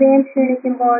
ഹൃദയം ക്ഷീണിക്കുമ്പോൾ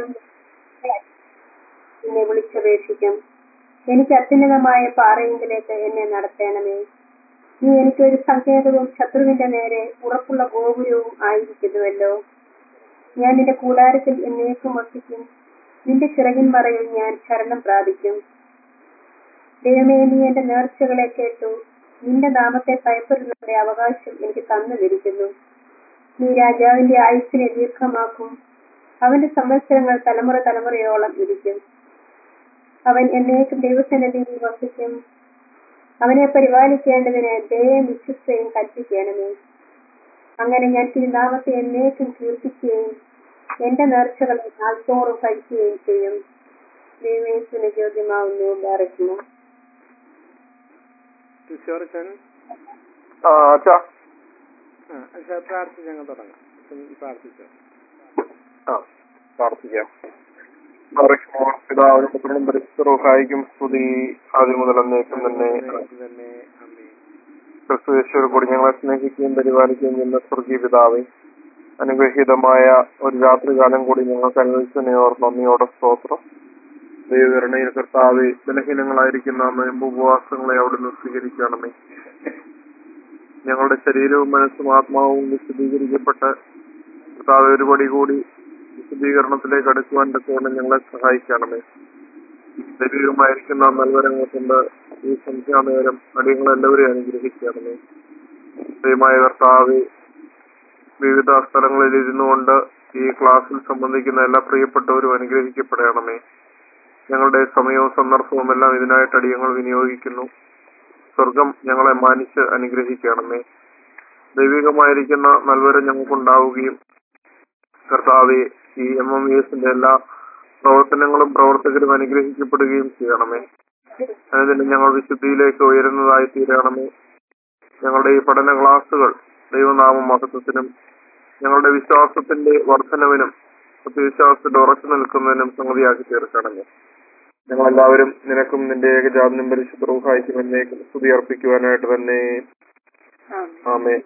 എന്നെ വിളിച്ചപേക്ഷിക്കും എനിക്ക് അത്യുന്നതമായ പാറയെങ്കിലേക്ക് എന്നെ നടത്തണമേ നീ എനിക്കൊരു സങ്കേതവും ശത്രുവിന്റെ നേരെ ഉറപ്പുള്ള ഗോപുരവും ആയിരിക്കുന്നുവല്ലോ ഞാൻ നിന്റെ കൂടാരത്തിൽ എന്നേക്കും വസിക്കും നിന്റെ ചിറകിൻ മറയിൽ ഞാൻ ശരണം പ്രാപിക്കും ദൈവമേ നീ എന്റെ നേർച്ചകളെ കേട്ടു നിന്റെ നാമത്തെ ഭയപ്പെടുന്നവരുടെ അവകാശം എനിക്ക് തന്നുതിരിക്കുന്നു നീ രാജാവിന്റെ ആയുസ്സിനെ ദീർഘമാക്കും അവന്റെ സംവത്സരങ്ങൾ തലമുറ തലമുറയോളം ഇരിക്കും അവൻ എന്നേക്കും ദൈവസന്നിധിയിൽ വസിക്കും അവനെ പരിപാലിക്കേണ്ടതിന് ദയയും വിശ്വസ്തയും കൽപ്പിക്കണമേ അങ്ങനെ ഞാൻ തിരുനാമത്തെ എന്നേക്കും കീർത്തിക്കുകയും എന്റെ നേർച്ചകളെ നാൾത്തോറും കഴിക്കുകയും ചെയ്യും ദൈവേശുവിന് ചോദ്യമാവുന്നു ഡയറക്ടർ കിഷോർച്ചൻ ആ അച്ഛാ ആ അച്ഛാ പ്രാർത്ഥിച്ച് ഞങ്ങൾ തുടങ്ങാം അച്ഛൻ പ്രാർത്ഥിച്ചോ ആ പ്രാർത്ഥിക്കാം ബാറയ്ക്കുമോർ പിതാവിനും പുത്രനും പരിശുദ്ധവും സ്തുതി ആദ്യം മുതൽ എന്നേക്കും തന്നെ ദൈവത്തിന് തന്നെ അമ്മേ ക്രിസ്തുവേശ്വർ കൂടി ഞങ്ങളെ സ്നേഹിക്കുകയും പരിപാലിക്കുകയും ചെയ്യുന്ന സ്വർഗീയ പിതാവെ അനുഗ്രഹീതമായ ഒരു രാത്രികാലം കൂടി ഞങ്ങൾക്ക് അനുവദിച്ചതിനോർ നന്ദിയോടെ സ്തോത്രം ദൈവകരുണയിൽ കർത്താവെ ബലഹീനങ്ങളായിരിക്കുന്ന നോയമ്പ് ഉപവാസങ്ങളെ അവിടുന്ന് സ്വീകരിക്കണമേ ഞങ്ങളുടെ ശരീരവും മനസ്സും ആത്മാവും വിശദീകരിക്കപ്പെട്ട് കർത്താവെ ഒരു പടി കൂടി വിശദീകരണത്തിലേക്ക് അടുക്കുവാൻ തക്കവണ്ണം ഞങ്ങളെ സഹായിക്കണമേ ദൈവികമായിരിക്കുന്ന നൽവരങ്ങൾ കൊണ്ട് ഈ സംഖ്യാനേരം അടിയങ്ങളെല്ലാവരെയും അനുഗ്രഹിക്കണമേ ദൈവമായ കർത്താവ് വിവിധ സ്ഥലങ്ങളിൽ ഇരുന്നുകൊണ്ട് ഈ ക്ലാസ്സിൽ സംബന്ധിക്കുന്ന എല്ലാ പ്രിയപ്പെട്ടവരും അനുഗ്രഹിക്കപ്പെടണമേ ഞങ്ങളുടെ സമയവും സന്ദർഭവും എല്ലാം ഇതിനായിട്ട് അടിയങ്ങൾ വിനിയോഗിക്കുന്നു സ്വർഗം ഞങ്ങളെ മാനിച്ച് അനുഗ്രഹിക്കണമേ ദൈവികമായിരിക്കുന്ന നൽവരം ഞങ്ങൾക്കുണ്ടാവുകയും കർത്താവെ ഈ എം എം വി എസിന്റെ എല്ലാ പ്രവർത്തനങ്ങളും പ്രവർത്തകരും അനുഗ്രഹിക്കപ്പെടുകയും ചെയ്യണമേ അതിന് ഞങ്ങൾ വിശുദ്ധിയിലേക്ക് ഉയരുന്നതായി തീരണമേ ഞങ്ങളുടെ ഈ പഠന ക്ലാസുകൾ ദൈവനാമ മഹത്വത്തിനും ഞങ്ങളുടെ വിശ്വാസത്തിന്റെ വർധനവിനും സത്യവിശ്വാസത്തിൽ ഉറച്ചു നിൽക്കുന്നതിനും സംഗതിയാക്കി തീർക്കണമേ ഞങ്ങളെല്ലാവരും നിനക്കും നിന്റെ ഏകജാതനും പരിശുദ്ധ റൂഹായിക്കും എന്നേക്കും സ്തുതി അർപ്പിക്കുവാനായിട്ട് തന്നെ ആമേ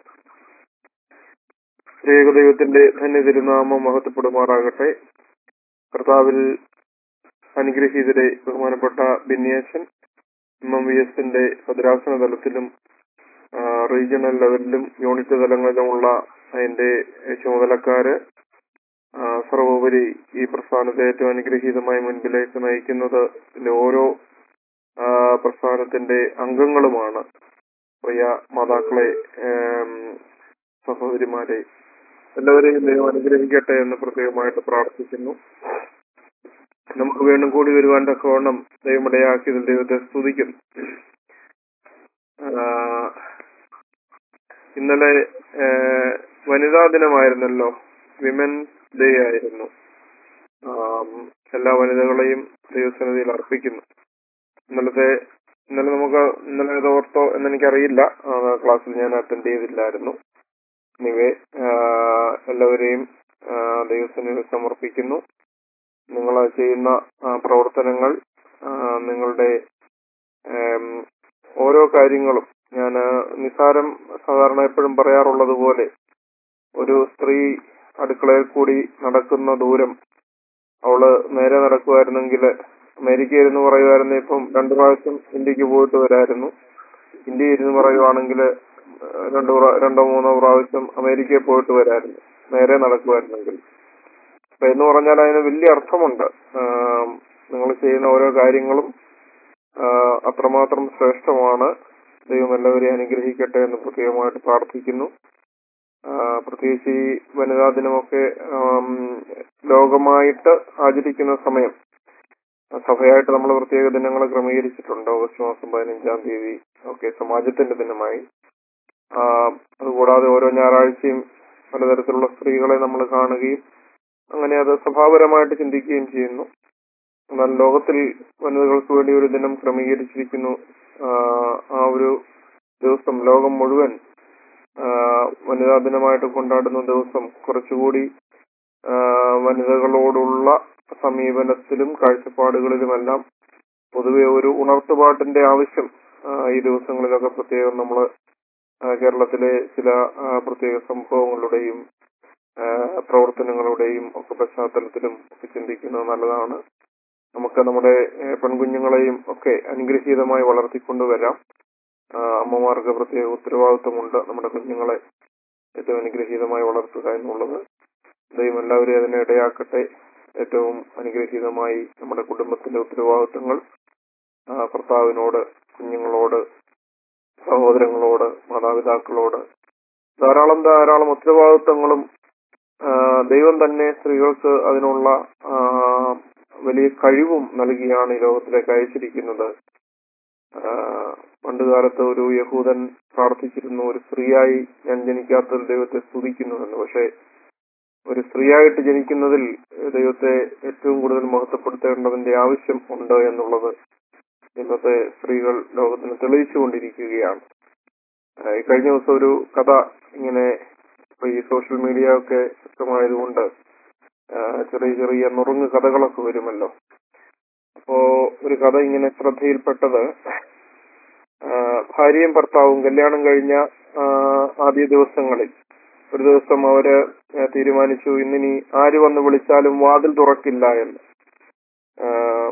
ഏകദൈവത്തിന്റെ ധന്യ തിരുനാമം മഹത്വപ്പെടുമാറാകട്ടെ കർത്താവിൽ അനുഗ്രഹീതരെ ബഹുമാനപ്പെട്ട ബിന്യാസൻ എം എം വി എസിന്റെ ഭദ്രാസന തലത്തിലും ആ, റീജിയണൽ ലെവലിലും യൂണിറ്റ് തലങ്ങളിലുമുള്ള അതിന്റെ ചുമതലക്കാര് ആ, സർവോപരി ഈ പ്രസ്ഥാനത്തെ ഏറ്റവും അനുഗ്രഹീതമായി മുൻപിലേക്ക് നയിക്കുന്നത് ഇതിലെ ഓരോ ആ, പ്രസ്ഥാനത്തിന്റെ അംഗങ്ങളുമാണ് പ്രിയ മാതാക്കളെ ഏം, സഹോദരിമാരെ എല്ലാവരെയും ദൈവം അനുഗ്രഹിക്കട്ടെ എന്ന് പ്രത്യേകമായിട്ട് പ്രാർത്ഥിക്കുന്നു നമുക്ക് വീണ്ടും കൂടി വരുവാൻ തക്കവണ്ണം ദൈവമിടയാക്കിയതിൽ ദൈവത്തെ സ്തുതിക്കുന്നു ആ, ഇന്നലെ ആ, വനിതാ ദിനമായിരുന്നല്ലോ വിമൻ ഡേ ആയിരുന്നു ആം, എല്ലാ വനിതകളെയും ദൈവസന്നിധിയിൽ അർപ്പിക്കുന്നു ഇന്നലത്തെ ഇന്നലെ നമുക്ക് ഇന്നലെ ഇത് ഓർത്തോ എന്ന് എനിക്കറിയില്ല ആ, ക്ലാസ്സിൽ ഞാൻ അറ്റൻഡ് ചെയ്തില്ലായിരുന്നു എനിവേ എല്ലാവരെയും ആ, ദൈവസന്നിധിയിൽ സമർപ്പിക്കുന്നു നിങ്ങൾ ചെയ്യുന്ന ആ, പ്രവർത്തനങ്ങൾ ആ, നിങ്ങളുടെ ഏം, ഓരോ കാര്യങ്ങളും ഞാൻ നിസാരം സാധാരണ എപ്പോഴും പറയാറുള്ളത് പോലെ ഒരു സ്ത്രീ അടുക്കളയിൽ കൂടി നടക്കുന്ന ദൂരം അവള് നേരെ നടക്കുമായിരുന്നെങ്കിൽ അമേരിക്കയിൽ ഇരുന്ന് പറയുമായിരുന്നു ഇപ്പം രണ്ടു പ്രാവശ്യം ഇന്ത്യക്ക് പോയിട്ട് വരായിരുന്നു ഇന്ത്യയിൽ ഇരുന്ന് പറയുവാണെങ്കിൽ രണ്ടു പ്രാ- രണ്ടോ മൂന്നോ പ്രാവശ്യം അമേരിക്കയിൽ പോയിട്ട് വരായിരുന്നു നേരെ നടക്കുമായിരുന്നെങ്കിൽ അപ്പൊ എന്ന് പറഞ്ഞാൽ അതിന് വലിയ അർത്ഥമുണ്ട് നിങ്ങൾ ചെയ്യുന്ന ഓരോ കാര്യങ്ങളും ആ, അത്രമാത്രം ശ്രേഷ്ഠമാണ് ദൈവം എല്ലാവരെയും അനുഗ്രഹിക്കട്ടെ എന്ന് പ്രത്യേകമായിട്ട് പ്രാർത്ഥിക്കുന്നു ആ, പ്രത്യേകിച്ച് ഈ വനിതാ ദിനമൊക്കെ ആം, ലോകമായിട്ട് ആചരിക്കുന്ന സമയം ആ, സഭയായിട്ട് നമ്മൾ പ്രത്യേക ദിനങ്ങൾ ക്രമീകരിച്ചിട്ടുണ്ട് ഓഗസ്റ്റ് മാസം പതിനഞ്ചാം തീയതി ഒക്കെ സമാജത്തിന്റെ ദിനമായി ആ, അതുകൂടാതെ ഓരോ ഞായറാഴ്ചയും പലതരത്തിലുള്ള സ്ത്രീകളെ നമ്മൾ കാണുകയും അങ്ങനെ അത് സഭാപരമായിട്ട് ചിന്തിക്കുകയും ചെയ്യുന്നു എന്നാൽ ലോകത്തിൽ വനിതകൾക്ക് വേണ്ടി ഒരു ദിനം ക്രമീകരിച്ചിരിക്കുന്നു ആ, ആ ഒരു ദിവസം ലോകം മുഴുവൻ ആ, വനിതാ ദിനമായിട്ട് കൊണ്ടാടുന്ന ദിവസം കുറച്ചുകൂടി ആ, വനിതകളോടുള്ള സമീപനത്തിലും കാഴ്ചപ്പാടുകളിലുമെല്ലാം പൊതുവെ ഒരു ഉണർത്തുപാട്ടിന്റെ ആവശ്യം ആ, ഈ ദിവസങ്ങളിലൊക്കെ പ്രത്യേകം നമ്മൾ കേരളത്തിലെ ചില ആ, പ്രത്യേക സംഭവങ്ങളുടെയും ആ, പ്രവർത്തനങ്ങളുടെയും ഒക്കെ പശ്ചാത്തലത്തിലും ഒക്കെ ചിന്തിക്കുന്നത് നല്ലതാണ് നമുക്ക് നമ്മുടെ ഏ, പെൺകുഞ്ഞുങ്ങളെയും ഒക്കെ അനുഗ്രഹീതമായി വളർത്തിക്കൊണ്ടുവരാം ആ, അമ്മമാർക്ക് പ്രത്യേക ഉത്തരവാദിത്വമുണ്ട് നമ്മുടെ കുഞ്ഞുങ്ങളെ ഏറ്റവും അനുഗ്രഹീതമായി വളർത്തുക എന്നുള്ളത് ദൈവം എല്ലാവരെയും അതിനെ ഇടയാക്കട്ടെ ഏറ്റവും അനുഗ്രഹീതമായി നമ്മുടെ കുടുംബത്തിന്റെ ഉത്തരവാദിത്വങ്ങൾ ആ, ഭർത്താവിനോട് കുഞ്ഞുങ്ങളോട് സഹോദരങ്ങളോട് മാതാപിതാക്കളോട് ധാരാളം ധാരാളം ഉത്തരവാദിത്വങ്ങളും ആ, ദൈവം തന്നെ സ്ത്രീകൾക്ക് അതിനുള്ള ആ, വലിയ കഴിവും നൽകിയാണ് ഈ ലോകത്തിലേക്ക് അയച്ചിരിക്കുന്നത് ആ, പണ്ടുകാലത്ത് ഒരു യഹൂദൻ പ്രാർത്ഥിച്ചിരുന്നു ഒരു സ്ത്രീയായി ഞാൻ ജനിക്കാത്തതിൽ ദൈവത്തെ സ്തുതിക്കുന്നുവെന്ന് പക്ഷേ ഒരു സ്ത്രീയായിട്ട് ജനിക്കുന്നതിൽ ദൈവത്തെ ഏറ്റവും കൂടുതൽ മഹത്വപ്പെടുത്തേണ്ടതിന്റെ ആവശ്യം ഉണ്ട് എന്നുള്ളത് ഇന്നത്തെ സ്ത്രീകൾ ലോകത്തിന് തെളിയിച്ചുകൊണ്ടിരിക്കുകയാണ് ആ, ഈ കഴിഞ്ഞ ദിവസം ഒരു കഥ ഇങ്ങനെ ഇപ്പൊ ഈ സോഷ്യൽ മീഡിയ ഒക്കെ ശക്തമായതുകൊണ്ട് ആ, ചെറിയ ചെറിയ നുറുങ്ങ് കഥകളൊക്കെ വരുമല്ലോ അപ്പോ ഒരു കഥ ഇങ്ങനെ ശ്രദ്ധയിൽപ്പെട്ടത് ആ, ഭാര്യയും ഭർത്താവും കല്യാണം കഴിഞ്ഞ ആ, ആദ്യ ദിവസങ്ങളിൽ ഒരു ദിവസം അവര് ആ, തീരുമാനിച്ചു ഇന്നിനി ആര് വന്ന് വിളിച്ചാലും വാതിൽ തുറക്കില്ല എന്ന് ആ,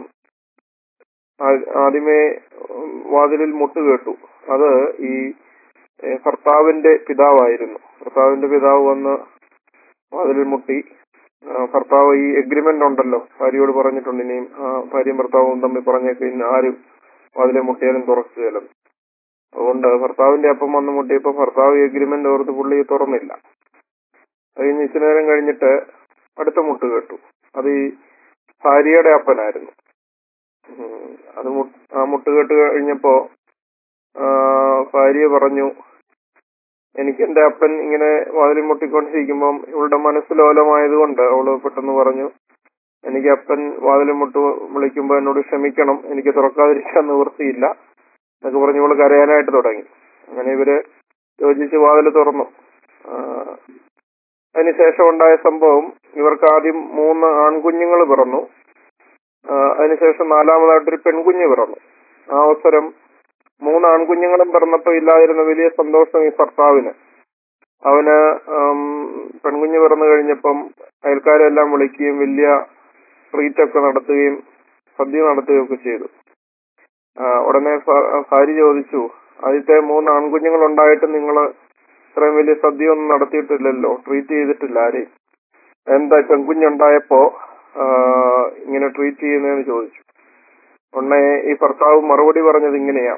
ആ- ആദ്യമേ ഉം, വാതിലിൽ മുട്ട് കേട്ടു അത് ഈ ഏ, ഭർത്താവിന്റെ പിതാവായിരുന്നു ഭർത്താവിന്റെ പിതാവ് വന്ന് വാതിലിൽ മുട്ടി ആ, ഭർത്താവ് ഈ എഗ്രിമെന്റ് ഉണ്ടല്ലോ ഭാര്യയോട് പറഞ്ഞിട്ടുണ്ട് ഇനിയും ആ, ഭാര്യയും ഭർത്താവും തമ്മിൽ പറഞ്ഞേക്ക് ഇന്ന് ആരും വാതിലെ മുട്ടിയാലും തുറക്കുകയില്ല അതുകൊണ്ട് ഭർത്താവിന്റെ അപ്പം വന്ന് മുട്ടിയപ്പോ ഭർത്താവ് എഗ്രിമെന്റ് ഓർത്ത് പുള്ളി തുറന്നില്ല അത് കഴിഞ്ഞ് ഇച്ചിരി നേരം കഴിഞ്ഞിട്ട് അടുത്ത മുട്ട് കേട്ടു അത് ഈ ഭാര്യയുടെ അപ്പനായിരുന്നു ഉം, അത് മു- ആ മുട്ട് കേട്ട് കഴിഞ്ഞപ്പോ ആ, ഭാര്യ പറഞ്ഞു എനിക്ക് എന്റെ അപ്പൻ ഇങ്ങനെ വാതിൽ മുട്ടിക്കൊണ്ടിരിക്കുമ്പം ഇവളുടെ മനസ്സിലോലമായതുകൊണ്ട് അവള് പെട്ടെന്ന് പറഞ്ഞു എനിക്ക് അപ്പൻ വാതിൽ മുട്ട് വിളിക്കുമ്പോ എന്നോട് ക്ഷമിക്കണം എനിക്ക് തുറക്കാതിരിക്കാൻ നിവൃത്തിയില്ല എന്നൊക്കെ പറഞ്ഞ് ഇവള് കരയാനായിട്ട് തുടങ്ങി അങ്ങനെ ഇവര് യോജിച്ച് വാതിൽ തുറന്നു ആ, അതിനുശേഷം ഉണ്ടായ സംഭവം ഇവർക്ക് ആദ്യം മൂന്ന് ആൺകുഞ്ഞുങ്ങൾ പിറന്നു ആ, അതിനുശേഷം നാലാമതായിട്ടൊരു പെൺകുഞ്ഞ് പിറന്നു ആ അവസരം മൂന്ന് ആൺകുഞ്ഞുങ്ങളും പിറന്നപ്പോ ഇല്ലാതിരുന്ന വലിയ സന്തോഷം ഈ ഭർത്താവിന് അവന് ആം, പെൺകുഞ്ഞ് പിറന്നു കഴിഞ്ഞപ്പം അയൽക്കാരെല്ലാം വിളിക്കുകയും വലിയ ട്രീറ്റ് ഒക്കെ നടത്തുകയും സദ്യ നടത്തുകയും ഒക്കെ ചെയ്തു ആ, ഉടനെ ഭ- ഭാര്യ ചോദിച്ചു ആദ്യത്തെ മൂന്ന് ആൺകുഞ്ഞുങ്ങൾ ഉണ്ടായിട്ട് നിങ്ങൾ ഇത്രയും വലിയ സദ്യ ഒന്നും നടത്തിയിട്ടില്ലല്ലോ ട്രീറ്റ് ചെയ്തിട്ടില്ല ആരെയും എന്താ പെൺകുഞ്ഞുണ്ടായപ്പോ ആ, ഇങ്ങനെ ട്രീറ്റ് ചെയ്യുന്നതെന്ന് ചോദിച്ചു ഉടനെ ഈ ഭർത്താവ് മറുപടി പറഞ്ഞത് ഇങ്ങനെയാ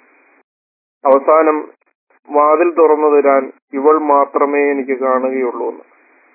അവസാനം വാതിൽ തുറന്നു തരാൻ ഇവൾ മാത്രമേ എനിക്ക് കാണുകയുള്ളൂ എന്ന്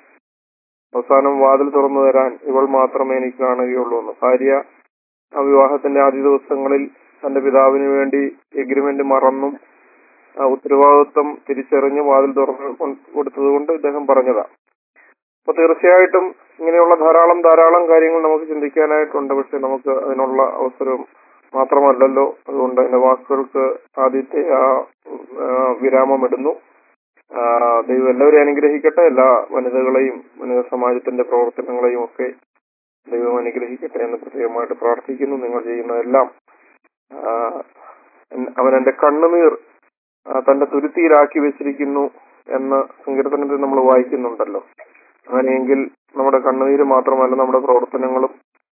അവസാനം വാതിൽ തുറന്നു തരാൻ ഇവൾ മാത്രമേ എനിക്ക് കാണുകയുള്ളൂ എന്ന് ഭാര്യ ആ വിവാഹത്തിന്റെ ആദ്യ ദിവസങ്ങളിൽ തന്റെ പിതാവിന് വേണ്ടി എഗ്രിമെന്റ് മറന്നും ആ ഉത്തരവാദിത്വം തിരിച്ചറിഞ്ഞ് വാതിൽ തുറന്നു കൊ- കൊടുത്തതുകൊണ്ട് ഇദ്ദേഹം പറഞ്ഞതാ അപ്പൊ തീർച്ചയായിട്ടും ഇങ്ങനെയുള്ള ധാരാളം ധാരാളം കാര്യങ്ങൾ നമുക്ക് ചിന്തിക്കാനായിട്ടുണ്ട് പക്ഷെ നമുക്ക് അതിനുള്ള അവസരം മാത്രമല്ലല്ലോ അതുകൊണ്ട് എന്റെ വാക്കുകൾക്ക് ആദ്യത്തെ ആ ആ, വിരാമമിടുന്നു ആ, ദൈവം എല്ലാവരെയും അനുഗ്രഹിക്കട്ടെ എല്ലാ വനിതകളെയും വനിതാ സമാജത്തിന്റെ പ്രവർത്തനങ്ങളെയും ഒക്കെ ദൈവം അനുഗ്രഹിക്കട്ടെ എന്ന് പ്രത്യേകമായിട്ട് പ്രാർത്ഥിക്കുന്നു നിങ്ങൾ ചെയ്യുന്ന എല്ലാം ആ, എൻ- അവൻ എന്റെ കണ്ണുനീർ ആ, തന്റെ തുരുത്തിയിലാക്കി വെച്ചിരിക്കുന്നു എന്ന് സങ്കീർത്തനത്തിൽ നമ്മൾ വായിക്കുന്നുണ്ടല്ലോ അങ്ങനെയെങ്കിൽ നമ്മുടെ കണ്ണുനീര് മാത്രമല്ല നമ്മുടെ പ്രവർത്തനങ്ങളും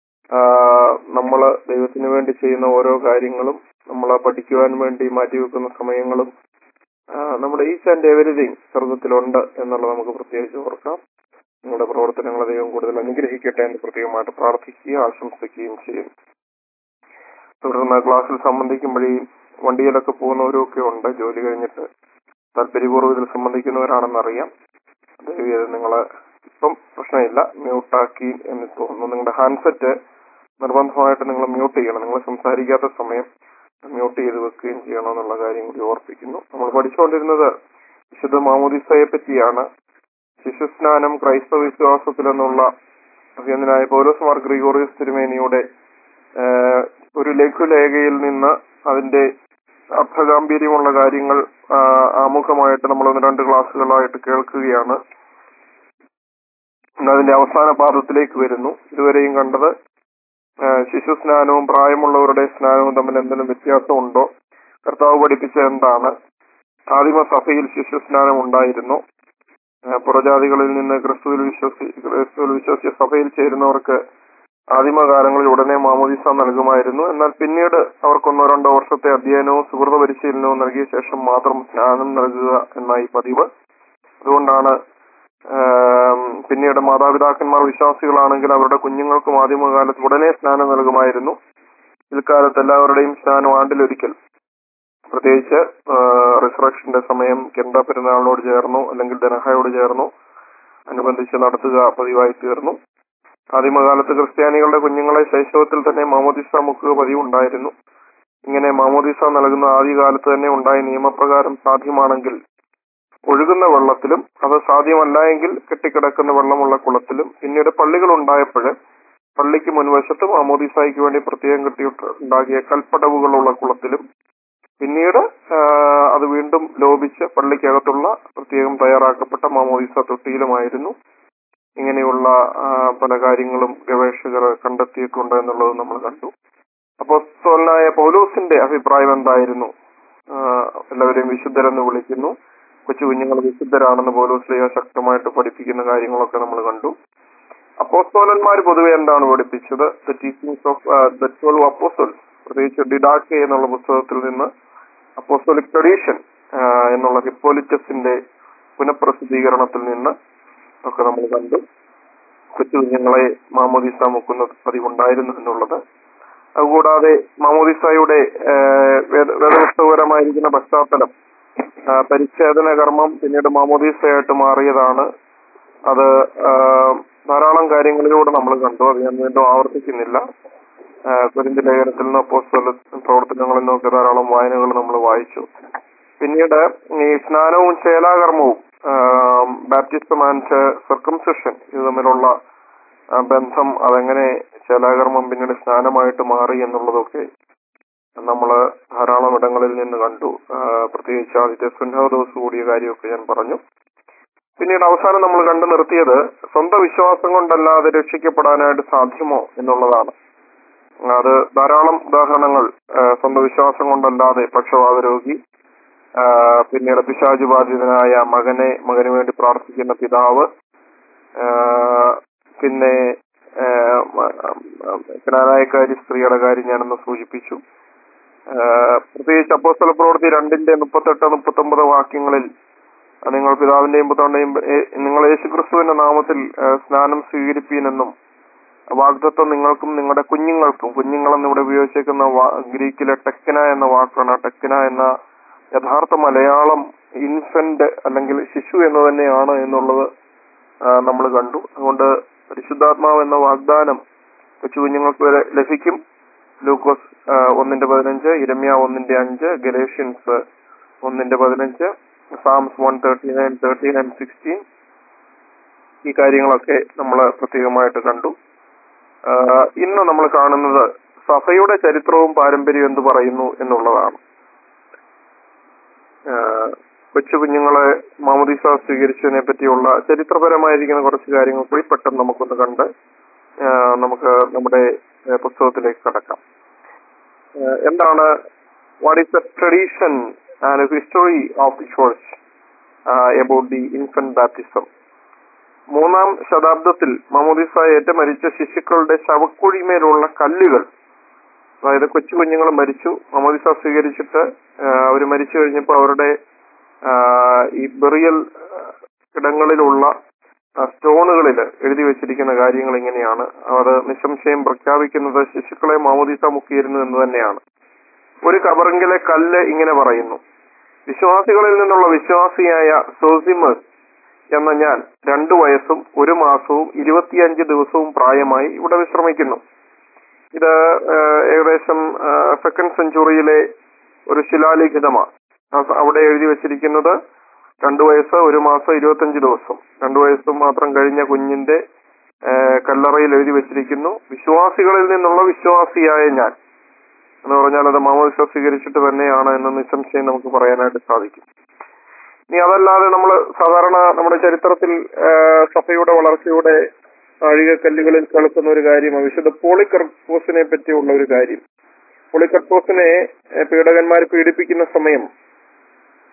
നമ്മൾ ദൈവത്തിന് വേണ്ടി ചെയ്യുന്ന ഓരോ കാര്യങ്ങളും നമ്മൾ പഠിക്കുവാൻ വേണ്ടി മാറ്റിവെക്കുന്ന സമയങ്ങളും ആ, നമ്മുടെ ഈച്ച് ആൻഡ് എവരിതിങ് സ്വർഗത്തിലുണ്ട് എന്നുള്ളത് നമുക്ക് പ്രത്യേകിച്ച് ഓർക്കാം നിങ്ങളുടെ പ്രവർത്തനങ്ങളെ ദൈവം കൂടുതൽ അനുഗ്രഹിക്കട്ടെ എന്ന് പ്രത്യേകമായിട്ട് പ്രാർത്ഥിക്കുകയും ആശംസിക്കുകയും ചെയ്യുന്നു തുടർന്ന് ക്ലാസ്സിൽ സംബന്ധിക്കുമ്പോഴേയും വണ്ടിയിലൊക്കെ പോകുന്നവരും ഒക്കെ ഉണ്ട് ജോലി കഴിഞ്ഞിട്ട് താല്പര്യപൂർവ്വം ഇതിൽ സംബന്ധിക്കുന്നവരാണെന്നറിയാം ദയവേത് നിങ്ങൾ ഇപ്പം പ്രശ്നമില്ല മ്യൂട്ടാക്കി എന്ന് തോന്നുന്നു നിങ്ങളുടെ ഹാൻഡ്സെറ്റ് നിർബന്ധമായിട്ട് നിങ്ങൾ മ്യൂട്ട് ചെയ്യണം നിങ്ങൾ സംസാരിക്കാത്ത സമയം മ്യൂട്ട് ചെയ്ത് വെക്കുകയും ചെയ്യണമെന്നുള്ള കാര്യം കൂടി ഓർപ്പിക്കുന്നു നമ്മൾ പഠിച്ചുകൊണ്ടിരുന്നത് വിശുദ്ധ മാമോദിസയെ പറ്റിയാണ് ശിശുസ്നാനം ക്രൈസ്തവ വിശ്വാസത്തിൽ എന്നുള്ള അഭിനന്ദനായ പൗലോസ് മാർ ഗ്രിഗോറിയസ് തിരുമേനിയുടെ ഏഹ്, ഒരു ലഘുലേഖയിൽ നിന്ന് അതിന്റെ അർത്ഥഗാംഭീര്യമുള്ള കാര്യങ്ങൾ ആ, ആമുഖമായിട്ട് നമ്മൾ ഒന്ന് രണ്ട് ക്ലാസ്സുകളായിട്ട് കേൾക്കുകയാണ് ഇന്ന് അതിന്റെ അവസാന പാദത്തിലേക്ക് വരുന്നു ഇതുവരെയും കണ്ടത് ആ, ശിശു സ്നാനവും പ്രായമുള്ളവരുടെ സ്നാനവും തമ്മിൽ എന്തെങ്കിലും വ്യത്യാസമുണ്ടോ കർത്താവ് പഠിപ്പിച്ച എന്താണ് ആദിമ സഭയിൽ ശിശു സ്നാനം ഉണ്ടായിരുന്നു ആ, പുറജാതികളിൽ നിന്ന് ക്രിസ്തുവിൽ വിശ്വസി ക്രിസ്തുവിൽ വിശ്വസിച്ച സഭയിൽ ചേരുന്നവർക്ക് ആദിമകാലങ്ങളിൽ ഉടനെ മാമോദിസ നൽകുമായിരുന്നു എന്നാൽ പിന്നീട് അവർക്ക് ഒന്നോ രണ്ടോ വർഷത്തെ അധ്യയനവും സുഹൃത പരിശീലനവും നൽകിയ ശേഷം മാത്രം സ്നാനം നൽകുക എന്നായി പതിവ് അതുകൊണ്ടാണ് ആം, പിന്നീട് മാതാപിതാക്കന്മാർ വിശ്വാസികളാണെങ്കിൽ അവരുടെ കുഞ്ഞുങ്ങൾക്കും ആദിമകാലത്ത് ഉടനെ സ്നാനം നൽകുമായിരുന്നു പിൽക്കാലത്ത് എല്ലാവരുടെയും സ്നാനം ആണ്ടിലൊരിക്കൽ പ്രത്യേകിച്ച് റിസറക്ഷന്റെ സമയം കെണ്ട പെരുന്നാളിനോട് ചേർന്നു അല്ലെങ്കിൽ ദനഹയോട് ചേർന്നു അനുബന്ധിച്ച് നടത്തുക പതിവായി തീർന്നു ആദിമകാലത്ത് ക്രിസ്ത്യാനികളുടെ കുഞ്ഞുങ്ങളെ ശൈശവത്തിൽ തന്നെ മാമോദിസ മുക്കുക പതിവുണ്ടായിരുന്നു ഇങ്ങനെ മാമോദിസ നൽകുന്ന ആദ്യകാലത്ത് തന്നെ ഉണ്ടായ നിയമപ്രകാരം സാധ്യമാണെങ്കിൽ ഒഴുകുന്ന വെള്ളത്തിലും അത് സാധ്യമല്ല എങ്കിൽ കെട്ടിക്കിടക്കുന്ന വെള്ളമുള്ള കുളത്തിലും പിന്നീട് പള്ളികൾ ഉണ്ടായപ്പോൾ പള്ളിക്ക് മുൻവശത്ത് മാമോദിസായിക്ക് വേണ്ടി പ്രത്യേകം കെട്ടിയിട്ടുണ്ടാക്കിയ കൽപ്പടവുകളുള്ള കുളത്തിലും പിന്നീട് ആ, അത് വീണ്ടും ലോപിച്ച് പള്ളിക്കകത്തുള്ള പ്രത്യേകം തയ്യാറാക്കപ്പെട്ട മാമോദിസ തൊട്ടിയിലുമായിരുന്നു ഇങ്ങനെയുള്ള ആ, പല കാര്യങ്ങളും ഗവേഷകർ കണ്ടെത്തിയിട്ടുണ്ട് എന്നുള്ളത് നമ്മൾ കണ്ടു അപ്പോസ്തലനായ പൗലോസിന്റെ അഭിപ്രായം എന്തായിരുന്നു ആ, എല്ലാവരെയും വിശുദ്ധരെന്ന് വിളിക്കുന്നു കൊച്ചു കുഞ്ഞുങ്ങൾ വിശുദ്ധരാണെന്ന് പൗലോസ് ലേഖ ശക്തമായിട്ട് പഠിപ്പിക്കുന്ന കാര്യങ്ങളൊക്കെ നമ്മൾ കണ്ടു അപ്പോസ്തോലന്മാർ പൊതുവെ എന്താണ് പഠിപ്പിച്ചത് the teachings of the twelve apostles പ്രത്യേകിച്ച് ഡിഡാക്കെ എന്നുള്ള പുസ്തകത്തിൽ നിന്ന് അപ്പോസ്റ്റോലിക് ട്രഡീഷൻ എന്നുള്ള ഹിപ്പോലിറ്റസിന്റെ പുനഃപ്രസിദ്ധീകരണത്തിൽ നിന്ന് ഒക്കെ നമ്മൾ കണ്ടു കൊച്ചു കുഞ്ഞുങ്ങളെ മാമോദിസ മുക്കുന്ന പതിവുണ്ടായിരുന്നു എന്നുള്ളത് അതുകൂടാതെ മാമോദിസയുടെ ആഹ്, വേദ- വേദപുസ്തകപരമായിരിക്കുന്ന പശ്ചാത്തലം ആഹ്, പരിച്ഛേദന കർമ്മം പിന്നീട് മാമോദിസയായിട്ട് മാറിയതാണ് അത് ആഹ്, ധാരാളം കാര്യങ്ങളിലൂടെ നമ്മൾ കണ്ടു അത് ഞാൻ വീണ്ടും ആവർത്തിക്കുന്നില്ല കുരിന്തി ലേഖനത്തിൽ നിന്നോ പോസ്റ്റൽ പ്രവർത്തനങ്ങളിൽ നിന്നൊക്കെ ധാരാളം വായനകൾ നമ്മൾ വായിച്ചു പിന്നീട് ഈ സ്നാനവും ചേലാകർമ്മവും ബാപ്റ്റിസം ആൻഡ് സർക്കംസെഷൻ ഇത് തമ്മിലുള്ള ആ, ബന്ധം അതെങ്ങനെ ചേലാകർമ്മം പിന്നീട് സ്നാനമായിട്ട് മാറി എന്നുള്ളതൊക്കെ നമ്മൾ ധാരാളം ഇടങ്ങളിൽ നിന്ന് കണ്ടു ആ, പ്രത്യേകിച്ച് ആദ്യത്തെ സുന്നഹദോസ് കൂടിയ കാര്യമൊക്കെ ഞാൻ പറഞ്ഞു പിന്നീട് അവസാനം നമ്മൾ കണ്ടു നിർത്തിയത് സ്വന്തം വിശ്വാസം കൊണ്ടല്ലാതെ രക്ഷിക്കപ്പെടാനായിട്ട് സാധ്യമോ എന്നുള്ളതാണ് അത് ധാരാളം ഉദാഹരണങ്ങൾ ആ, സ്വന്തം വിശ്വാസം കൊണ്ടല്ലാതെ പക്ഷപാത രോഗി ആ, പിന്നീട് പിശാചു ബാധിതനായ മകനെ മകന് വേണ്ടി പ്രാർത്ഥിക്കുന്ന പിതാവ് ആ, പിന്നെ ആ, മ- ആ, കനാനായക്കാരി സ്ത്രീയുടെ കാര്യം ഞാനൊന്ന് സൂചിപ്പിച്ചു ആ, പ്രത്യേകിച്ച് അപ്പോസ്തല പ്രവൃത്തി രണ്ടിന്റെ മുപ്പത്തെട്ട് മുപ്പത്തൊമ്പത് വാക്യങ്ങളിൽ ആ, നിങ്ങൾ പിതാവിന്റെയും പുത്രന്റെയും ഏ- നിങ്ങൾ യേശുക്രിസ്തുവിന്റെ നാമത്തിൽ ആ, സ്നാനം സ്വീകരിപ്പീനെന്നും വാഗ്ദത്വം നിങ്ങൾക്കും നിങ്ങളുടെ കുഞ്ഞുങ്ങൾക്കും കുഞ്ഞുങ്ങളെന്ന് ഇവിടെ ഉപയോഗിച്ചേക്കുന്ന വാ- ഗ്രീക്കിലെ ടെക്കന എന്ന വാക്കാണ് ടെക്കന എന്ന യഥാർത്ഥ മലയാളം ഇൻഫന്റ് അല്ലെങ്കിൽ ശിശു എന്ന് തന്നെയാണ് എന്നുള്ളത് നമ്മൾ കണ്ടു അതുകൊണ്ട് പരിശുദ്ധാത്മാവ് എന്ന വാഗ്ദാനം കൊച്ചു കുഞ്ഞുങ്ങൾക്ക് വരെ ലഭിക്കും ലൂക്കോസ് ആ, ഒന്നിന്റെ പതിനഞ്ച് ഇരമ്യ ഒന്നിന്റെ അഞ്ച് ഗലേഷ്യൻസ് ഒന്നിന്റെ പതിനഞ്ച് Psalms one thirty nine thirteen and sixteen ഈ കാര്യങ്ങളൊക്കെ നമ്മൾ പ്രത്യേകമായിട്ട് കണ്ടു ആ, ഇന്ന് നമ്മൾ കാണുന്നത് സഭയുടെ ചരിത്രവും പാരമ്പര്യവും എന്ത് പറയുന്നു എന്നുള്ളതാണ് ആ, കൊച്ചു കുഞ്ഞുങ്ങളെ മാമുദീസ സ്വീകരിച്ചതിനെ പറ്റിയുള്ള ചരിത്രപരമായിരിക്കുന്ന കുറച്ച് കാര്യങ്ങൾ കൂടി പെട്ടെന്ന് നമുക്കൊന്ന് കണ്ട് ആ, നമുക്ക് നമ്മുടെ ആ, പുസ്തകത്തിലേക്ക് കടക്കാം ആ, എന്താണ് what is the tradition and history of the church about the infant baptism മൂന്നാം ശതാബ്ദത്തിൽ മമോദിസ ഏറ്റ മരിച്ച ശിശുക്കളുടെ ശവക്കുഴിമേലുള്ള കല്ലുകൾ അതായത് കൊച്ചു കുഞ്ഞുങ്ങൾ മരിച്ചു മമോദിസ സ്വീകരിച്ചിട്ട് അവർ മരിച്ചു കഴിഞ്ഞപ്പോൾ അവരുടെ ആ, ഈ ബെറിയൽ ഇടങ്ങളിലുള്ള സ്റ്റോണുകളിൽ എഴുതി വെച്ചിരിക്കുന്ന കാര്യങ്ങൾ ഇങ്ങനെയാണ് അത് നിസ്സംശയം പ്രഖ്യാപിക്കുന്നത് ശിശുക്കളെ മാമോദിസ മുക്കിയിരുന്നു എന്ന് തന്നെയാണ് ഒരു കബറിങ്കിലെ കല്ല് ഇങ്ങനെ പറയുന്നു വിശ്വാസികളിൽ നിന്നുള്ള വിശ്വാസിയായ സോസിമസ് എന്ന ഞാൻ രണ്ടു വയസ്സും ഒരു മാസവും ഇരുപത്തിയഞ്ച് ദിവസവും പ്രായമായി ഇവിടെ വിശ്രമിക്കുന്നു ഇത് ഏഹ്, ഏകദേശം സെക്കൻഡ് സെഞ്ചുറിയിലെ ഒരു ശിലാലിഖിതമാണ് അത് അവിടെ എഴുതി വെച്ചിരിക്കുന്നത് രണ്ടു വയസ്സ് ഒരു മാസം ഇരുപത്തഞ്ച് ദിവസം രണ്ടു വയസ്സും മാത്രം കഴിഞ്ഞ കുഞ്ഞിന്റെ ഏഹ്, കല്ലറയിൽ എഴുതി വെച്ചിരിക്കുന്നു വിശ്വാസികളിൽ നിന്നുള്ള വിശ്വാസിയായ ഞാൻ എന്ന് പറഞ്ഞാൽ അത് മാമോദിസ സ്വീകരിച്ചിട്ട് തന്നെയാണ് എന്ന് നിസ്സംശയം നമുക്ക് പറയാനായിട്ട് സാധിക്കും ഇനി അതല്ലാതെ നമ്മൾ സാധാരണ നമ്മുടെ ചരിത്രത്തിൽ ആ, സഭയുടെ വളർച്ചയുടെ നാഴികക്കല്ലുകളിൽ കേൾക്കുന്ന ഒരു കാര്യമാണ് വിശുദ്ധ പോളിക്കർപ്പോസിനെ പറ്റിയുള്ള ഒരു കാര്യം പോളിക്കർപ്പോസിനെ ഏ, പീഡകന്മാർ പീഡിപ്പിക്കുന്ന സമയം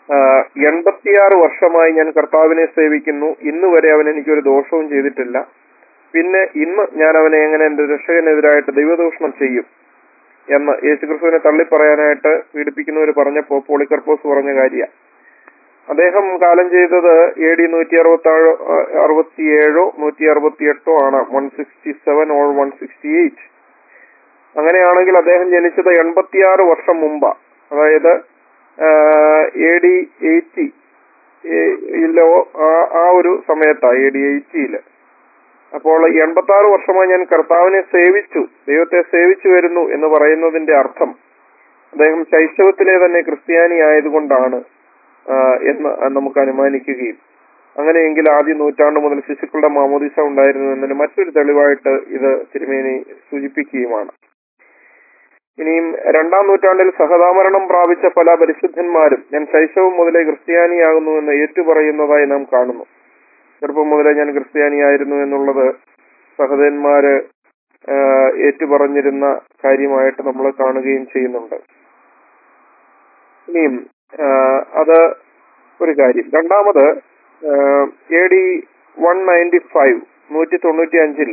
ആഹ് എൺപത്തിയാറ് വർഷമായി ഞാൻ കർത്താവിനെ സേവിക്കുന്നു ഇന്ന് വരെ അവൻ എനിക്കൊരു ദോഷവും ചെയ്തിട്ടില്ല പിന്നെ ഇന്ന് ഞാൻ അവനെ എങ്ങനെ എന്റെ രക്ഷകനെതിരായിട്ട് ദൈവദൂഷണം ചെയ്യും എന്ന് യേശുക്രിസ്തുവിനെ തള്ളിപ്പറയാനായിട്ട് പീഡിപ്പിക്കുന്നവർ പറഞ്ഞപ്പോ പോളിക്കർപ്പോസ് പറഞ്ഞ കാര്യ അദ്ദേഹം കാലം ചെയ്തത് എ ഡി നൂറ്റി അറുപത്തി അറുപത്തിയേഴോ നൂറ്റി അറുപത്തി എട്ടോ ആണ് one sixty seven or one sixty eight അങ്ങനെയാണെങ്കിൽ അദ്ദേഹം ജനിച്ചത് എൺപത്തിയാറ് വർഷം മുമ്പ് അതായത് എ ഡി എയ്റ്റി ഇല്ലോ ആ- ആ ഒരു സമയത്താണ് എ ഡി എയ്റ്റിയില് അപ്പോൾ എൺപത്തി ആറ് വർഷമായി ഞാൻ കർത്താവിനെ സേവിച്ചു ദൈവത്തെ സേവിച്ചു വരുന്നു എന്ന് പറയുന്നതിന്റെ അർത്ഥം അദ്ദേഹം ശൈശവത്തിലെ തന്നെ ക്രിസ്ത്യാനി ആയതുകൊണ്ടാണ് ആ, എന്ന് നമുക്ക് അനുമാനിക്കുകയും അങ്ങനെയെങ്കിൽ ആദ്യ നൂറ്റാണ്ട് മുതൽ ശിശുക്കളുടെ മാമോദിസ ഉണ്ടായിരുന്നു എന്നതിന് മറ്റൊരു തെളിവായിട്ട് ഇത് തിരുമേനി സൂചിപ്പിക്കുകയുമാണ് ഇനിയും രണ്ടാം നൂറ്റാണ്ടിൽ സഹതാമരണം പ്രാപിച്ച പല പരിശുദ്ധന്മാരും ഞാൻ ശൈശവം മുതലേ ക്രിസ്ത്യാനിയാകുന്നുവെന്ന് ഏറ്റുപറയുന്നതായി നാം കാണുന്നു ചെറുപ്പം മുതലേ ഞാൻ ക്രിസ്ത്യാനിയായിരുന്നു എന്നുള്ളത് സഹോദരന്മാര് ആഹ് ഏറ്റുപറഞ്ഞിരുന്ന കാര്യമായിട്ട് നമ്മൾ കാണുകയും ചെയ്യുന്നുണ്ട് ഇനിയും ആഹ് അത് ഒരു കാര്യം രണ്ടാമത് A D one ninety five നൂറ്റി തൊണ്ണൂറ്റി അഞ്ചിൽ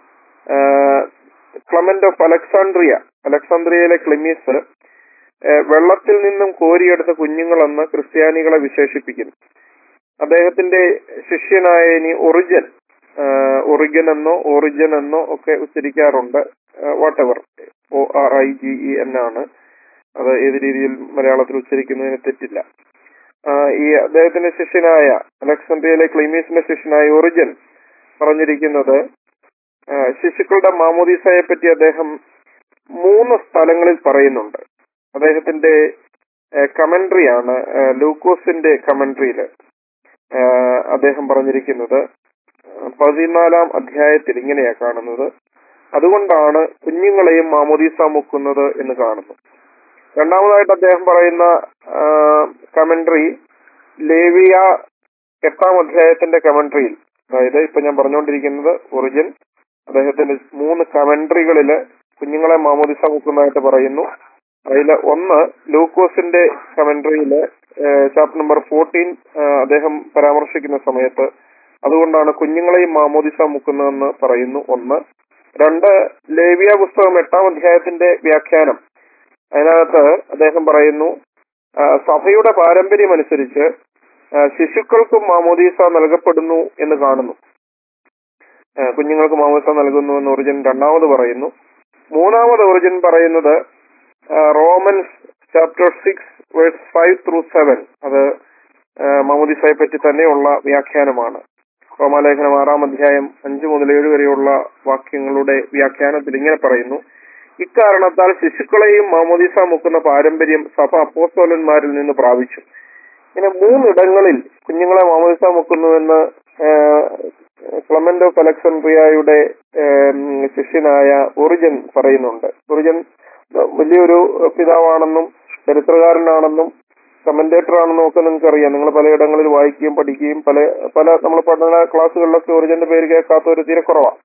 ക്ലമന്റ് ഓഫ് അലക്സാണ്ട്രിയ അലക്സാണ്ട്രിയയിലെ ക്ലിമീസ് ആഹ് വെള്ളത്തിൽ നിന്നും കോരിയെടുത്ത കുഞ്ഞുങ്ങളെന്ന് ക്രിസ്ത്യാനികളെ വിശേഷിപ്പിക്കുന്നു അദ്ദേഹത്തിന്റെ ശിഷ്യനായ ഇനി ഒറിജൻ ഒറിഗൻ എന്നോ ഒറിജൻ എന്നോ ഒക്കെ ഉച്ചരിക്കാറുണ്ട് whatever O R I G E എന്നാണ് അത് ഏത് രീതിയിൽ മലയാളത്തിൽ ഉച്ചരിക്കുന്നതിന് തെറ്റില്ല ആ, ഈ അദ്ദേഹത്തിന്റെ ശിഷ്യനായ അലക്സാണ്ട്രിയയിലെ ക്ലീമീസിന്റെ ശിഷ്യനായ ഒറിജൻ പറഞ്ഞിരിക്കുന്നത് ആ, ശിശുക്കളുടെ മാമോദീസയെ പറ്റി അദ്ദേഹം മൂന്ന് സ്ഥലങ്ങളിൽ പറയുന്നുണ്ട് അദ്ദേഹത്തിന്റെ കമന്ററി ആണ് ആ, ലൂക്കോസിന്റെ കമന്ററിയില് അദ്ദേഹം പറഞ്ഞിരിക്കുന്നത് പതിനാലാം അധ്യായത്തിൽ ഇങ്ങനെയാ കാണുന്നത് അതുകൊണ്ടാണ് കുഞ്ഞുങ്ങളെയും മാമോദീസ മുക്കുന്നത് എന്ന് കാണുന്നു രണ്ടാമതായിട്ട് അദ്ദേഹം പറയുന്ന കമന്ററി ലേവിയ എട്ടാം അധ്യായത്തിന്റെ കമന്ററിയിൽ അതായത് ഇപ്പൊ ഞാൻ പറഞ്ഞുകൊണ്ടിരിക്കുന്നത് ഒറിജിൻ അദ്ദേഹത്തിന്റെ മൂന്ന് കമന്ററികളില് കുഞ്ഞുങ്ങളെ മാമോദിസ മുക്കുന്നതായിട്ട് പറയുന്നു അതില് ഒന്ന് ലൂക്കോസിന്റെ കമന്ററിയില് ചാപ്റ്റർ നമ്പർ ഫോർട്ടീൻ അദ്ദേഹം പരാമർശിക്കുന്ന സമയത്ത് അതുകൊണ്ടാണ് കുഞ്ഞുങ്ങളെയും മാമോദിസ മുക്കുന്നതെന്ന് പറയുന്നു ഒന്ന് രണ്ട് ലേവിയ പുസ്തകം എട്ടാം അധ്യായത്തിന്റെ വ്യാഖ്യാനം അതിനകത്ത് അദ്ദേഹം പറയുന്നു ആ, സഭയുടെ പാരമ്പര്യം അനുസരിച്ച് ആ, ശിശുക്കൾക്കും മാമോദീസ നൽകപ്പെടുന്നു എന്ന് കാണുന്നു ആ, കുഞ്ഞുങ്ങൾക്ക് മാമോദീസ നൽകുന്നു എന്ന് ഒറിജിൻ രണ്ടാമത് പറയുന്നു മൂന്നാമത് ഒറിജിൻ പറയുന്നത് ആ, Romans chapter six verse five through seven അത് ആ, മാമോദീസയെ പറ്റി തന്നെയുള്ള വ്യാഖ്യാനമാണ് റോമാലേഖനം ആറാം അധ്യായം അഞ്ച് മുതൽ ഏഴ് വരെയുള്ള വാക്യങ്ങളുടെ വ്യാഖ്യാനത്തിൽ ഇങ്ങനെ പറയുന്നു ഇക്കാരണത്താൽ ശിശുക്കളെയും മാമോദിസ മുക്കുന്ന പാരമ്പര്യം സഭ അപ്പോസ്തോലന്മാരിൽ നിന്ന് പ്രാപിച്ചു ഇങ്ങനെ മൂന്നിടങ്ങളിൽ കുഞ്ഞുങ്ങളെ മാമോദിസ മുക്കുന്നുവെന്ന് ക്ലമന്റ് ഓഫ് അലക്സാണ്ട്രിയയുടെ ഏം, ശിഷ്യനായ ഒറിജൻ പറയുന്നുണ്ട് ഒറിജൻ വലിയൊരു പിതാവാണെന്നും ചരിത്രകാരനാണെന്നും കമന്റേറ്റർ ആണെന്നും ഒക്കെ നിങ്ങൾക്ക് അറിയാം നിങ്ങൾ പലയിടങ്ങളിൽ വായിക്കുകയും പഠിക്കുകയും പല പല നമ്മൾ പഠന ക്ലാസ്സുകളിലൊക്കെ ഒറിജന്റെ പേര് കേൾക്കാത്തവർ തീരെ കുറവാണ്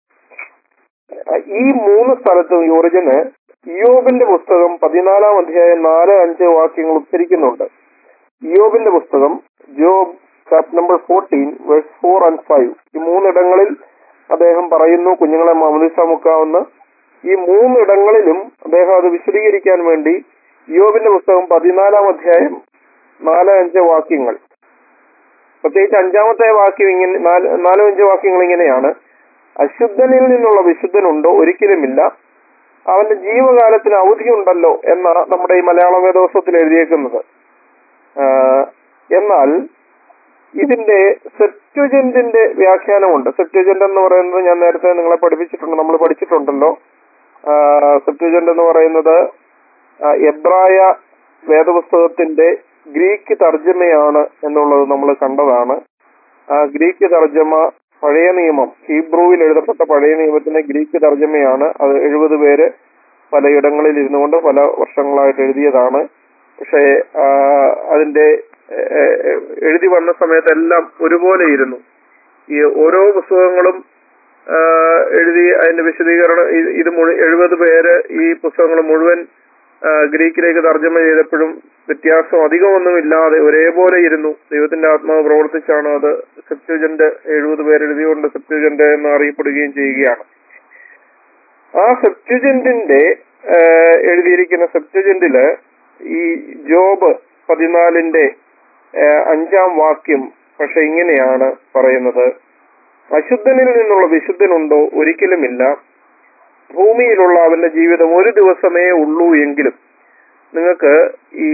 ഈ മൂന്ന് സ്ഥലത്തും ഈ ഒറിജിന് ഇയോബിന്റെ പുസ്തകം പതിനാലാം അധ്യായം നാല് അഞ്ച് വാക്യങ്ങൾ ഉദ്ധരിക്കുന്നുണ്ട് ഇയോബിന്റെ പുസ്തകം Job chapter number fourteen verse four and five ഈ മൂന്നിടങ്ങളിൽ അദ്ദേഹം പറയുന്നു കുഞ്ഞുങ്ങളെ മാമദിസ മുക്കാവുന്ന ഈ മൂന്നിടങ്ങളിലും അദ്ദേഹം അത് വിശദീകരിക്കാൻ വേണ്ടി ഇയോബിന്റെ പുസ്തകം പതിനാലാം അധ്യായം നാല് അഞ്ച് വാക്യങ്ങൾ പ്രത്യേകിച്ച് അഞ്ചാമത്തെ വാക്യം ഇങ്ങനെ നാല് നാലും അഞ്ച് വാക്യങ്ങൾ ഇങ്ങനെയാണ് അശുദ്ധനിൽ നിന്നുള്ള വിശുദ്ധനുണ്ടോ ഒരിക്കലുമില്ല അവന്റെ ജീവകാലത്തിന് അവധിയുണ്ടല്ലോ എന്നാണ് നമ്മുടെ ഈ മലയാള വേദോത്സവത്തിൽ എഴുതിയേക്കുന്നത് ആഹ് എന്നാൽ ഇതിന്റെ സെപ്റ്റുജന്റിന്റെ വ്യാഖ്യാനമുണ്ട് സെപ്റ്റുജന്റ് എന്ന് പറയുന്നത് ഞാൻ നേരത്തെ നിങ്ങളെ പഠിപ്പിച്ചിട്ടുണ്ട് നമ്മൾ പഠിച്ചിട്ടുണ്ടല്ലോ സെപ്റ്റുജന്റ് എന്ന് പറയുന്നത് ആ, എബ്രായ വേദപുസ്തകത്തിന്റെ ഗ്രീക്ക് തർജ്ജമയാണ് എന്നുള്ളത് നമ്മൾ കണ്ടതാണ് ആ ഗ്രീക്ക് തർജ്ജമ പഴയ നിയമം ഹീബ്രുവിൽ എഴുതപ്പെട്ട പഴയ നിയമത്തിന്റെ ഗ്രീക്ക് തർജ്ജമയാണ് അത് എഴുപത് പേര് പലയിടങ്ങളിൽ ഇരുന്നു കൊണ്ട് പല വർഷങ്ങളായിട്ട് എഴുതിയതാണ് പക്ഷേ ആ, അതിന്റെ ഏ, ഏ, എഴുതി വന്ന സമയത്തെല്ലാം ഒരുപോലെ ഇരുന്നു ഈ ഓരോ പുസ്തകങ്ങളും ആ, എഴുതി അതിന്റെ വിശദീകരണം ഇ- ഇത് മുഴു എഴുപത് പേര് ഈ പുസ്തകങ്ങൾ മുഴുവൻ ആ, ഗ്രീക്കിലേക്ക് തർജ്ജമ ചെയ്തപ്പോഴും വ്യത്യാസം അധികമൊന്നുമില്ലാതെ ഒരേപോലെ ഇരുന്നു ദൈവത്തിന്റെ ആത്മാവ് പ്രവർത്തിച്ചാണ് അത് സെപ്റ്റുജന്റ് എഴുപത് പേരെഴുതിയുകൊണ്ട് സെപ്റ്റുജന്റ് എന്ന് അറിയപ്പെടുകയും ചെയ്യുകയാണ് ആ സെപ്റ്റുജന്റിന്റെ എഴുതിയിരിക്കുന്ന സെപ്റ്റുജന്റില് ഈ ജോബ് പതിനാലിന്റെ ഏഹ്, അഞ്ചാം വാക്യം പക്ഷെ ഇങ്ങനെയാണ് പറയുന്നത് അശുദ്ധനിൽ നിന്നുള്ള വിശുദ്ധനുണ്ടോ ഒരിക്കലുമില്ല ഭൂമിയിലുള്ള അവന്റെ ജീവിതം ഒരു ദിവസമേ ഉള്ളൂ എങ്കിലും നിങ്ങൾക്ക് ഈ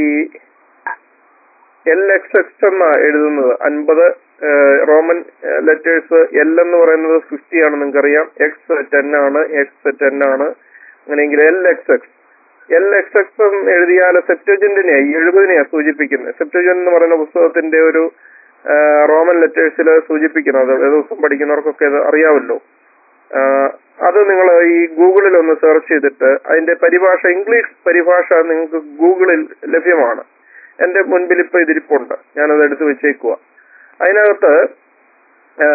എൽ എക്സ് എക്സ് എന്ന എഴുതുന്നത് അൻപത് റോമൻ ലെറ്റേഴ്സ് എൽ എന്ന് പറയുന്നത് ഫിഫ്റ്റി ആണ് നിങ്ങൾക്കറിയാം എക്സ് ടെൻ ആണ് എക്സ് ടെൻ ആണ് അങ്ങനെയെങ്കിൽ L X X L X X എന്ന് എഴുതിയാൽ സെപ്റ്റജന്റിനെ എഴുപതിനെയാണ് സൂചിപ്പിക്കുന്നത് സെപ്റ്റജൻ എന്ന് പറയുന്ന പുസ്തകത്തിന്റെ ഒരു ആ, റോമൻ ലെറ്റേഴ്സിൽ സൂചിപ്പിക്കുന്നത് ഏത് ദിവസം പഠിക്കുന്നവർക്കൊക്കെ അത് അറിയാമല്ലോ ആ, അത് നിങ്ങൾ ഈ ഗൂഗിളിൽ ഒന്ന് സെർച്ച് ചെയ്തിട്ട് അതിന്റെ പരിഭാഷ ഇംഗ്ലീഷ് പരിഭാഷ നിങ്ങൾക്ക് ഗൂഗിളിൽ ലഭ്യമാണ് എന്റെ മുൻപിൽ ഇപ്പൊ ഇതിരിപ്പുണ്ട് ഞാനത് എടുത്തു വെച്ചേക്കുക അതിനകത്ത് ആ,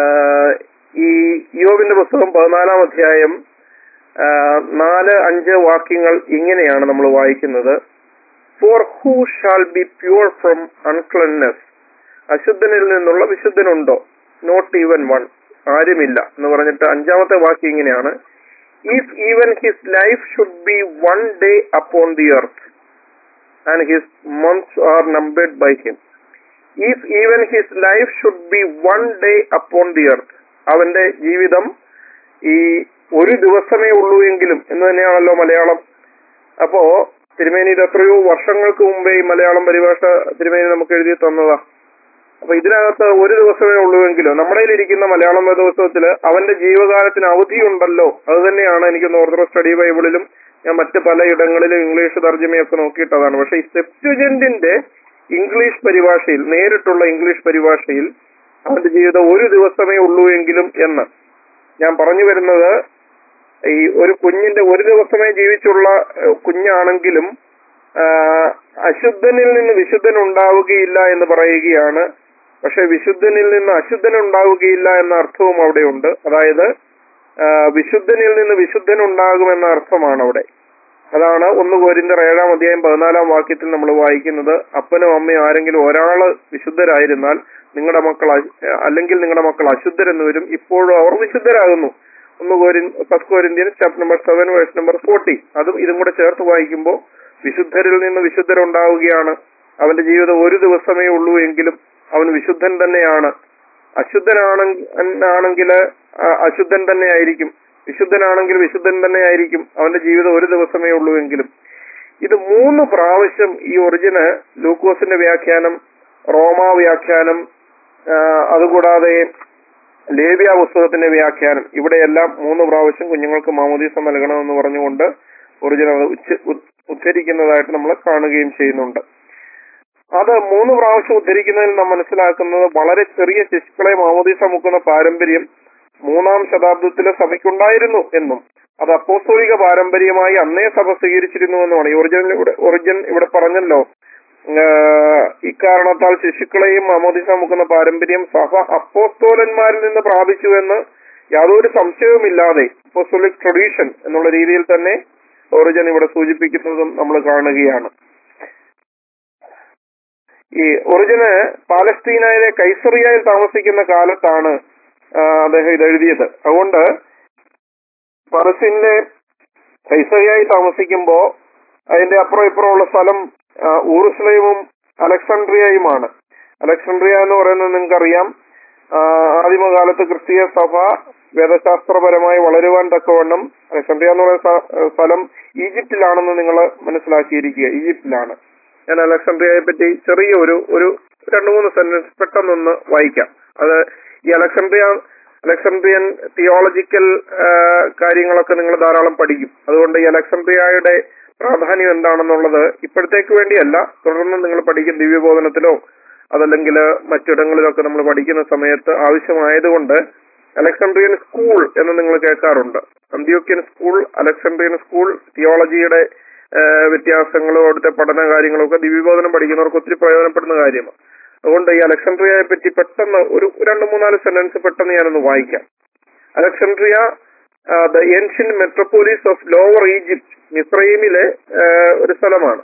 ഈ യോബിന്റെ പുസ്തകം പതിനാലാം അധ്യായം ആ, നാല് അഞ്ച് വാക്യങ്ങൾ ഇങ്ങനെയാണ് നമ്മൾ വായിക്കുന്നത് for who shall be pure from uncleanness അശുദ്ധനിൽ നിന്നുള്ള വിശുദ്ധനുണ്ടോ നോട്ട് ഈവൻ വൺ ആരുമില്ല എന്ന് പറഞ്ഞിട്ട് അഞ്ചാമത്തെ വാക്യം ഇങ്ങനെയാണ് if even his life should be one day upon the earth and his months are numbered by him if even his life should be one day upon the earth അവന്റെ ജീവിതം ഈ ഒരു ദിവസമേ ഉള്ളൂ എങ്കിലും എന്ന് തന്നെയാണല്ലോ മലയാളം അപ്പോ തിരുമേനി ഇത് എത്രയോ വർഷങ്ങൾക്ക് മുമ്പേ ഈ മലയാളം പരിഭാഷ തിരുമേനി നമുക്ക് എഴുതി തന്നതാ അപ്പൊ ഇതിനകത്ത് ഒരു ദിവസമേ ഉള്ളൂവെങ്കിലും നമ്മുടെ ഇരിക്കുന്ന മലയാളം വേദോത്സവത്തില് അവന്റെ ജീവകാലത്തിന് അവധിയുണ്ടല്ലോ അത് തന്നെയാണ് എനിക്ക് ഓർത്തഡോക്സ് സ്റ്റഡി ബൈബിളിലും ഞാൻ മറ്റ് പലയിടങ്ങളിലും ഇംഗ്ലീഷ് തർജ്ജമയൊക്കെ നോക്കിയിട്ടതാണ് പക്ഷെ ഈ സെപ്റ്റുജന്റിന്റെ ഇംഗ്ലീഷ് പരിഭാഷയിൽ നേരിട്ടുള്ള ഇംഗ്ലീഷ് പരിഭാഷയിൽ അവന്റെ ജീവിതം ഒരു ദിവസമേ ഉള്ളൂ എങ്കിലും എന്ന് ഞാൻ പറഞ്ഞു വരുന്നത് ഈ ഒരു കുഞ്ഞിന്റെ ഒരു ദിവസമേ ജീവിച്ചുള്ള ഏഹ്, കുഞ്ഞാണെങ്കിലും ആ, അശുദ്ധനിൽ നിന്ന് വിശുദ്ധൻ ഉണ്ടാവുകയില്ല എന്ന് പറയുകയാണ് പക്ഷെ വിശുദ്ധനിൽ നിന്ന് അശുദ്ധൻ ഉണ്ടാവുകയില്ല എന്ന അർത്ഥവും അവിടെയുണ്ട് അതായത് ആ, വിശുദ്ധനിൽ നിന്ന് വിശുദ്ധൻ ഉണ്ടാകുമെന്ന അർത്ഥമാണ് അവിടെ അതാണ് ഒന്ന് കോരിന്തർ ഏഴാം അധ്യായം പതിനാലാം വാക്യത്തിൽ നമ്മൾ വായിക്കുന്നത് അപ്പനും അമ്മയും ആരെങ്കിലും ഒരാള് വിശുദ്ധരായിരുന്നാൽ നിങ്ങളുടെ മക്കൾ അശ്- അല്ലെങ്കിൽ നിങ്ങളുടെ മക്കൾ അശുദ്ധരെന്ന് വരും ഇപ്പോഴും അവർ വിശുദ്ധരാകുന്നു ഒന്ന് കോരിൻ first Corinthian chapter number seven verse number forty അതും ഇതും കൂടെ ചേർത്ത് വായിക്കുമ്പോൾ വിശുദ്ധരിൽ നിന്ന് വിശുദ്ധരുണ്ടാവുകയാണ് അവന്റെ ജീവിതം ഒരു ദിവസമേ ഉള്ളൂ എങ്കിലും അവൻ വിശുദ്ധൻ തന്നെയാണ് അശുദ്ധനാണെങ്കിൽ അശുദ്ധൻ തന്നെ ആയിരിക്കും വിശുദ്ധനാണെങ്കിൽ വിശുദ്ധൻ തന്നെ ആയിരിക്കും അവന്റെ ജീവിതം ഒരു ദിവസമേ ഉള്ളൂ എങ്കിലും ഇത് മൂന്ന് പ്രാവശ്യം ഈ ഒറിജിന് ലൂക്കോസിന്റെ വ്യാഖ്യാനം റോമാ വ്യാഖ്യാനം ആ, അതുകൂടാതെ ലേവ്യ പുസ്തകത്തിന്റെ വ്യാഖ്യാനം ഇവിടെയെല്ലാം മൂന്ന് പ്രാവശ്യം കുഞ്ഞുങ്ങൾക്ക് മാമോദീസ നൽകണമെന്ന് പറഞ്ഞുകൊണ്ട് ഒറിജിനൽ അത് ഉച്ച- ഉ- ഉദ്ധരിക്കുന്നതായിട്ട് നമ്മൾ കാണുകയും ചെയ്യുന്നുണ്ട് അത് മൂന്ന് പ്രാവശ്യം ഉദ്ധരിക്കുന്നതിൽ നാം മനസ്സിലാക്കുന്നത് വളരെ ചെറിയ ശിശുക്കളെ മാമോദീസ മുക്കുന്ന പാരമ്പര്യം മൂന്നാം ശതാബ്ദത്തിലെ സഭയ്ക്കുണ്ടായിരുന്നു എന്നും അത് അപ്പോസ്തോലിക പാരമ്പര്യമായി അന്നേ സഭ സ്വീകരിച്ചിരുന്നു എന്നുമാണ് ഈ ഒറിജിനൽ ഇവിടെ ഒറിജിൻ ഇവിടെ പറഞ്ഞല്ലോ ആഹ് ഇക്കാരണത്താൽ ശിശുക്കളെയും മാമോദിസ മുക്കുന്ന പാരമ്പര്യം സഭ അപ്പോസ്തോലന്മാരിൽ നിന്ന് പ്രാപിച്ചു എന്ന് യാതൊരു സംശയവുമില്ലാതെ അപ്പോസ്തോലിക് ട്രഡീഷൻ എന്നുള്ള രീതിയിൽ തന്നെ ഒറിജിൻ ഇവിടെ സൂചിപ്പിക്കുന്നതും നമ്മൾ കാണുകയാണ് ഈ ഒറിജിന് പാലസ്തീനയിലെ കൈസറിയയിൽ താമസിക്കുന്ന കാലത്താണ് ആ, അദ്ദേഹം ഇത് എഴുതിയത് അതുകൊണ്ട് പലസ്തീനിലെ കൈസറിയായി താമസിക്കുമ്പോ അതിന്റെ അപ്പുറം ഇപ്പുറമുള്ള സ്ഥലം ആ, ഊറുസ്ലൈമും അലക്സാണ്ട്രിയയുമാണ് അലക്സാണ്ട്രിയ എന്ന് പറയുന്നത് നിങ്ങൾക്കറിയാം ആ, ആദിമകാലത്ത് ക്രിസ്തീയ സഭ വേദശാസ്ത്രപരമായി വളരുവാൻ തക്കവണ്ണം അലക്സാണ്ട്രിയ എന്ന് പറയുന്ന സ്ഥ- സ്ഥലം ഈജിപ്തിലാണെന്ന് നിങ്ങൾ മനസ്സിലാക്കിയിരിക്കുക ഈജിപ്തിലാണ് ഞാൻ അലക്സാണ്ട്രിയയെ പറ്റി ചെറിയ ഒരു ഒരു രണ്ട് മൂന്ന് സെന്റൻസ് പെട്ടെന്നൊന്ന് വായിക്കാം അത് ഈ അലക്സാണ്ട്രിയ അലക്സാണ്ട്രിയൻ തിയോളജിക്കൽ കാര്യങ്ങളൊക്കെ നിങ്ങൾ ധാരാളം പഠിക്കും അതുകൊണ്ട് ഈ അലക്സാണ്ട്രിയയുടെ പ്രാധാന്യം എന്താണെന്നുള്ളത് ഇപ്പോഴത്തേക്ക് വേണ്ടിയല്ല തുടർന്ന് നിങ്ങൾ പഠിക്കും ദിവ്യബോധനത്തിലോ അതല്ലെങ്കിൽ മറ്റിടങ്ങളിലൊക്കെ നമ്മൾ പഠിക്കുന്ന സമയത്ത് ആവശ്യമായതുകൊണ്ട് അലക്സാണ്ട്രിയൻ സ്കൂൾ എന്ന് നിങ്ങൾ കേൾക്കാറുണ്ട് അന്ത്യോക്യൻ സ്കൂൾ അലക്സാണ്ട്രിയൻ സ്കൂൾ തിയോളജിയുടെ ആ, വ്യത്യാസങ്ങളും അവിടുത്തെ പഠന കാര്യങ്ങളും ഒക്കെ ദിവ്യബോധനം പഠിക്കുന്നവർക്ക് ഒത്തിരി പ്രയോജനപ്പെടുന്ന കാര്യമാണ് അതുകൊണ്ട് ഈ അലക്സാണ്ട്രിയയെ പറ്റി പെട്ടെന്ന് ഒരു രണ്ട് മൂന്നാല് സെന്റൻസ് പെട്ടെന്ന് ഞാനൊന്ന് വായിക്കാം Alexandria the ancient metropolis of lower Egypt മിസ്രൈമിലെ ആ, ഒരു സ്ഥലമാണ്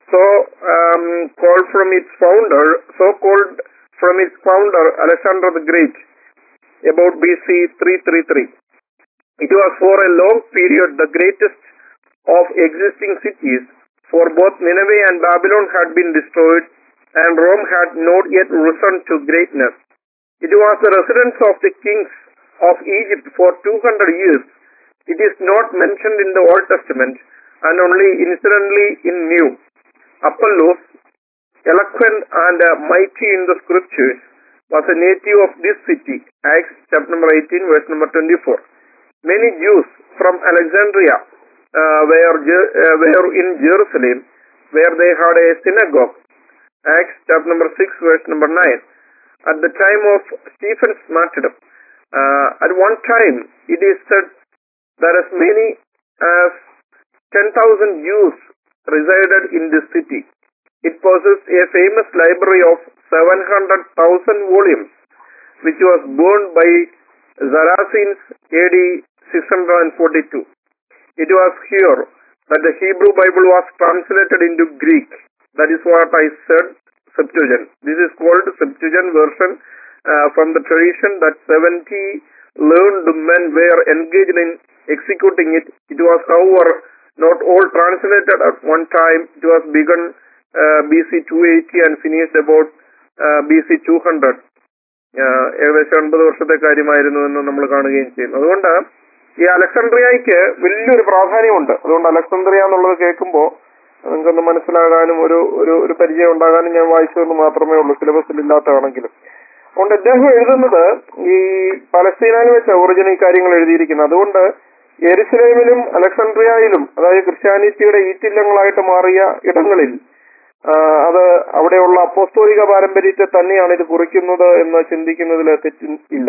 so um, called from its founder, so called from its founder Alexander the Great, about BC 333. It was for a long period the greatest of existing cities, for both Nineveh and Babylon had been destroyed, and Rome had not yet risen to greatness. It was the residence of the kings of Egypt for 200 years. It is not mentioned in the Old Testament and only incidentally in New. Apollos, eloquent and uh, mighty in the scriptures, was a native of this city. Acts chapter number 18, verse number 24. Many Jews from Alexandria uh, were, Jer- uh, were in Jerusalem, where they had a synagogue. Acts chapter number 6, verse number 9. At the time of Stephen's martyrdom, uh, at one time it is said that as many as 10,000 Jews resided in this city. It possessed a famous library of 700,000 volumes, which was burned by Zarasenes AD 642. It was here that the Hebrew Bible was translated into Greek. That is what I said, Septuagint. This is called Septuagint version uh, from the tradition that 70 learned men were engaged in executing it. It was, however, not all translated at one time. It was begun uh, BC 280 and finished about uh, BC 200. ആഹ് ഏകദേശം അൻപത് വർഷത്തെ കാര്യമായിരുന്നു എന്ന് നമ്മൾ കാണുകയും ചെയ്യുന്നു അതുകൊണ്ട് ഈ അലക്സാണ്ട്രിയയ്ക്ക് വലിയൊരു പ്രാധാന്യമുണ്ട് അതുകൊണ്ട് അലക്സാണ്ട്രിയ എന്നുള്ളത് കേൾക്കുമ്പോൾ നിങ്ങൾക്കൊന്ന് മനസ്സിലാകാനും ഒരു ഒരു ഒരു പരിചയം ഉണ്ടാകാനും ഞാൻ വായിച്ചതെന്ന് മാത്രമേ ഉള്ളൂ സിലബസിൽ ഇല്ലാത്തതാണെങ്കിലും അതുകൊണ്ട് അദ്ദേഹം എഴുതുന്നത് ഈ പലസ്തീനയിൽ വെച്ച ഒറിജിനൽ ഈ കാര്യങ്ങൾ എഴുതിയിരിക്കുന്നത് അതുകൊണ്ട് എരുസലേമിലും അലക്സാണ്ട്രിയയിലും അതായത് ക്രിസ്ത്യാനിറ്റിയുടെ ഈറ്റില്ലങ്ങളായിട്ട് മാറിയ ഇടങ്ങളിൽ ആ, അത് അവിടെയുള്ള അപ്പോസ്തോലിക പാരമ്പര്യത്തെ തന്നെയാണ് ഇത് കുറിക്കുന്നത് എന്ന് ചിന്തിക്കുന്നതിൽ തെറ്റ് ഇല്ല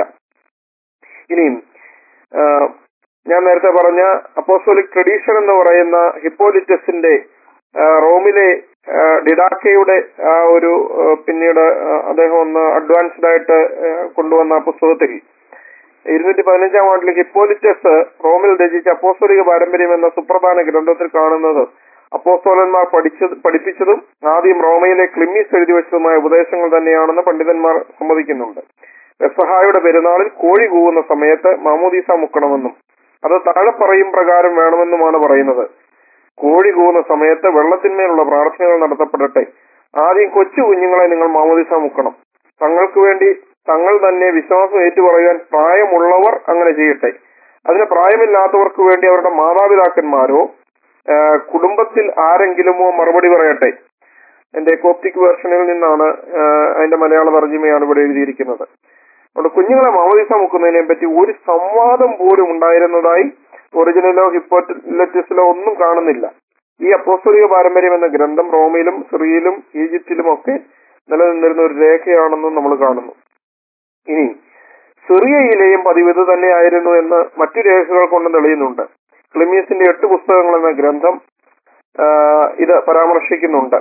ഇനിയും ആ, ഞാൻ നേരത്തെ പറഞ്ഞ അപ്പോസ്തോലിക് ട്രഡീഷൻ എന്ന് പറയുന്ന ഹിപ്പോലിറ്റസിന്റെ ആ, റോമിലെ ആ, ഡിഡാക്കയുടെ ആ ഒരു ആ, പിന്നീട് ആ, അദ്ദേഹം ഒന്ന് അഡ്വാൻസ്ഡ് ആയിട്ട് ആ, കൊണ്ടുവന്ന ആ പുസ്തകത്തിൽ ഇരുന്നൂറ്റി പതിനഞ്ചാം ആണ്ടിൽ ഹിപ്പോലിറ്റസ് റോമിൽ രചിച്ച അപ്പോസ്തോലിക പാരമ്പര്യം എന്ന സുപ്രധാന ഗ്രന്ഥത്തിൽ കാണുന്നത് അപ്പോസ്തോലന്മാർ പഠിച്ചത് പഠിപ്പിച്ചതും ആദ്യം റോമയിലെ ക്ലിമ്മീസ് എഴുതി വെച്ചതുമായ ഉപദേശങ്ങൾ തന്നെയാണെന്ന് പണ്ഡിതന്മാർ സമ്മതിക്കുന്നുണ്ട് പെസഹായുടെ പെരുന്നാളിൽ കോഴി കൂവുന്ന സമയത്ത് മാമോദീസ മുക്കണമെന്നും അത് താഴെ പറയും പ്രകാരം വേണമെന്നുമാണ് പറയുന്നത് കോഴി കൂവുന്ന സമയത്ത് വെള്ളത്തിന്മേലുള്ള പ്രാർത്ഥനകൾ നടത്തപ്പെടട്ടെ ആദ്യം കൊച്ചു കുഞ്ഞുങ്ങളെ നിങ്ങൾ മാമോദീസ മുക്കണം തങ്ങൾക്ക് വേണ്ടി തങ്ങൾ തന്നെ വിശ്വാസം ഏറ്റുപറയാൻ പ്രായമുള്ളവർ അങ്ങനെ ചെയ്യട്ടെ അതിന് പ്രായമില്ലാത്തവർക്ക് വേണ്ടി അവരുടെ മാതാപിതാക്കന്മാരോ ആ, കുടുംബത്തിൽ ആരെങ്കിലുമോ മറുപടി പറയട്ടെ എന്റെ കോപ്റ്റിക് വേർഷനിൽ നിന്നാണ് ആ, അതിന്റെ മലയാള തർജ്ജിമയാണ് ഇവിടെ എഴുതിയിരിക്കുന്നത് അതുകൊണ്ട് കുഞ്ഞുങ്ങളെ മാമോദിസ മുക്കുന്നതിനെ പറ്റി ഒരു സംവാദം പോലും ഉണ്ടായിരുന്നതായി ഒറിജിനലോ ഹിപ്പോലറ്റിസിലോ ഒന്നും കാണുന്നില്ല ഈ അപ്പോസ്തോലിക പാരമ്പര്യം എന്ന ഗ്രന്ഥം റോമിലും സിറിയയിലും ഈജിപ്തിലും ഒക്കെ നിലനിന്നിരുന്ന ഒരു രേഖയാണെന്നും നമ്മൾ കാണുന്നു ഇനി സിറിയയിലെയും പതിവ് ഇത് തന്നെയായിരുന്നു എന്ന് മറ്റു രേഖകൾ കൊണ്ട് തെളിയുന്നുണ്ട് ക്ലിമീസിന്റെ എട്ട് പുസ്തകങ്ങൾ എന്ന ഗ്രന്ഥം ആ, ഇത് പരാമർശിക്കുന്നുണ്ട്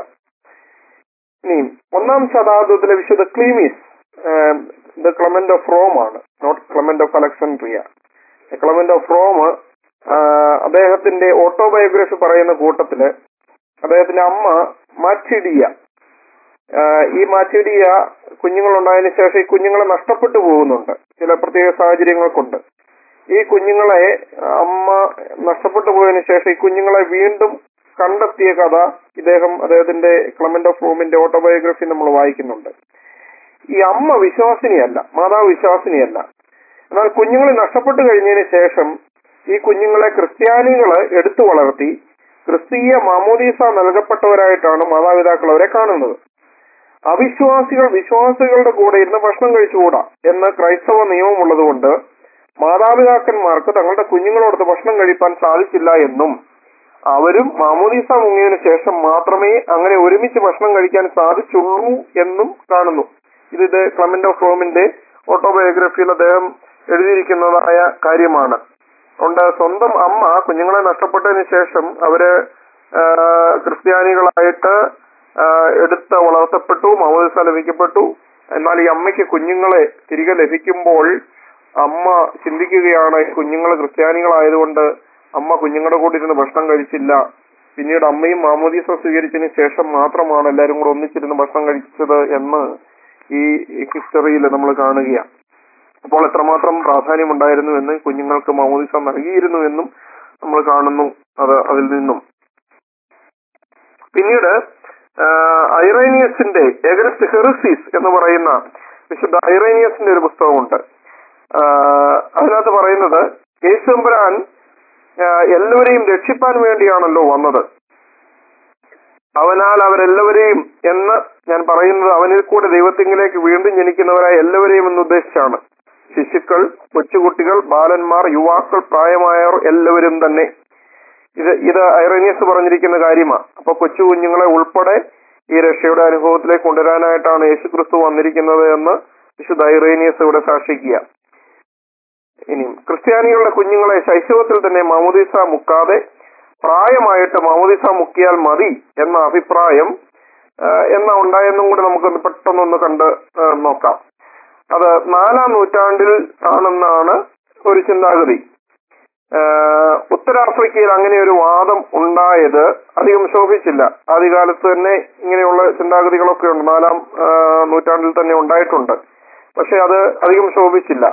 ഇനി ഒന്നാം ശതാബ്ദത്തിലെ വിശുദ്ധ ക്ലീമീസ് ദ ക്ലമന്റ് ഓഫ് റോം ആണ് not Clement of Alexandria Clement of Rome അദ്ദേഹത്തിന്റെ ഓട്ടോബയോഗ്രഫി പറയുന്ന കൂട്ടത്തില് അദ്ദേഹത്തിന്റെ അമ്മ മാറ്റിഡിയ ഈ മാറ്റിഡിയ കുഞ്ഞുങ്ങളുണ്ടായതിനു ശേഷം ഈ കുഞ്ഞുങ്ങളെ നഷ്ടപ്പെട്ടു പോകുന്നുണ്ട് ചില പ്രത്യേക സാഹചര്യങ്ങൾ കൊണ്ട് ഈ കുഞ്ഞുങ്ങളെ അമ്മ നഷ്ടപ്പെട്ടു പോയതിനു ശേഷം ഈ കുഞ്ഞുങ്ങളെ വീണ്ടും കണ്ടെത്തിയ കഥ ഇദ്ദേഹം അദ്ദേഹത്തിന്റെ ക്ലമന്റ് ഓഫ് റോമിന്റെ ഓട്ടോബയോഗ്രഫി നമ്മൾ വായിക്കുന്നുണ്ട് ഈ അമ്മ വിശ്വാസിനിയല്ല മാതാവ് വിശ്വാസിനിയല്ല എന്നാൽ കുഞ്ഞുങ്ങളെ നഷ്ടപ്പെട്ടു കഴിഞ്ഞതിന് ശേഷം ഈ കുഞ്ഞുങ്ങളെ ക്രിസ്ത്യാനികള് എടുത്തു വളർത്തി ക്രിസ്തീയ മാമോദീസ നൽകപ്പെട്ടവരായിട്ടാണ് മാതാപിതാക്കൾ അവരെ കാണുന്നത് അവിശ്വാസികൾ വിശ്വാസികളുടെ കൂടെ ഇരുന്ന് ഭക്ഷണം കഴിച്ചുകൂടാ എന്ന് ക്രൈസ്തവ നിയമമുള്ളതുകൊണ്ട് മാതാപിതാക്കന്മാർക്ക് തങ്ങളുടെ കുഞ്ഞുങ്ങളോടൊത്ത് ഭക്ഷണം കഴിപ്പാൻ സാധിച്ചില്ല എന്നും അവരും മാമോദീസ മുങ്ങിയതിനു ശേഷം മാത്രമേ അങ്ങനെ ഒരുമിച്ച് ഭക്ഷണം കഴിക്കാൻ സാധിച്ചുള്ളൂ എന്നും കാണുന്നു ഇത് ഇത് ക്ലമന്റ് ഓഫ് റോമിന്റെ ഓട്ടോബയോഗ്രഫിയിൽ അദ്ദേഹം എഴുതിയിരിക്കുന്നതായ കാര്യമാണ് അതുകൊണ്ട് സ്വന്തം അമ്മ കുഞ്ഞുങ്ങളെ നഷ്ടപ്പെട്ടതിന് ശേഷം അവര് ആ, ക്രിസ്ത്യാനികളായിട്ട് ആ, എടുത്ത് വളർത്തപ്പെട്ടു മാമോദിസ ലഭിക്കപ്പെട്ടു എന്നാൽ ഈ അമ്മയ്ക്ക് കുഞ്ഞുങ്ങളെ തിരികെ ലഭിക്കുമ്പോൾ അമ്മ ചിന്തിക്കുകയാണ് ഈ കുഞ്ഞുങ്ങൾ ക്രിസ്ത്യാനികളായതുകൊണ്ട് അമ്മ കുഞ്ഞുങ്ങളുടെ കൂടെ ഇരുന്ന് ഭക്ഷണം കഴിച്ചില്ല പിന്നീട് അമ്മയും മാമോദീസ സ്വീകരിച്ചതിന് ശേഷം മാത്രമാണ് എല്ലാവരും കൂടെ ഒന്നിച്ചിരുന്ന് ഭക്ഷണം കഴിച്ചത് എന്ന് ഈ ഹിസ്റ്ററിയിൽ നമ്മൾ കാണുകയാണ് അപ്പോൾ എത്രമാത്രം പ്രാധാന്യമുണ്ടായിരുന്നു എന്ന് കുഞ്ഞുങ്ങൾക്ക് മാമോദീസ നൽകിയിരുന്നു എന്നും നമ്മൾ കാണുന്നു അത് അതിൽ നിന്നും പിന്നീട് ഐറേനിയസിന്റെ എഗനസ്റ്റ് ഹെറിസീസ് എന്ന് പറയുന്ന വിശുദ്ധ ഐറേനിയസിന്റെ ഒരു പുസ്തകമുണ്ട് ആ, അതിനകത്ത് പറയുന്നത് യേശുമ്പരാൻ എല്ലാവരെയും രക്ഷിപ്പാൻ വേണ്ടിയാണല്ലോ വന്നത് അവനാൽ അവരെല്ലാവരെയും എന്ന് ഞാൻ പറയുന്നത് അവനിൽ കൂടെ ദൈവത്തിങ്കിലേക്ക് വീണ്ടും ജനിക്കുന്നവരായ എല്ലാവരെയും എന്ന് ഉദ്ദേശിച്ചാണ് ശിശുക്കൾ കൊച്ചുകുട്ടികൾ ബാലന്മാർ യുവാക്കൾ പ്രായമായവർ എല്ലാവരും തന്നെ ഇത് ഇത് ഐറേനിയസ് പറഞ്ഞിരിക്കുന്ന കാര്യമാണ് അപ്പൊ കൊച്ചു കുഞ്ഞുങ്ങളെ ഉൾപ്പെടെ ഈ രക്ഷയുടെ അനുഭവത്തിലേക്ക് കൊണ്ടുവരാനായിട്ടാണ് യേശുക്രിസ്തു വന്നിരിക്കുന്നത് എന്ന് വിശുദ്ധ ഐറേനിയസ് ഇവിടെ സാക്ഷിക്കുക ഇനിയും ക്രിസ്ത്യാനികളുടെ കുഞ്ഞുങ്ങളെ ശൈശവത്തിൽ തന്നെ മാമോദീസ മുക്കാതെ പ്രായമായിട്ട് മാമോദീസ മുക്കിയാൽ മതി എന്ന അഭിപ്രായം ആ, എന്നാ ഉണ്ടായെന്നും കൂടി നമുക്കൊന്ന് പെട്ടെന്നൊന്ന് കണ്ട് ആ, നോക്കാം അത് നാലാം നൂറ്റാണ്ടിൽ ആണെന്നാണ് ഒരു ചിന്താഗതി ആ, ഉത്തരാഫ്രിക്കയിൽ അങ്ങനെ ഒരു വാദം ഉണ്ടായത് അധികം ശോഭിച്ചില്ല ആദ്യകാലത്ത് തന്നെ ഇങ്ങനെയുള്ള ചിന്താഗതികളൊക്കെ ഉണ്ട് നാലാം ആ, നൂറ്റാണ്ടിൽ തന്നെ ഉണ്ടായിട്ടുണ്ട് പക്ഷെ അത് അധികം ശോഭിച്ചില്ല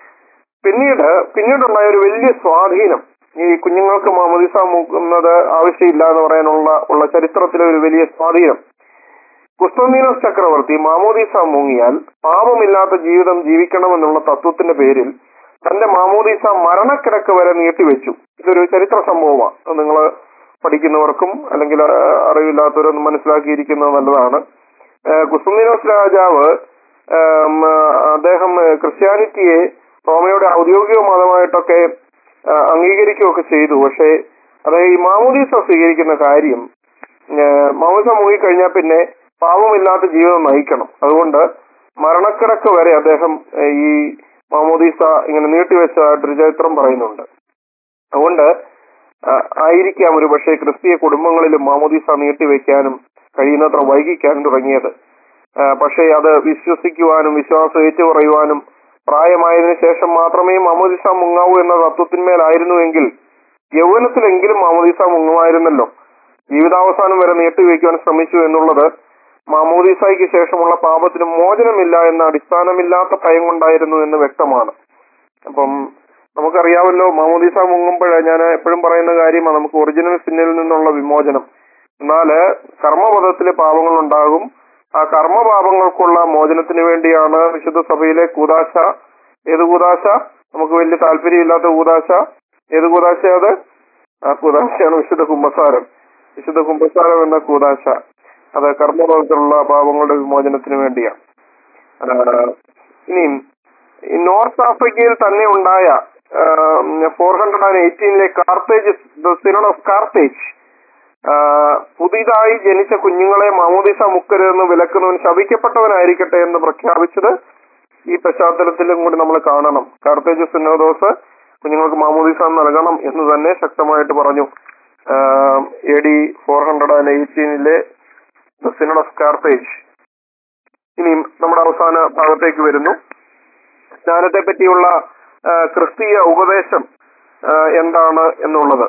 പിന്നീട് പിന്നീടുണ്ടായ ഒരു വലിയ സ്വാധീനം ഈ കുഞ്ഞുങ്ങൾക്ക് മാമോദിസ മുക്കുന്നത് ആവശ്യമില്ല എന്ന് പറയാനുള്ള ഉള്ള ചരിത്രത്തിലെ ഒരു വലിയ സ്വാധീനം കുസ്തന്തീനോസ് ചക്രവർത്തി മാമോദീസ മുങ്ങിയാൽ പാപമില്ലാത്ത ജീവിതം ജീവിക്കണമെന്നുള്ള തത്വത്തിന്റെ പേരിൽ തന്റെ മാമോദീസ മരണക്കിടക്ക് വരെ നീട്ടിവെച്ചു ഇതൊരു ചരിത്ര സംഭവമാണ് നിങ്ങൾ പഠിക്കുന്നവർക്കും അല്ലെങ്കിൽ ആ, അറിവില്ലാത്തവരൊന്നും മനസ്സിലാക്കിയിരിക്കുന്നത് നല്ലതാണ് കുസ്തന്തീനോസ് രാജാവ് ആം, അദ്ദേഹം ക്രിസ്ത്യാനിറ്റിയെ റോമയുടെ ഔദ്യോഗിക മതമായിട്ടൊക്കെ ആ, അംഗീകരിക്കുകയൊക്കെ ചെയ്തു പക്ഷേ അതായത് ഈ മാമോദീസ സ്വീകരിക്കുന്ന കാര്യം മാമോദീസ മുങ്ങിക്കഴിഞ്ഞാൽ പിന്നെ പാപമില്ലാത്ത ജീവിതം നയിക്കണം അതുകൊണ്ട് മരണക്കിടക്ക് വരെ അദ്ദേഹം ഏ, ഈ മാമോദീസ ഇങ്ങനെ നീട്ടിവെച്ചതായിട്ടൊരു ചരിത്രം പറയുന്നുണ്ട് അതുകൊണ്ട് ആ, ആയിരിക്കാം ഒരു പക്ഷേ ക്രിസ്തീയ കുടുംബങ്ങളിലും മാമോദീസ നീട്ടിവെക്കാനും കഴിയുന്നത്ര വൈകിക്കാൻ തുടങ്ങിയത് ആ, പക്ഷേ അത് വിശ്വസിക്കുവാനും വിശ്വാസം ഏറ്റുപറയുവാനും പ്രായമായതിനു ശേഷം മാത്രമേ മാമോദിസ മുങ്ങാവൂ എന്ന തത്വത്തിന്മേലായിരുന്നുവെങ്കിൽ യൗവനത്തിലെങ്കിലും മാമോദിസ മുങ്ങുമായിരുന്നല്ലോ ജീവിതാവസാനം വരെ നീട്ടിവെക്കുവാൻ ശ്രമിച്ചു എന്നുള്ളത് മാമോദിസായ്ക്ക് ശേഷമുള്ള പാപത്തിന് മോചനമില്ല എന്ന അടിസ്ഥാനമില്ലാത്ത ഭയം കൊണ്ടായിരുന്നു എന്ന് വ്യക്തമാണ് അപ്പം നമുക്കറിയാമല്ലോ മാമോദിസ മുങ്ങുമ്പോഴേ ഞാൻ എപ്പോഴും പറയുന്ന കാര്യമാണ് നമുക്ക് ഒറിജിനൽ സിന്നിൽ നിന്നുള്ള വിമോചനം എന്നാല് കർമ്മപദത്തിലെ പാപങ്ങൾ ഉണ്ടാകും ആ കർമ്മപാപങ്ങൾക്കുള്ള മോചനത്തിന് വേണ്ടിയാണ് വിശുദ്ധ സഭയിലെ കൂതാശ ഏത് കൂതാശ നമുക്ക് വലിയ താല്പര്യമില്ലാത്ത കൂതാശ ഏത് കൂതാശ അത് ആ കൂതാശയാണ് വിശുദ്ധ കുംഭസാരം വിശുദ്ധ കുംഭസാരം എന്ന കൂതാശ അത് കർമ്മപദത്തിലുള്ള പാപങ്ങളുടെ വിമോചനത്തിന് വേണ്ടിയാണ് ആ, ഇനിയും ഈ നോർത്ത് ആഫ്രിക്കയിൽ തന്നെ ഉണ്ടായ ഫോർ ഹൺഡ്രഡ് ആൻഡ് എയ്റ്റീനിലെ കാർത്തേജ് സിനോഡ് ഓഫ് കാർത്തേജ് ആഹ് പുതിയതായി ജനിച്ച കുഞ്ഞുങ്ങളെ മാമോദിസ മുക്കരുതെന്ന് വിലക്കുന്നവൻ ശപിക്കപ്പെട്ടവനായിരിക്കട്ടെ എന്ന് പ്രഖ്യാപിച്ചത് ഈ പശ്ചാത്തലത്തിലും കൂടി നമ്മൾ കാണണം കാർത്തേജ് സിനോദോസ് കുഞ്ഞുങ്ങൾക്ക് മാമോദിസ നൽകണം എന്ന് തന്നെ ശക്തമായിട്ട് പറഞ്ഞു A D four hundred and എയ്റ്റീനിലെ സിനഡ് ഓഫ് കാർത്തേജ് ഇനിയും നമ്മുടെ അവസാന ഭാഗത്തേക്ക് വരുന്നു സ്നാനത്തെ പറ്റിയുള്ള ആ, ക്രിസ്തീയ ഉപദേശം ആ, എന്താണ് എന്നുള്ളത്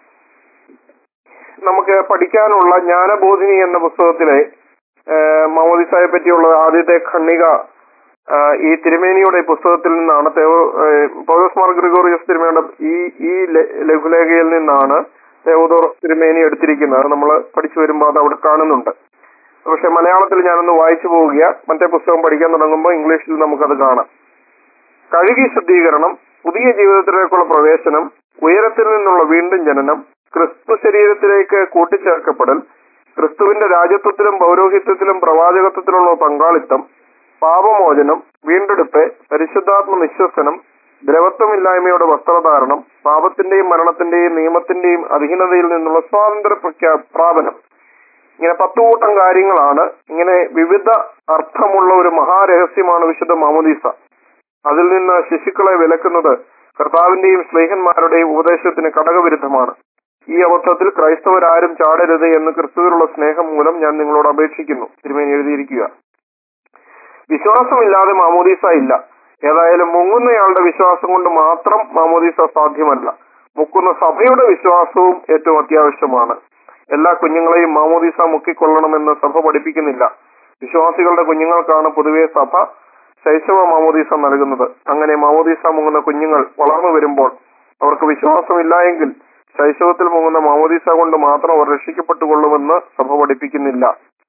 നമുക്ക് പഠിക്കാനുള്ള ജ്ഞാനബോധിനി എന്ന പുസ്തകത്തിലെ മമോദിസായെ പറ്റിയുള്ള ആദ്യത്തെ ഖണ്ണിക ആ, ഈ തിരുമേനിയുടെ പുസ്തകത്തിൽ നിന്നാണ് തേവ- ഏ, പൗലോസ് മാർ ഗ്രിഗോറിയസ് തിരുമേനിയുടെ ഈ ഈ ല- ലഘുലേഖയിൽ നിന്നാണ് തേവദോർ തിരുമേനി എടുത്തിരിക്കുന്നത് അത് നമ്മൾ പഠിച്ചു വരുമ്പോൾ അത് അവിടെ കാണുന്നുണ്ട് പക്ഷെ മലയാളത്തിൽ ഞാനൊന്ന് വായിച്ചു പോവുക മറ്റേ പുസ്തകം പഠിക്കാൻ തുടങ്ങുമ്പോൾ ഇംഗ്ലീഷിൽ നമുക്കത് കാണാം കഴുകി ശുദ്ധീകരണം പുതിയ ജീവിതത്തിലേക്കുള്ള പ്രവേശനം ഉയരത്തിൽ നിന്നുള്ള വീണ്ടും ജനനം ക്രിസ്തു ശരീരത്തിലേക്ക് കൂട്ടിച്ചേർക്കപ്പെടൽ ക്രിസ്തുവിന്റെ രാജ്യത്വത്തിലും പൗരോഹിത്യത്തിലും പ്രവാചകത്വത്തിലുള്ള പങ്കാളിത്തം പാപമോചനം വീണ്ടെടുപ്പ് പരിശുദ്ധാത്മ നിശ്വസനം ദ്രവത്വമില്ലായ്മയുടെ വസ്ത്രധാരണം പാപത്തിന്റെയും മരണത്തിന്റെയും നിയമത്തിന്റെയും അധീനതയിൽ നിന്നുള്ള സ്വാതന്ത്ര്യ പ്രഖ്യാ പ്രാപനം ഇങ്ങനെ പത്തു കൂട്ടം കാര്യങ്ങളാണ് ഇങ്ങനെ വിവിധ അർത്ഥമുള്ള ഒരു മഹാരഹസ്യമാണ് വിശുദ്ധ മാമോദീസ അതിൽ നിന്ന് ശിശുക്കളെ വിലക്കുന്നത് കർത്താവിന്റെയും സ്നേഹന്മാരുടെയും ഉപദേശത്തിന് കടകവിരുദ്ധമാണ് ഈ അബദ്ധത്തിൽ ക്രൈസ്തവരാരും ചാടരുത് എന്ന് ക്രിസ്തുവിനുള്ള സ്നേഹം മൂലം ഞാൻ നിങ്ങളോട് അപേക്ഷിക്കുന്നു തിരുമേനി എഴുതിയിരിക്കുക വിശ്വാസമില്ലാതെ മാമോദീസ ഇല്ല ഏതായാലും മുങ്ങുന്നയാളുടെ വിശ്വാസം കൊണ്ട് മാത്രം മാമോദീസ സാധ്യമല്ല മുക്കുന്ന സഭയുടെ വിശ്വാസവും ഏറ്റവും അത്യാവശ്യമാണ് എല്ലാ കുഞ്ഞുങ്ങളെയും മാമോദീസ മുക്കിക്കൊള്ളണമെന്ന് സഭ പഠിപ്പിക്കുന്നില്ല വിശ്വാസികളുടെ കുഞ്ഞുങ്ങൾക്കാണ് പൊതുവെ സഭ ശൈശവ മാമോദീസ നൽകുന്നത് അങ്ങനെ മാമോദീസ മുങ്ങുന്ന കുഞ്ഞുങ്ങൾ വളർന്നു വരുമ്പോൾ അവർക്ക് വിശ്വാസമില്ല എങ്കിൽ ശൈശവത്തിൽ മുങ്ങുന്ന മാമോദീസ കൊണ്ട് മാത്രം അവർ രക്ഷിക്കപ്പെട്ടുകൊള്ളുമെന്ന് സഭ പഠിപ്പിക്കുന്നില്ല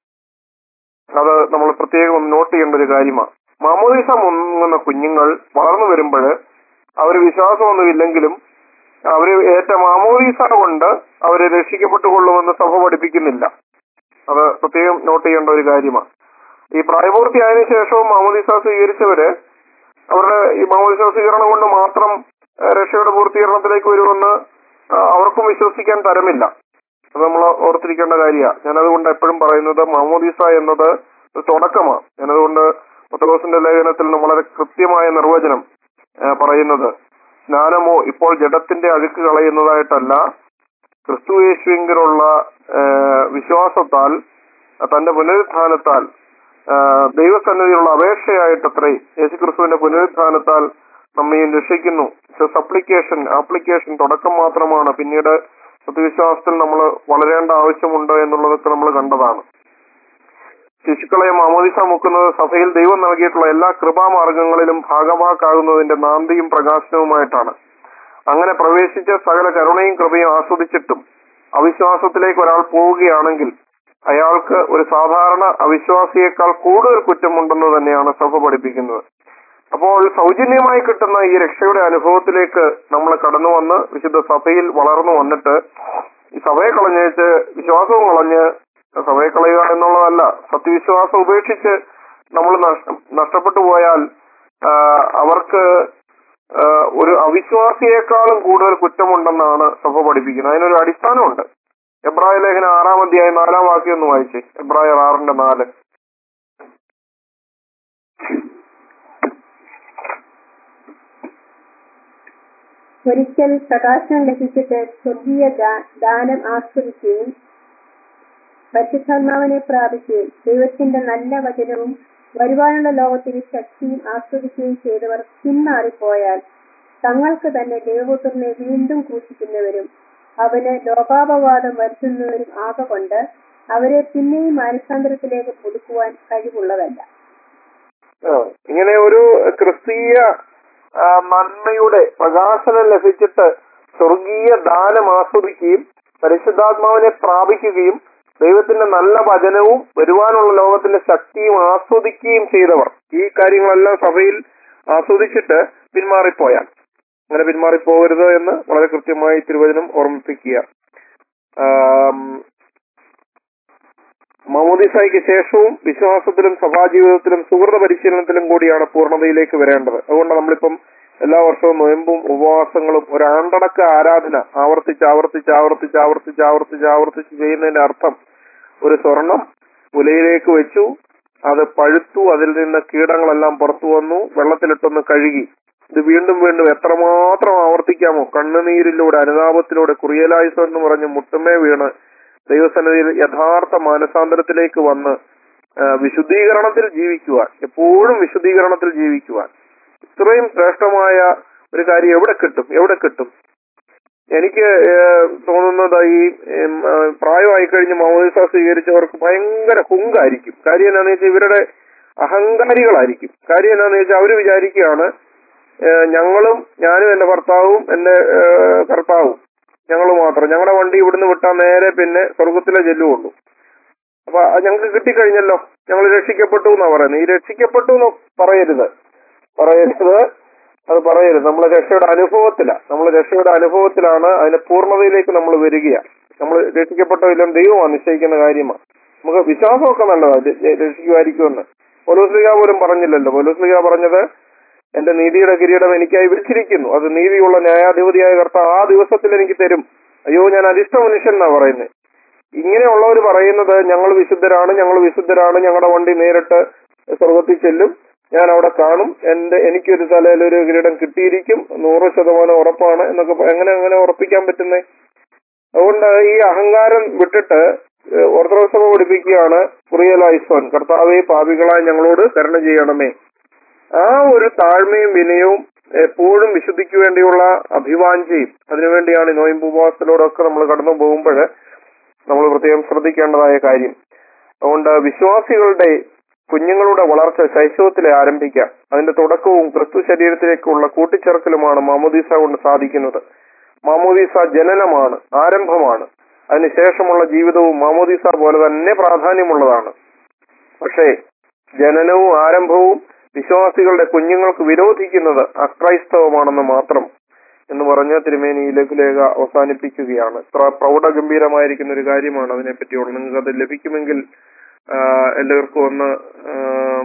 അത് നമ്മൾ പ്രത്യേകം ഒന്ന് നോട്ട് ചെയ്യേണ്ട ഒരു കാര്യമാണ് മാമോദീസ മുങ്ങുന്ന കുഞ്ഞുങ്ങൾ വളർന്നു വരുമ്പോൾ അവർ വിശ്വാസമൊന്നുമില്ലെങ്കിലും അവര് ഏറ്റ മാമോദീസ കൊണ്ട് അവര് രക്ഷിക്കപ്പെട്ടുകൊള്ളുമെന്ന് സഭ പഠിപ്പിക്കുന്നില്ല അത് പ്രത്യേകം നോട്ട് ചെയ്യേണ്ട ഒരു കാര്യമാണ് ഈ പ്രായപൂർത്തിയായതിനു ശേഷവും മാമോദീസ സ്വീകരിച്ചവര് അവരുടെ ഈ മാമോദീസ സ്വീകരണം കൊണ്ട് മാത്രം ഏഹ്, രക്ഷയുടെ പൂർത്തീകരണത്തിലേക്ക് വരുമെന്ന് ആ, അവർക്കും വിശ്വസിക്കാൻ തരമില്ല അത് നമ്മൾ ഓർത്തിരിക്കേണ്ട കാര്യമാണ് ഞാനതുകൊണ്ട് എപ്പോഴും പറയുന്നത് മാമോദീസ എന്നത് ഒരു തുടക്കമാണ് ഞാനതുകൊണ്ട് പത്രോസിന്റെ ലേഖനത്തിൽ നിന്ന് വളരെ കൃത്യമായ നിർവചനം ആ, പറയുന്നത് സ്നാനമോ ഇപ്പോൾ ജഡത്തിന്റെ അഴുക്ക് കളയുന്നതായിട്ടല്ല ക്രിസ്തു യേശുവിലുള്ള വിശ്വാസത്താൽ തന്റെ പുനരുത്ഥാനത്താൽ ആ, ദൈവസന്നിധിയിലുള്ള അപേക്ഷയായിട്ടത്രേ യേശു ക്രിസ്തുവിന്റെ പുനരുത്ഥാനത്താൽ നമ്മയും രക്ഷിക്കുന്നു സപ്ലിക്കേഷൻ ആപ്ലിക്കേഷൻ തുടക്കം മാത്രമാണ് പിന്നീട് സത്യവിശ്വാസത്തിൽ നമ്മൾ വളരേണ്ട ആവശ്യമുണ്ട് എന്നുള്ളതൊക്കെ നമ്മൾ കണ്ടതാണ് ശിശുക്കളെ മാമോദിസ മുക്കുന്നത് സഭയിൽ ദൈവം നൽകിയിട്ടുള്ള എല്ലാ കൃപാമാർഗങ്ങളിലും ഭാഗമാക്കാകുന്നതിന്റെ നാന്തിയും പ്രകാശനവുമായിട്ടാണ് അങ്ങനെ പ്രവേശിച്ച സകല കരുണയും കൃപയും ആസ്വദിച്ചിട്ടും അവിശ്വാസത്തിലേക്ക് ഒരാൾ പോവുകയാണെങ്കിൽ അയാൾക്ക് ഒരു സാധാരണ അവിശ്വാസിയേക്കാൾ കൂടുതൽ കുറ്റമുണ്ടെന്ന് തന്നെയാണ് സഭ പഠിപ്പിക്കുന്നത് അപ്പോൾ സൗജന്യമായി കിട്ടുന്ന ഈ രക്ഷയുടെ അനുഭവത്തിലേക്ക് നമ്മൾ കടന്നു വന്ന് വിശുദ്ധ സഭയിൽ വളർന്നു വന്നിട്ട് ഈ സഭയെ കളഞ്ഞേച്ച് വിശ്വാസവും കളഞ്ഞ് സഭയെ കളയുക എന്നുള്ളതല്ല സത്യവിശ്വാസം ഉപേക്ഷിച്ച് നമ്മൾ നഷ്ട- നഷ്ടപ്പെട്ടു പോയാൽ ആ, അവർക്ക് ആ, ഒരു അവിശ്വാസിയേക്കാളും കൂടുതൽ കുറ്റമുണ്ടെന്നാണ് സഭ പഠിപ്പിക്കുന്നത് അതിനൊരു അടിസ്ഥാനമുണ്ട് എബ്രായ ലേഖനം ആറാം അധ്യായം നാലാം വാക്യം ഒന്ന് വായിച്ചേ എബ്രായർ ആറിന്റെ നാല് ഒരിക്കൽ പ്രകാശനം ലഭിച്ചിട്ട് സ്വർഗീയ ദാ- ദാനം ആസ്വദിക്കുകയും പരിശുദ്ധാത്മാവിനെ പ്രാപിക്കുകയും ദൈവത്തിന്റെ നല്ല വചനവും വരുവാനുള്ള ലോകത്തിന്റെ ശക്തിയും ആസ്വദിക്കുകയും ചെയ്തവർ പിന്മാറിപ്പോയാൽ തങ്ങൾക്ക് തന്നെ ദൈവപുത്രനെ വീണ്ടും ക്രൂശിക്കുന്നവരും അവന് ലോകാപവാദം വരുത്തുന്നവരും ആകൊണ്ട് അവരെ പിന്നെയും മാനസാന്തരത്തിലേക്ക് പുതുക്കുവാൻ കഴിവുള്ളതല്ല ആ, ഇങ്ങനെ ഒരു ക്രിസ്തീയ ആ, നന്മയുടെ പ്രകാശനം ലഭിച്ചിട്ട് സ്വർഗീയ ദാനം ആസ്വദിക്കുകയും പരിശുദ്ധാത്മാവിനെ പ്രാപിക്കുകയും ദൈവത്തിന്റെ നല്ല വചനവും വരുവാനുള്ള ലോകത്തിന്റെ ശക്തിയും ആസ്വദിക്കുകയും ചെയ്തവർ ഈ കാര്യങ്ങളെല്ലാം സഭയിൽ ആസ്വദിച്ചിട്ട് പിന്മാറിപ്പോയാൽ അങ്ങനെ പിന്മാറിപ്പോകരുത് എന്ന് വളരെ കൃത്യമായി തിരുവചനം ഓർമ്മിപ്പിക്കുക ആം, മമോദിസായ്ക്ക് ശേഷവും വിശ്വാസത്തിലും സഭാജീവിതത്തിലും സുഹൃത പരിശീലനത്തിലും കൂടിയാണ് പൂർണ്ണതയിലേക്ക് വരേണ്ടത് അതുകൊണ്ട് നമ്മളിപ്പം എല്ലാ വർഷവും നോയമ്പും ഉപവാസങ്ങളും ഒരു ആണ്ടടക്ക ആരാധന ആവർത്തിച്ച് ആവർത്തിച്ച് ആവർത്തിച്ച് ആവർത്തിച്ച് ആവർത്തിച്ച് ആവർത്തിച്ച് ചെയ്യുന്നതിന്റെ അർത്ഥം ഒരു സ്വർണം ഉലയിലേക്ക് വെച്ചു അത് പഴുത്തു അതിൽ നിന്ന് കീടങ്ങളെല്ലാം പുറത്തു വന്നു വെള്ളത്തിലിട്ടൊന്ന് കഴുകി ഇത് വീണ്ടും വീണ്ടും എത്രമാത്രം ആവർത്തിക്കാമോ കണ്ണുനീരിലൂടെ അനുതാപത്തിലൂടെ കുറിയലായുസം എന്ന് പറഞ്ഞ് മുട്ടുമേ വീണ് ദൈവസന്നിധിയിൽ യഥാർത്ഥ മാനസാന്തരത്തിലേക്ക് വന്ന് ആ, വിശുദ്ധീകരണത്തിൽ ജീവിക്കുവാൻ എപ്പോഴും വിശുദ്ധീകരണത്തിൽ ജീവിക്കുവാൻ ഇത്രയും ശ്രേഷ്ഠമായ ഒരു കാര്യം എവിടെ കിട്ടും എവിടെ കിട്ടും എനിക്ക് ഏഹ്, തോന്നുന്നത് ഈ ഉം, ആ, പ്രായമായി കഴിഞ്ഞ് മൗലിസ സ്വീകരിച്ചവർക്ക് ഭയങ്കര ഹുങ്കായിരിക്കും കാര്യം എന്താണെന്ന് വെച്ചാൽ ഇവരുടെ അഹങ്കാരികളായിരിക്കും കാര്യം എന്താണെന്ന് വെച്ചാൽ അവര് വിചാരിക്കുകയാണ് ഏഹ്, ഞങ്ങളും ഞാനും എന്റെ ഭർത്താവും എന്റെ ഏഹ്, കർത്താവും ഞങ്ങൾ മാത്രം ഞങ്ങളുടെ വണ്ടി ഇവിടുന്ന് വിട്ടാൽ നേരെ പിന്നെ സ്വർഗത്തിലെ ചെല്ലുള്ളൂ അപ്പൊ അത് ഞങ്ങൾക്ക് കിട്ടിക്കഴിഞ്ഞല്ലോ ഞങ്ങൾ രക്ഷിക്കപ്പെട്ടു എന്നാ പറയുന്നത് ഈ രക്ഷിക്കപ്പെട്ടു എന്ന് പറയരുത് പറയരുത് അത് പറയരുത് നമ്മൾ രക്ഷയുടെ അനുഭവത്തിലാണ് നമ്മൾ രക്ഷയുടെ അനുഭവത്തിലാണ് അതിന്റെ പൂർണ്ണതയിലേക്ക് നമ്മൾ വരികയാണ് നമ്മൾ രക്ഷിക്കപ്പെട്ടോ ഇല്ലെന്ന് ദൈവമാണ് നിശ്ചയിക്കുന്ന കാര്യമാണ് നമുക്ക് വിശ്വാസമൊക്കെ നല്ലതാണ് ര- രക്ഷിക്കുമായിരിക്കുമെന്ന് പോലീസ്ലിക പോലും പറഞ്ഞില്ലല്ലോ പോലീസ്ലിക പറഞ്ഞത് എന്റെ നീതിയുടെ കിരീടം എനിക്കായി വിളിച്ചിരിക്കുന്നു അത് നീതിയുള്ള ന്യായാധിപതിയായ കർത്താവ് ആ ദിവസത്തിൽ എനിക്ക് തരും അയ്യോ ഞാൻ അരിഷ്ട മനുഷ്യൻ എന്നാ പറയുന്നത് ഇങ്ങനെയുള്ളവർ പറയുന്നത് ഞങ്ങൾ വിശുദ്ധരാണ് ഞങ്ങൾ വിശുദ്ധരാണ് ഞങ്ങളുടെ വണ്ടി നേരിട്ട് സ്വർഗത്തിൽ ചെല്ലും ഞാൻ അവിടെ കാണും എന്റെ എനിക്കൊരു തലയിൽ ഒരു കിരീടം കിട്ടിയിരിക്കും നൂറ് ശതമാനം ഉറപ്പാണ് എന്നൊക്കെ പ- എങ്ങനെ എങ്ങനെ ഉറപ്പിക്കാൻ പറ്റുന്നേ അതുകൊണ്ട് ഈ അഹങ്കാരം വിട്ടിട്ട് ഏഹ്, ഓർത്തഡോക്സ് സഭ പഠിപ്പിക്കുകയാണ് കുറിയലായിസോൻ കർത്താവെ പാപികളായി ഞങ്ങളോട് കരുണ ചെയ്യണമേ ആ ഒരു താഴ്മയും വിനയവും എപ്പോഴും വിശുദ്ധിക്ക് വേണ്ടിയുള്ള അഭിവാഞ്ചയും അതിനുവേണ്ടിയാണ് ഈ നോയമ്പ് ഉപവാസത്തിലൂടെയൊക്കെ നമ്മൾ കടന്നു പോകുമ്പോൾ നമ്മൾ പ്രത്യേകം ശ്രദ്ധിക്കേണ്ടതായ കാര്യം അതുകൊണ്ട് വിശ്വാസികളുടെ കുഞ്ഞുങ്ങളുടെ വളർച്ച ശൈശവത്തിലെ ആരംഭിക്കാം അതിന്റെ തുടക്കവും ക്രിസ്തു ശരീരത്തിലേക്കുള്ള കൂട്ടിച്ചേർക്കലുമാണ് മാമോദീസ കൊണ്ട് സാധിക്കുന്നത് മാമോദീസ ജനനമാണ് ആരംഭമാണ് അതിനുശേഷമുള്ള ജീവിതവും മാമോദീസ പോലെ തന്നെ പ്രാധാന്യമുള്ളതാണ് പക്ഷേ ജനനവും ആരംഭവും വിശ്വാസികളുടെ കുഞ്ഞുങ്ങൾക്ക് വിരോധിക്കുന്നത് അക്രൈസ്തവമാണെന്ന് മാത്രം എന്ന് പറഞ്ഞ തിരുമേനി ഈ ലഘുലേഖ അവസാനിപ്പിക്കുകയാണ് ഇത്ര പ്രൗഢഗംഭീരമായിരിക്കുന്ന ഒരു കാര്യമാണ് അതിനെപ്പറ്റിയുള്ളത് നിങ്ങൾക്ക് അത് ലഭിക്കുമെങ്കിൽ ആ, എല്ലാവർക്കും ഒന്ന് ആ,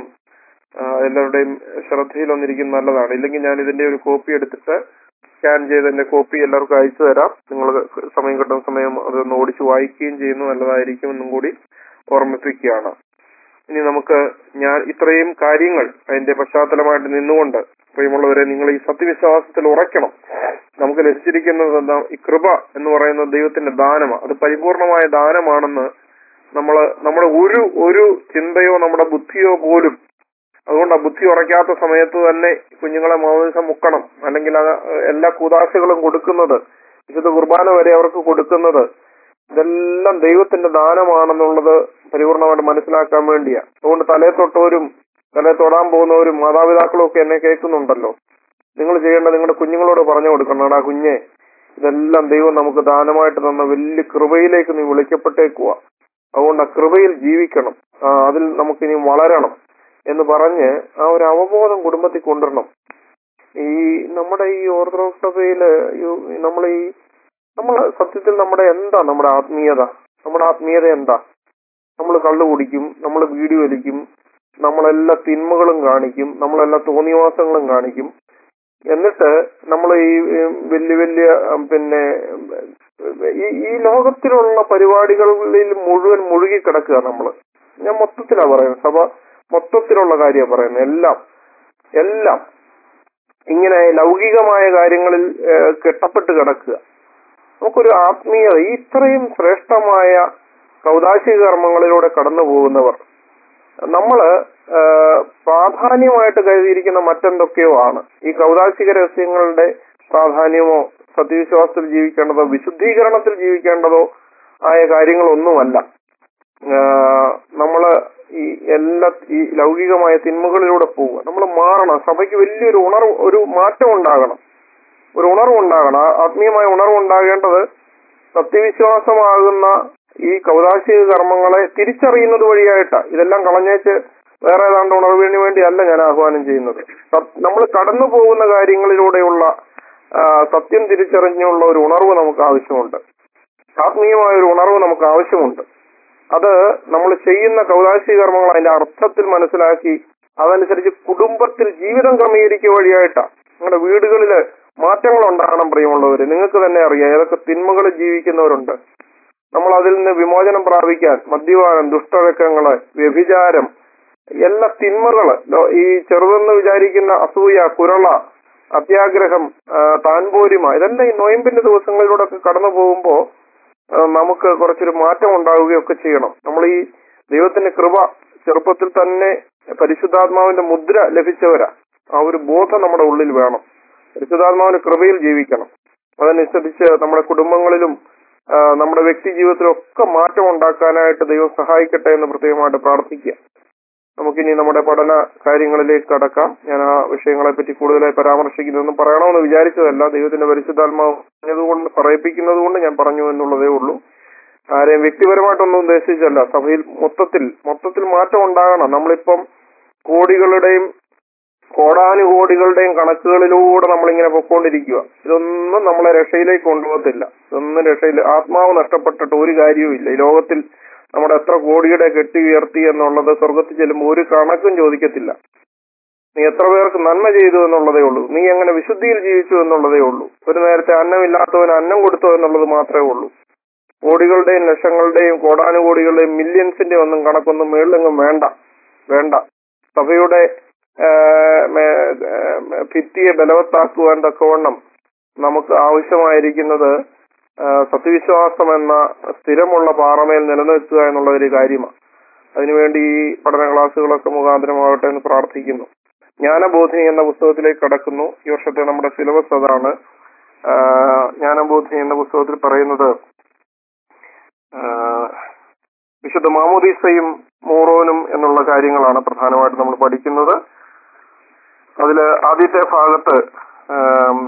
ആ, എല്ലാവരുടെയും ശ്രദ്ധയിൽ വന്നിരിക്കുന്ന നല്ലതാണ് ഇല്ലെങ്കിൽ ഞാൻ ഇതിന്റെ ഒരു കോപ്പി എടുത്തിട്ട് സ്കാൻ ചെയ്ത് എന്റെ കോപ്പി എല്ലാവർക്കും അയച്ചു തരാം നിങ്ങൾ സമയം കിട്ടുന്ന സമയം അതൊന്ന് ഓടിച്ച് വായിക്കുകയും ചെയ്യുന്നു നല്ലതായിരിക്കും എന്നും കൂടി ഓർമ്മിപ്പിക്കുകയാണ് ഇനി നമുക്ക് ഞാൻ ഇത്രയും കാര്യങ്ങൾ അതിന്റെ പശ്ചാത്തലമായിട്ട് നിന്നുകൊണ്ട് പ്രിയമുള്ളവരെ നിങ്ങൾ ഈ സത്യവിശ്വാസത്തിൽ ഉറയ്ക്കണം നമുക്ക് ലഭിച്ചിരിക്കുന്നത് എന്താ ഈ കൃപ എന്ന് പറയുന്നത് ദൈവത്തിന്റെ ദാനമാണ് അത് പരിപൂർണമായ ദാനമാണെന്ന് നമ്മള് നമ്മുടെ ഒരു ഒരു ചിന്തയോ നമ്മുടെ ബുദ്ധിയോ പോലും അതുകൊണ്ട് ആ ബുദ്ധി ഉറയ്ക്കാത്ത സമയത്ത് തന്നെ കുഞ്ഞുങ്ങളെ മാംസം മുക്കണം അല്ലെങ്കിൽ അത് എല്ലാ കൂതാശകളും കൊടുക്കുന്നത് വിശുദ്ധ കുർബാന വരെ അവർക്ക് കൊടുക്കുന്നത് ഇതെല്ലാം ദൈവത്തിന്റെ ദാനമാണെന്നുള്ളത് പരിപൂർണമായിട്ട് മനസ്സിലാക്കാൻ വേണ്ടിയാ അതുകൊണ്ട് തലേ തൊട്ടവരും തലേ തൊടാൻ പോകുന്നവരും മാതാപിതാക്കളും ഒക്കെ എന്നെ കേൾക്കുന്നുണ്ടല്ലോ നിങ്ങൾ ചെയ്യേണ്ട നിങ്ങളുടെ കുഞ്ഞുങ്ങളോട് പറഞ്ഞു കൊടുക്കണം ആ കുഞ്ഞെ ഇതെല്ലാം ദൈവം നമുക്ക് ദാനമായിട്ട് തന്ന വലിയ കൃപയിലേക്ക് നീ വിളിക്കപ്പെട്ടേക്കുക അതുകൊണ്ട് ആ കൃപയിൽ ജീവിക്കണം ആ, അതിൽ നമുക്കിനി വളരണം എന്ന് പറഞ്ഞ് ആ ഒരു അവബോധം കുടുംബത്തിൽ കൊണ്ടുവരണം ഈ നമ്മുടെ ഈ ഓർത്തഡോക്സ് സഭയില് നമ്മൾ ഈ നമ്മൾ സത്യത്തിൽ നമ്മുടെ എന്താ നമ്മുടെ ആത്മീയത നമ്മുടെ ആത്മീയത എന്താ നമ്മൾ കള്ളു കുടിക്കും നമ്മൾ വീഡിയോ വലിക്കും നമ്മളെല്ലാ തിന്മകളും കാണിക്കും നമ്മളെല്ലാ തോന്നിവാസങ്ങളും കാണിക്കും എന്നിട്ട് നമ്മൾ ഈ ഉം, വലിയ വലിയ ഉം, പിന്നെ ഉം, ഈ ഈ ലോകത്തിലുള്ള പരിപാടികളിൽ മുഴുവൻ മുഴുകി കിടക്കുക നമ്മൾ ഞാൻ മൊത്തത്തിലാ പറയുന്നത് സഭ മൊത്തത്തിലുള്ള കാര്യമാണ് പറയുന്നത് എല്ലാം എല്ലാം ഇങ്ങനെ ലൗകികമായ കാര്യങ്ങളിൽ ഏഹ്, കെട്ടപ്പെട്ട് കിടക്കുക നമുക്കൊരു ആത്മീയത ഈ ഇത്രയും ശ്രേഷ്ഠമായ കൗതാശിക കർമ്മങ്ങളിലൂടെ കടന്നു പോകുന്നവർ നമ്മള് ഏഹ്, പ്രാധാന്യമായിട്ട് കരുതിയിരിക്കുന്ന മറ്റെന്തൊക്കെയോ ആണ് ഈ കൗതാശിക രഹസ്യങ്ങളുടെ പ്രാധാന്യമോ സത്യവിശ്വാസത്തിൽ ജീവിക്കേണ്ടതോ വിശുദ്ധീകരണത്തിൽ ജീവിക്കേണ്ടതോ ആയ കാര്യങ്ങളൊന്നുമല്ല ആഹ് നമ്മള് ഈ എല്ലാ ഈ ലൗകികമായ തിന്മകളിലൂടെ പോവുക നമ്മൾ മാറണം സഭയ്ക്ക് വലിയൊരു ഉണർവ് ഒരു മാറ്റം ഉണ്ടാകണം ഒരു ഉണർവ് ഉണ്ടാകണം ആ ആത്മീയമായ ഉണർവ് ഉണ്ടാകേണ്ടത് സത്യവിശ്വാസമാകുന്ന ഈ കൗതാശിക കർമ്മങ്ങളെ തിരിച്ചറിയുന്നത് വഴിയായിട്ടാ ഇതെല്ലാം കളഞ്ഞേച്ച് വേറെ ഏതാണ്ട് ഉണർവിന് വേണ്ടിയല്ല ഞാൻ ആഹ്വാനം ചെയ്യുന്നത് നമ്മൾ കടന്നു പോകുന്ന കാര്യങ്ങളിലൂടെയുള്ള ആ, സത്യം തിരിച്ചറിഞ്ഞുള്ള ഒരു ഉണർവ് നമുക്ക് ആവശ്യമുണ്ട് ആത്മീയമായ ഒരു ഉണർവ് നമുക്ക് ആവശ്യമുണ്ട് അത് നമ്മൾ ചെയ്യുന്ന കൗതാശിക കർമ്മങ്ങൾ അതിന്റെ അർത്ഥത്തിൽ മനസ്സിലാക്കി അതനുസരിച്ച് കുടുംബത്തിൽ ജീവിതം ക്രമീകരിക്കുക വഴിയായിട്ടാ നിങ്ങളുടെ വീടുകളില് മാറ്റങ്ങൾ ഉണ്ടാകണം പ്രിയമുള്ളവര് നിങ്ങൾക്ക് തന്നെ അറിയാം ഏതൊക്കെ തിന്മകളിൽ ജീവിക്കുന്നവരുണ്ട് നമ്മൾ അതിൽ നിന്ന് വിമോചനം പ്രാപിക്കാൻ മദ്യപാനം ദുഷ്ടരക്കങ്ങള് വ്യഭിചാരം എല്ലാ തിന്മകള് ലോ- ഈ ചെറുതെന്ന് വിചാരിക്കുന്ന അസൂയ കുരള അത്യാഗ്രഹം ആ, താൻപോരിമ ഇതെല്ലാം ഈ നൊയമ്പിന്റെ ദിവസങ്ങളിലൂടെ ഒക്കെ കടന്നു പോകുമ്പോ ആ, നമുക്ക് കുറച്ചൊരു മാറ്റം ഉണ്ടാവുകയൊക്കെ ചെയ്യണം നമ്മൾ ഈ ദൈവത്തിന്റെ കൃപ ചെറുപ്പത്തിൽ തന്നെ പരിശുദ്ധാത്മാവിന്റെ മുദ്ര ലഭിച്ചവരാ ആ ഒരു ബോധം നമ്മുടെ ഉള്ളിൽ വേണം പരിശുദ്ധാത്മാവിന്റെ കൃപയിൽ ജീവിക്കണം അതനുസരിച്ച് നമ്മുടെ കുടുംബങ്ങളിലും ആ, നമ്മുടെ വ്യക്തി ജീവിതത്തിലും ഒക്കെ മാറ്റം ഉണ്ടാക്കാനായിട്ട് ദൈവം സഹായിക്കട്ടെ എന്ന് പ്രത്യേകമായിട്ട് പ്രാർത്ഥിക്കുക നമുക്കിനി നമ്മുടെ പഠന കാര്യങ്ങളിലേക്ക് കടക്കാം ഞാൻ ആ വിഷയങ്ങളെ പറ്റി കൂടുതലായി പരാമർശിക്കുന്നതൊന്നും പറയണമെന്ന് വിചാരിച്ചതല്ല ദൈവത്തിന്റെ പരിശുദ്ധാത്മാവ് പറഞ്ഞതുകൊണ്ട് പറയിപ്പിക്കുന്നത് കൊണ്ട് ഞാൻ പറഞ്ഞു എന്നുള്ളതേ ഉള്ളൂ ആരെയും വ്യക്തിപരമായിട്ടൊന്നും ഉദ്ദേശിച്ചല്ല സഭയിൽ മൊത്തത്തിൽ മൊത്തത്തിൽ മാറ്റം ഉണ്ടാകണം നമ്മളിപ്പം കോടികളുടെയും കോടാനുകോടികളുടെയും കണക്കുകളിലൂടെ നമ്മളിങ്ങനെ പൊക്കോണ്ടിരിക്കുക ഇതൊന്നും നമ്മളെ രക്ഷയിലേക്ക് കൊണ്ടുപോകത്തില്ല ഇതൊന്നും രക്ഷയിൽ ആത്മാവ് നഷ്ടപ്പെട്ടിട്ട് ഒരു കാര്യവുമില്ല ഈ ലോകത്തിൽ നമ്മുടെ എത്ര കോടിയുടെ കെട്ടി ഉയർത്തി എന്നുള്ളത് സ്വർഗത്തിൽ ചെല്ലുമ്പോൾ ഒരു കണക്കും ചോദിക്കത്തില്ല നീ എത്ര പേർക്ക് നന്മ ചെയ്തു എന്നുള്ളതേ ഉള്ളൂ നീ എങ്ങനെ വിശുദ്ധിയിൽ ജീവിച്ചു എന്നുള്ളതേ ഉള്ളൂ ഒരു നേരത്തെ അന്നമില്ലാത്തവന് അന്നം കൊടുത്തു എന്നുള്ളത് മാത്രമേ ഉള്ളൂ കോടികളുടെയും ലക്ഷങ്ങളുടെയും കോടാനുകോടികളുടെയും മില്യൺസിന്റെ ഒന്നും കണക്കൊന്നും മേളിലെങ്ങും വേണ്ട വേണ്ട സഭയുടെ ആ, മേ- ആ, ഭിത്തിയെ ബലവത്താക്കുവാൻ തക്കവണ്ണം നമുക്ക് ആവശ്യമായിരിക്കുന്നത് ആ, സത്യവിശ്വാസം എന്ന സ്ഥിരമുള്ള പാറമേൽ നിലനിർത്തുക എന്നുള്ള ഒരു കാര്യമാണ് അതിനുവേണ്ടി ഈ പഠന ക്ലാസ്സുകളൊക്കെ മുഖാന്തരമാവട്ടെ എന്ന് പ്രാർത്ഥിക്കുന്നു ജ്ഞാനബോധിനി എന്ന പുസ്തകത്തിലേക്ക് കടക്കുന്നു ഈ വർഷത്തെ നമ്മുടെ സിലബസ് അതാണ് ആ, ജ്ഞാനബോധിനി എന്ന പുസ്തകത്തിൽ പറയുന്നത് ആ, വിശുദ്ധ മാമോദീസയും മോറോനും എന്നുള്ള കാര്യങ്ങളാണ് പ്രധാനമായിട്ട് നമ്മൾ പഠിക്കുന്നത് അതില് ആദ്യത്തെ ഭാഗത്ത് ആം,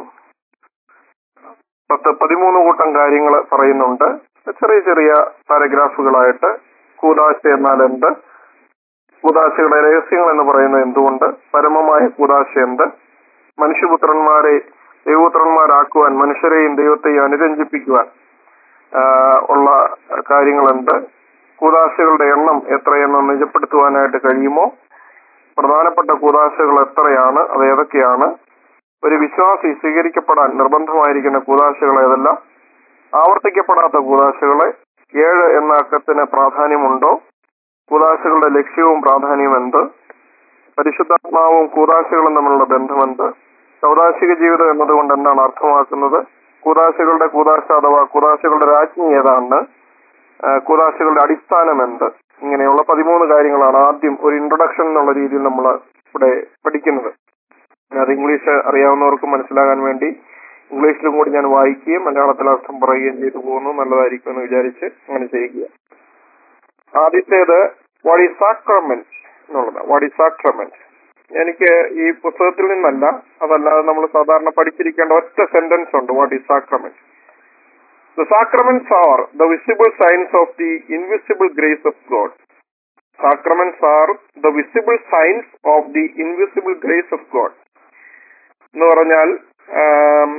പത്ത് പതിമൂന്ന് കൂട്ടം കാര്യങ്ങൾ പറയുന്നുണ്ട് ചെറിയ ചെറിയ പാരഗ്രാഫുകളായിട്ട് കൂതാശ എന്നാൽ എന്ത് കൂതാശയുടെ രഹസ്യങ്ങൾ എന്ന് പറയുന്നത് എന്തുകൊണ്ട് പരമമായ കൂതാശ എന്ത് മനുഷ്യപുത്രന്മാരെ ദൈവപുത്രന്മാരാക്കുവാൻ മനുഷ്യരെയും ദൈവത്തെയും അനുരഞ്ജിപ്പിക്കുവാൻ ആ, ഉള്ള കാര്യങ്ങൾ എന്ത് കൂതാശകളുടെ എണ്ണം എത്രയെന്ന് നിജപ്പെടുത്തുവാനായിട്ട് കഴിയുമോ പ്രധാനപ്പെട്ട കൂതാശകൾ എത്രയാണ് അത് ഏതൊക്കെയാണ് ഒരു വിശ്വാസി സ്വീകരിക്കപ്പെടാൻ നിർബന്ധമായിരിക്കുന്ന കൂതാശകൾ ഏതെല്ലാം ആവർത്തിക്കപ്പെടാത്ത കൂതാശകളെ ഏഴ് എന്ന അക്കത്തിന് പ്രാധാന്യമുണ്ടോ കൂതാശകളുടെ ലക്ഷ്യവും പ്രാധാന്യവും എന്ത് പരിശുദ്ധാത്മാവും കൂതാശകളും തമ്മിലുള്ള ബന്ധമെന്ത് സൗദാശിക ജീവിതം എന്നതുകൊണ്ട് എന്താണ് അർത്ഥമാക്കുന്നത് കൂതാശകളുടെ കൂതാശ അഥവാ കൂതാശകളുടെ രാജ്ഞി ഏതാണ് ആ, കൂതാശകളുടെ അടിസ്ഥാനം എന്ത് ഇങ്ങനെയുള്ള പതിമൂന്ന് കാര്യങ്ങളാണ് ആദ്യം ഒരു ഇൻട്രൊഡക്ഷൻ എന്നുള്ള രീതിയിൽ നമ്മൾ ഇവിടെ പഠിക്കുന്നത് അത് ഇംഗ്ലീഷ് അറിയാവുന്നവർക്ക് മനസ്സിലാകാൻ വേണ്ടി ഇംഗ്ലീഷിലും കൂടി ഞാൻ വായിക്കുകയും മലയാളത്തിൽ അർത്ഥം പറയുകയും ചെയ്തു പോകുന്നു നല്ലതായിരിക്കും എന്ന് വിചാരിച്ച് അങ്ങനെ ചെയ്യുക ആദ്യത്തേത് വാട്ട് ഈസ് സാക്രമെന്റ് എന്നുള്ളത് വാട്ട് ഈസ് സാക്രമെന്റ് എനിക്ക് ഈ പുസ്തകത്തിൽ നിന്നല്ല അതല്ലാതെ നമ്മൾ സാധാരണ പഠിച്ചിരിക്കേണ്ട ഒറ്റ സെന്റൻസ് ഉണ്ട് what is sacrament The sacraments are the visible signs of the invisible grace of God. Sacraments are the visible signs of the invisible grace of God. എന്ന് പറഞ്ഞാൽ ആം,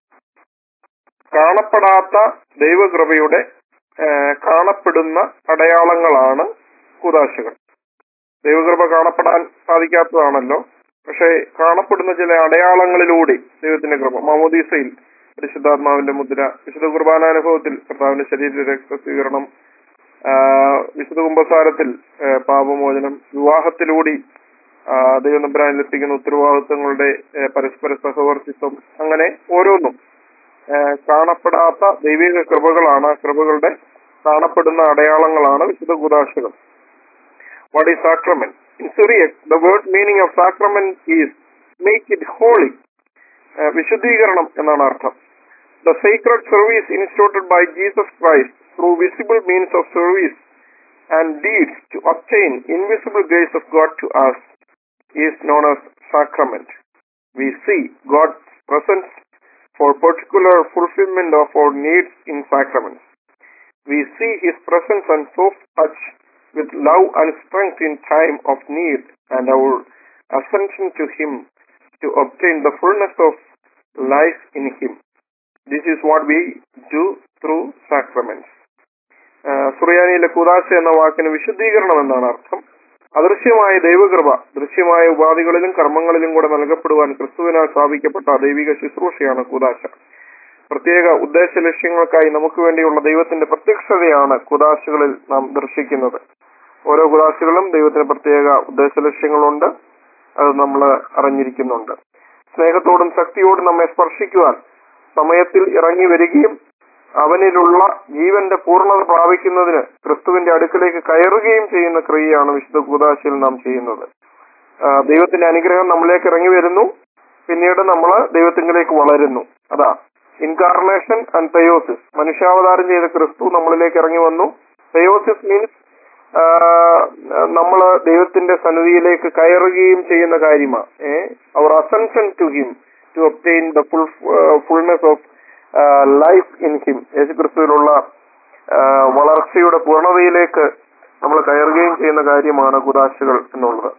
കാണപ്പെടാത്ത ദൈവകൃപയുടെ ആ, കാണപ്പെടുന്ന അടയാളങ്ങളാണ് കുതാശകൾ ദൈവകൃപ കാണപ്പെടാൻ സാധിക്കാത്തതാണല്ലോ പക്ഷേ കാണപ്പെടുന്ന ചില അടയാളങ്ങളിലൂടെ ദൈവത്തിന്റെ കൃപ മാമോദീസയിൽ പരിശുദ്ധാത്മാവിന്റെ മുദ്ര വിശുദ്ധ കുർബാനാനുഭവത്തിൽ കർത്താവിന്റെ ശരീര രക്ത സ്വീകരണം ആ, വിശുദ്ധ കുംഭസാരത്തിൽ ആ, പാപമോചനം വിവാഹത്തിലൂടി ആ, ദൈവം തമ്പുരാനിൽ എത്തിക്കുന്ന ഉത്തരവാദിത്വങ്ങളുടെ ആ, പരസ്പര സഹവർത്തിത്വം അങ്ങനെ ഓരോന്നും ആ, കാണപ്പെടാത്ത ദൈവിക കൃപകളാണ് ആ കൃപകളുടെ കാണപ്പെടുന്ന അടയാളങ്ങളാണ് വിശുദ്ധ കുദാശകൾ what is sacrament in Syriac the word meaning of sacrament is make it holy വിശുദ്ധീകരണം എന്നാണ് അർത്ഥം the secret service instituted by Jesus Christ through visible means of service and deeds to obtain invisible grace of God to us is known as sacrament. We see God's presence for particular fulfillment of our needs in sacraments. We see His presence and soft touch with love and strength in time of need and our ascension to Him to obtain the fullness of life in Him. This is what we do through sacraments. ആ, സുറിയാനിയിലെ കുദാശ എന്ന വാക്കിന് വിശുദ്ധീകരണം എന്നാണ് അർത്ഥം അദൃശ്യമായ ദൈവകൃപ ദൃശ്യമായ ഉപാധികളിലും കർമ്മങ്ങളിലും കൂടെ നൽകപ്പെടുവാൻ ക്രിസ്തുവിനാൽ സ്ഥാപിക്കപ്പെട്ട ദൈവിക ശുശ്രൂഷയാണ് കുദാശ പ്രത്യേക ഉദ്ദേശ ലക്ഷ്യങ്ങൾക്കായി നമുക്ക് വേണ്ടിയുള്ള ദൈവത്തിന്റെ പ്രത്യക്ഷതയാണ് കുദാശകളിൽ നാം ദർശിക്കുന്നത് ഓരോ കുദാശകളും ദൈവത്തിന് പ്രത്യേക ഉദ്ദേശ ലക്ഷ്യങ്ങളുണ്ട് അത് നമ്മൾ അറിഞ്ഞിരിക്കുന്നുണ്ട് സ്നേഹത്തോടും ശക്തിയോടും നമ്മെ സ്പർശിക്കുവാൻ സമയത്തിൽ ഇറങ്ങി വരികയും അവനിലുള്ള ജീവന്റെ പൂർണ്ണത പ്രാപിക്കുന്നതിന് ക്രിസ്തുവിന്റെ അടുക്കിലേക്ക് കയറുകയും ചെയ്യുന്ന ക്രിയയാണ് വിശുദ്ധ കൂതാശയിൽ നാം ചെയ്യുന്നത് ആ, ദൈവത്തിന്റെ അനുഗ്രഹം നമ്മളിലേക്ക് ഇറങ്ങി വരുന്നു പിന്നീട് നമ്മൾ ദൈവത്തിങ്കിലേക്ക് വളരുന്നു അതാ ഇൻകാർണേഷൻ ആൻഡ് തെയോസിസ് മനുഷ്യാവതാരം ചെയ്ത ക്രിസ്തു നമ്മളിലേക്ക് ഇറങ്ങി വന്നു തെയോസിസ് മീൻസ് നമ്മൾ ദൈവത്തിന്റെ സന്നിധിയിലേക്ക് കയറുകയും ചെയ്യുന്ന കാര്യമാണ് അവർ ascension to him to obtain the full fullness of life in him യേശുക്രിസ്തുവിലുള്ള ആ, വളർച്ചയുടെ പൂർണ്ണതയിലേക്ക് നമ്മൾ കയറുകയും ചെയ്യുന്ന കാര്യമാണ് കുദാശകൾ എന്നുള്ളത്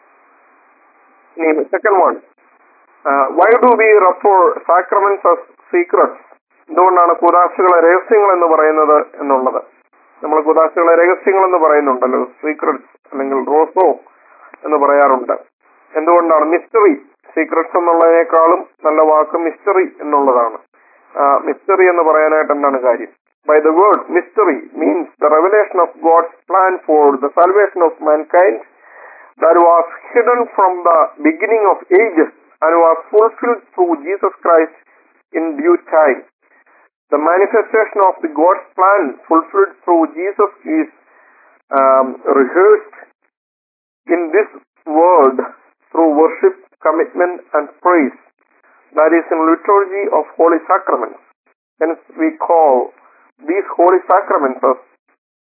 ഇനി second one why do we refer sacraments of secrets എന്തുകൊണ്ടാണ് കുദാശകളെ രഹസ്യങ്ങൾ എന്ന് പറയുന്നത് എന്നുള്ളത് നമ്മൾ കുദാശകളെ രഹസ്യങ്ങൾ എന്ന് പറയുന്നുണ്ടല്ലോ സീക്രട്സ് അല്ലെങ്കിൽ റോസോ എന്ന് പറയാറുണ്ട് എന്തുകൊണ്ടാണ് മിസ്റ്ററി സീക്രട്സ് എന്നുള്ളതിനേക്കാളും നല്ല വാക്ക് മിസ്റ്ററി എന്നുള്ളതാണ് മിസ്റ്ററി എന്ന് പറയാനായിട്ട് എന്താണ് കാര്യം by the word mystery means the revelation of God's plan for the salvation of mankind that was hidden from the beginning of ages and was fulfilled through Jesus Christ in due time. The manifestation of the God's plan fulfilled through Jesus is um, rehearsed in this world through worship, commitment, and praise. That is in liturgy of holy sacraments. Hence, we call these holy sacraments as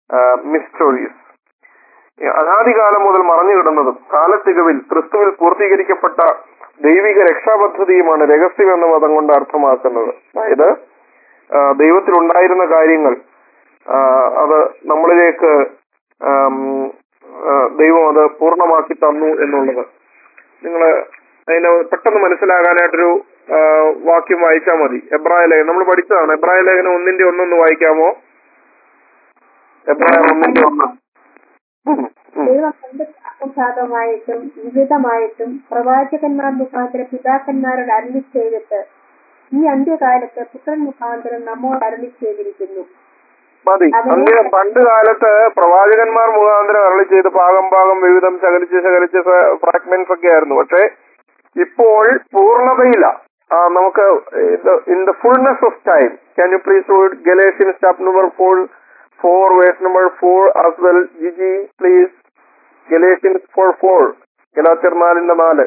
mysteries അനാദികാലം മുതൽ മറഞ്ഞു കിടന്നതും കാലത്തികവിൽ ക്രിസ്തുവിൽ പൂർത്തീകരിക്കപ്പെട്ട ദൈവിക രക്ഷാപദ്ധതിയുമാണ് രഹസ്യം എന്ന പദം കൊണ്ട് അർത്ഥമാക്കുന്നത് അതായത് ആ, ദൈവത്തിലുണ്ടായിരുന്ന കാര്യങ്ങൾ ആ, അത് നമ്മളിലേക്ക് ആം, ആ, ദൈവം അത് പൂർണ്ണമാക്കി തന്നു എന്നുള്ളത് നിങ്ങൾ അതിനെ പെട്ടെന്ന് മനസ്സിലാകാനായിട്ടൊരു ആ, വാക്യം വായിച്ചാൽ മതി എബ്രായ ലേഖനം നമ്മൾ പഠിച്ചതാണ് എബ്രായ ലേഖനം ഒന്നിന്റെ ഒന്നൊന്ന് വായിക്കാമോ എബ്രായ ഒന്നിന്റെ ഒന്ന് ഉം, ഉം. ദൈവം പണ്ട് ഭാഗമായിട്ടും വിവിധമായിട്ടും പ്രവാചകന്മാർ മുഖാന്തരം പിതാക്കന്മാരോട് അരളി ചെയ്തിട്ട് ഈ അന്ത്യകാലത്ത് പുത്രൻ മുഖാന്തരം നമ്മോട് അരളി ചെയ്തിരിക്കുന്നു മതി അന്ത്യ പണ്ട് കാലത്ത് പ്രവാചകന്മാർ മുഖാന്തരം അരളി ചെയ്ത് ഭാഗം ഭാഗം വിവിധം ശകലിച്ച് ശകലിച്ച് ഫ്രാഗ്മെന്റ്സ് ഒക്കെ ആയിരുന്നു പക്ഷെ ഇപ്പോൾ പൂർണ്ണതയില്ല ആ, നമുക്ക് in the fullness of time can you please read Galatian stop number four four verse number four as well Jiji please Galatians four four ഗലാത്തിയർ നാലിന്റെ നാല്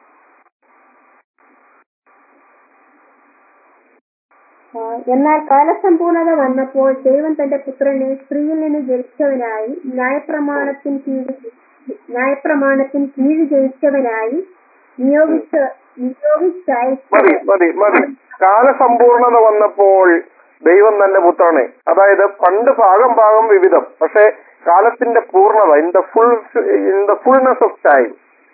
ആ, എന്നാൽ കാലസമ്പൂർണത വന്നപ്പോൾ ദൈവം തന്റെ പുത്രനെ സ്ത്രീയിൽ നിന്ന് ജനിച്ചവനായി ന്യായപ്രമാണത്തിന് കീഴിൽ ന്യായപ്രമാണത്തിന് കീഴ് ജയിച്ചവനായി നിയോഗിച്ച മതി നിയോഗിച്ചയച്ച മതി മതി കാലസമ്പൂർണത വന്നപ്പോൾ ദൈവം തന്നെ പുത്രനെ അതായത് പണ്ട് ഭാഗം ഭാഗം വിവിധം പക്ഷെ കാലത്തിന്റെ പൂർണ്ണത in the full in the fullness of time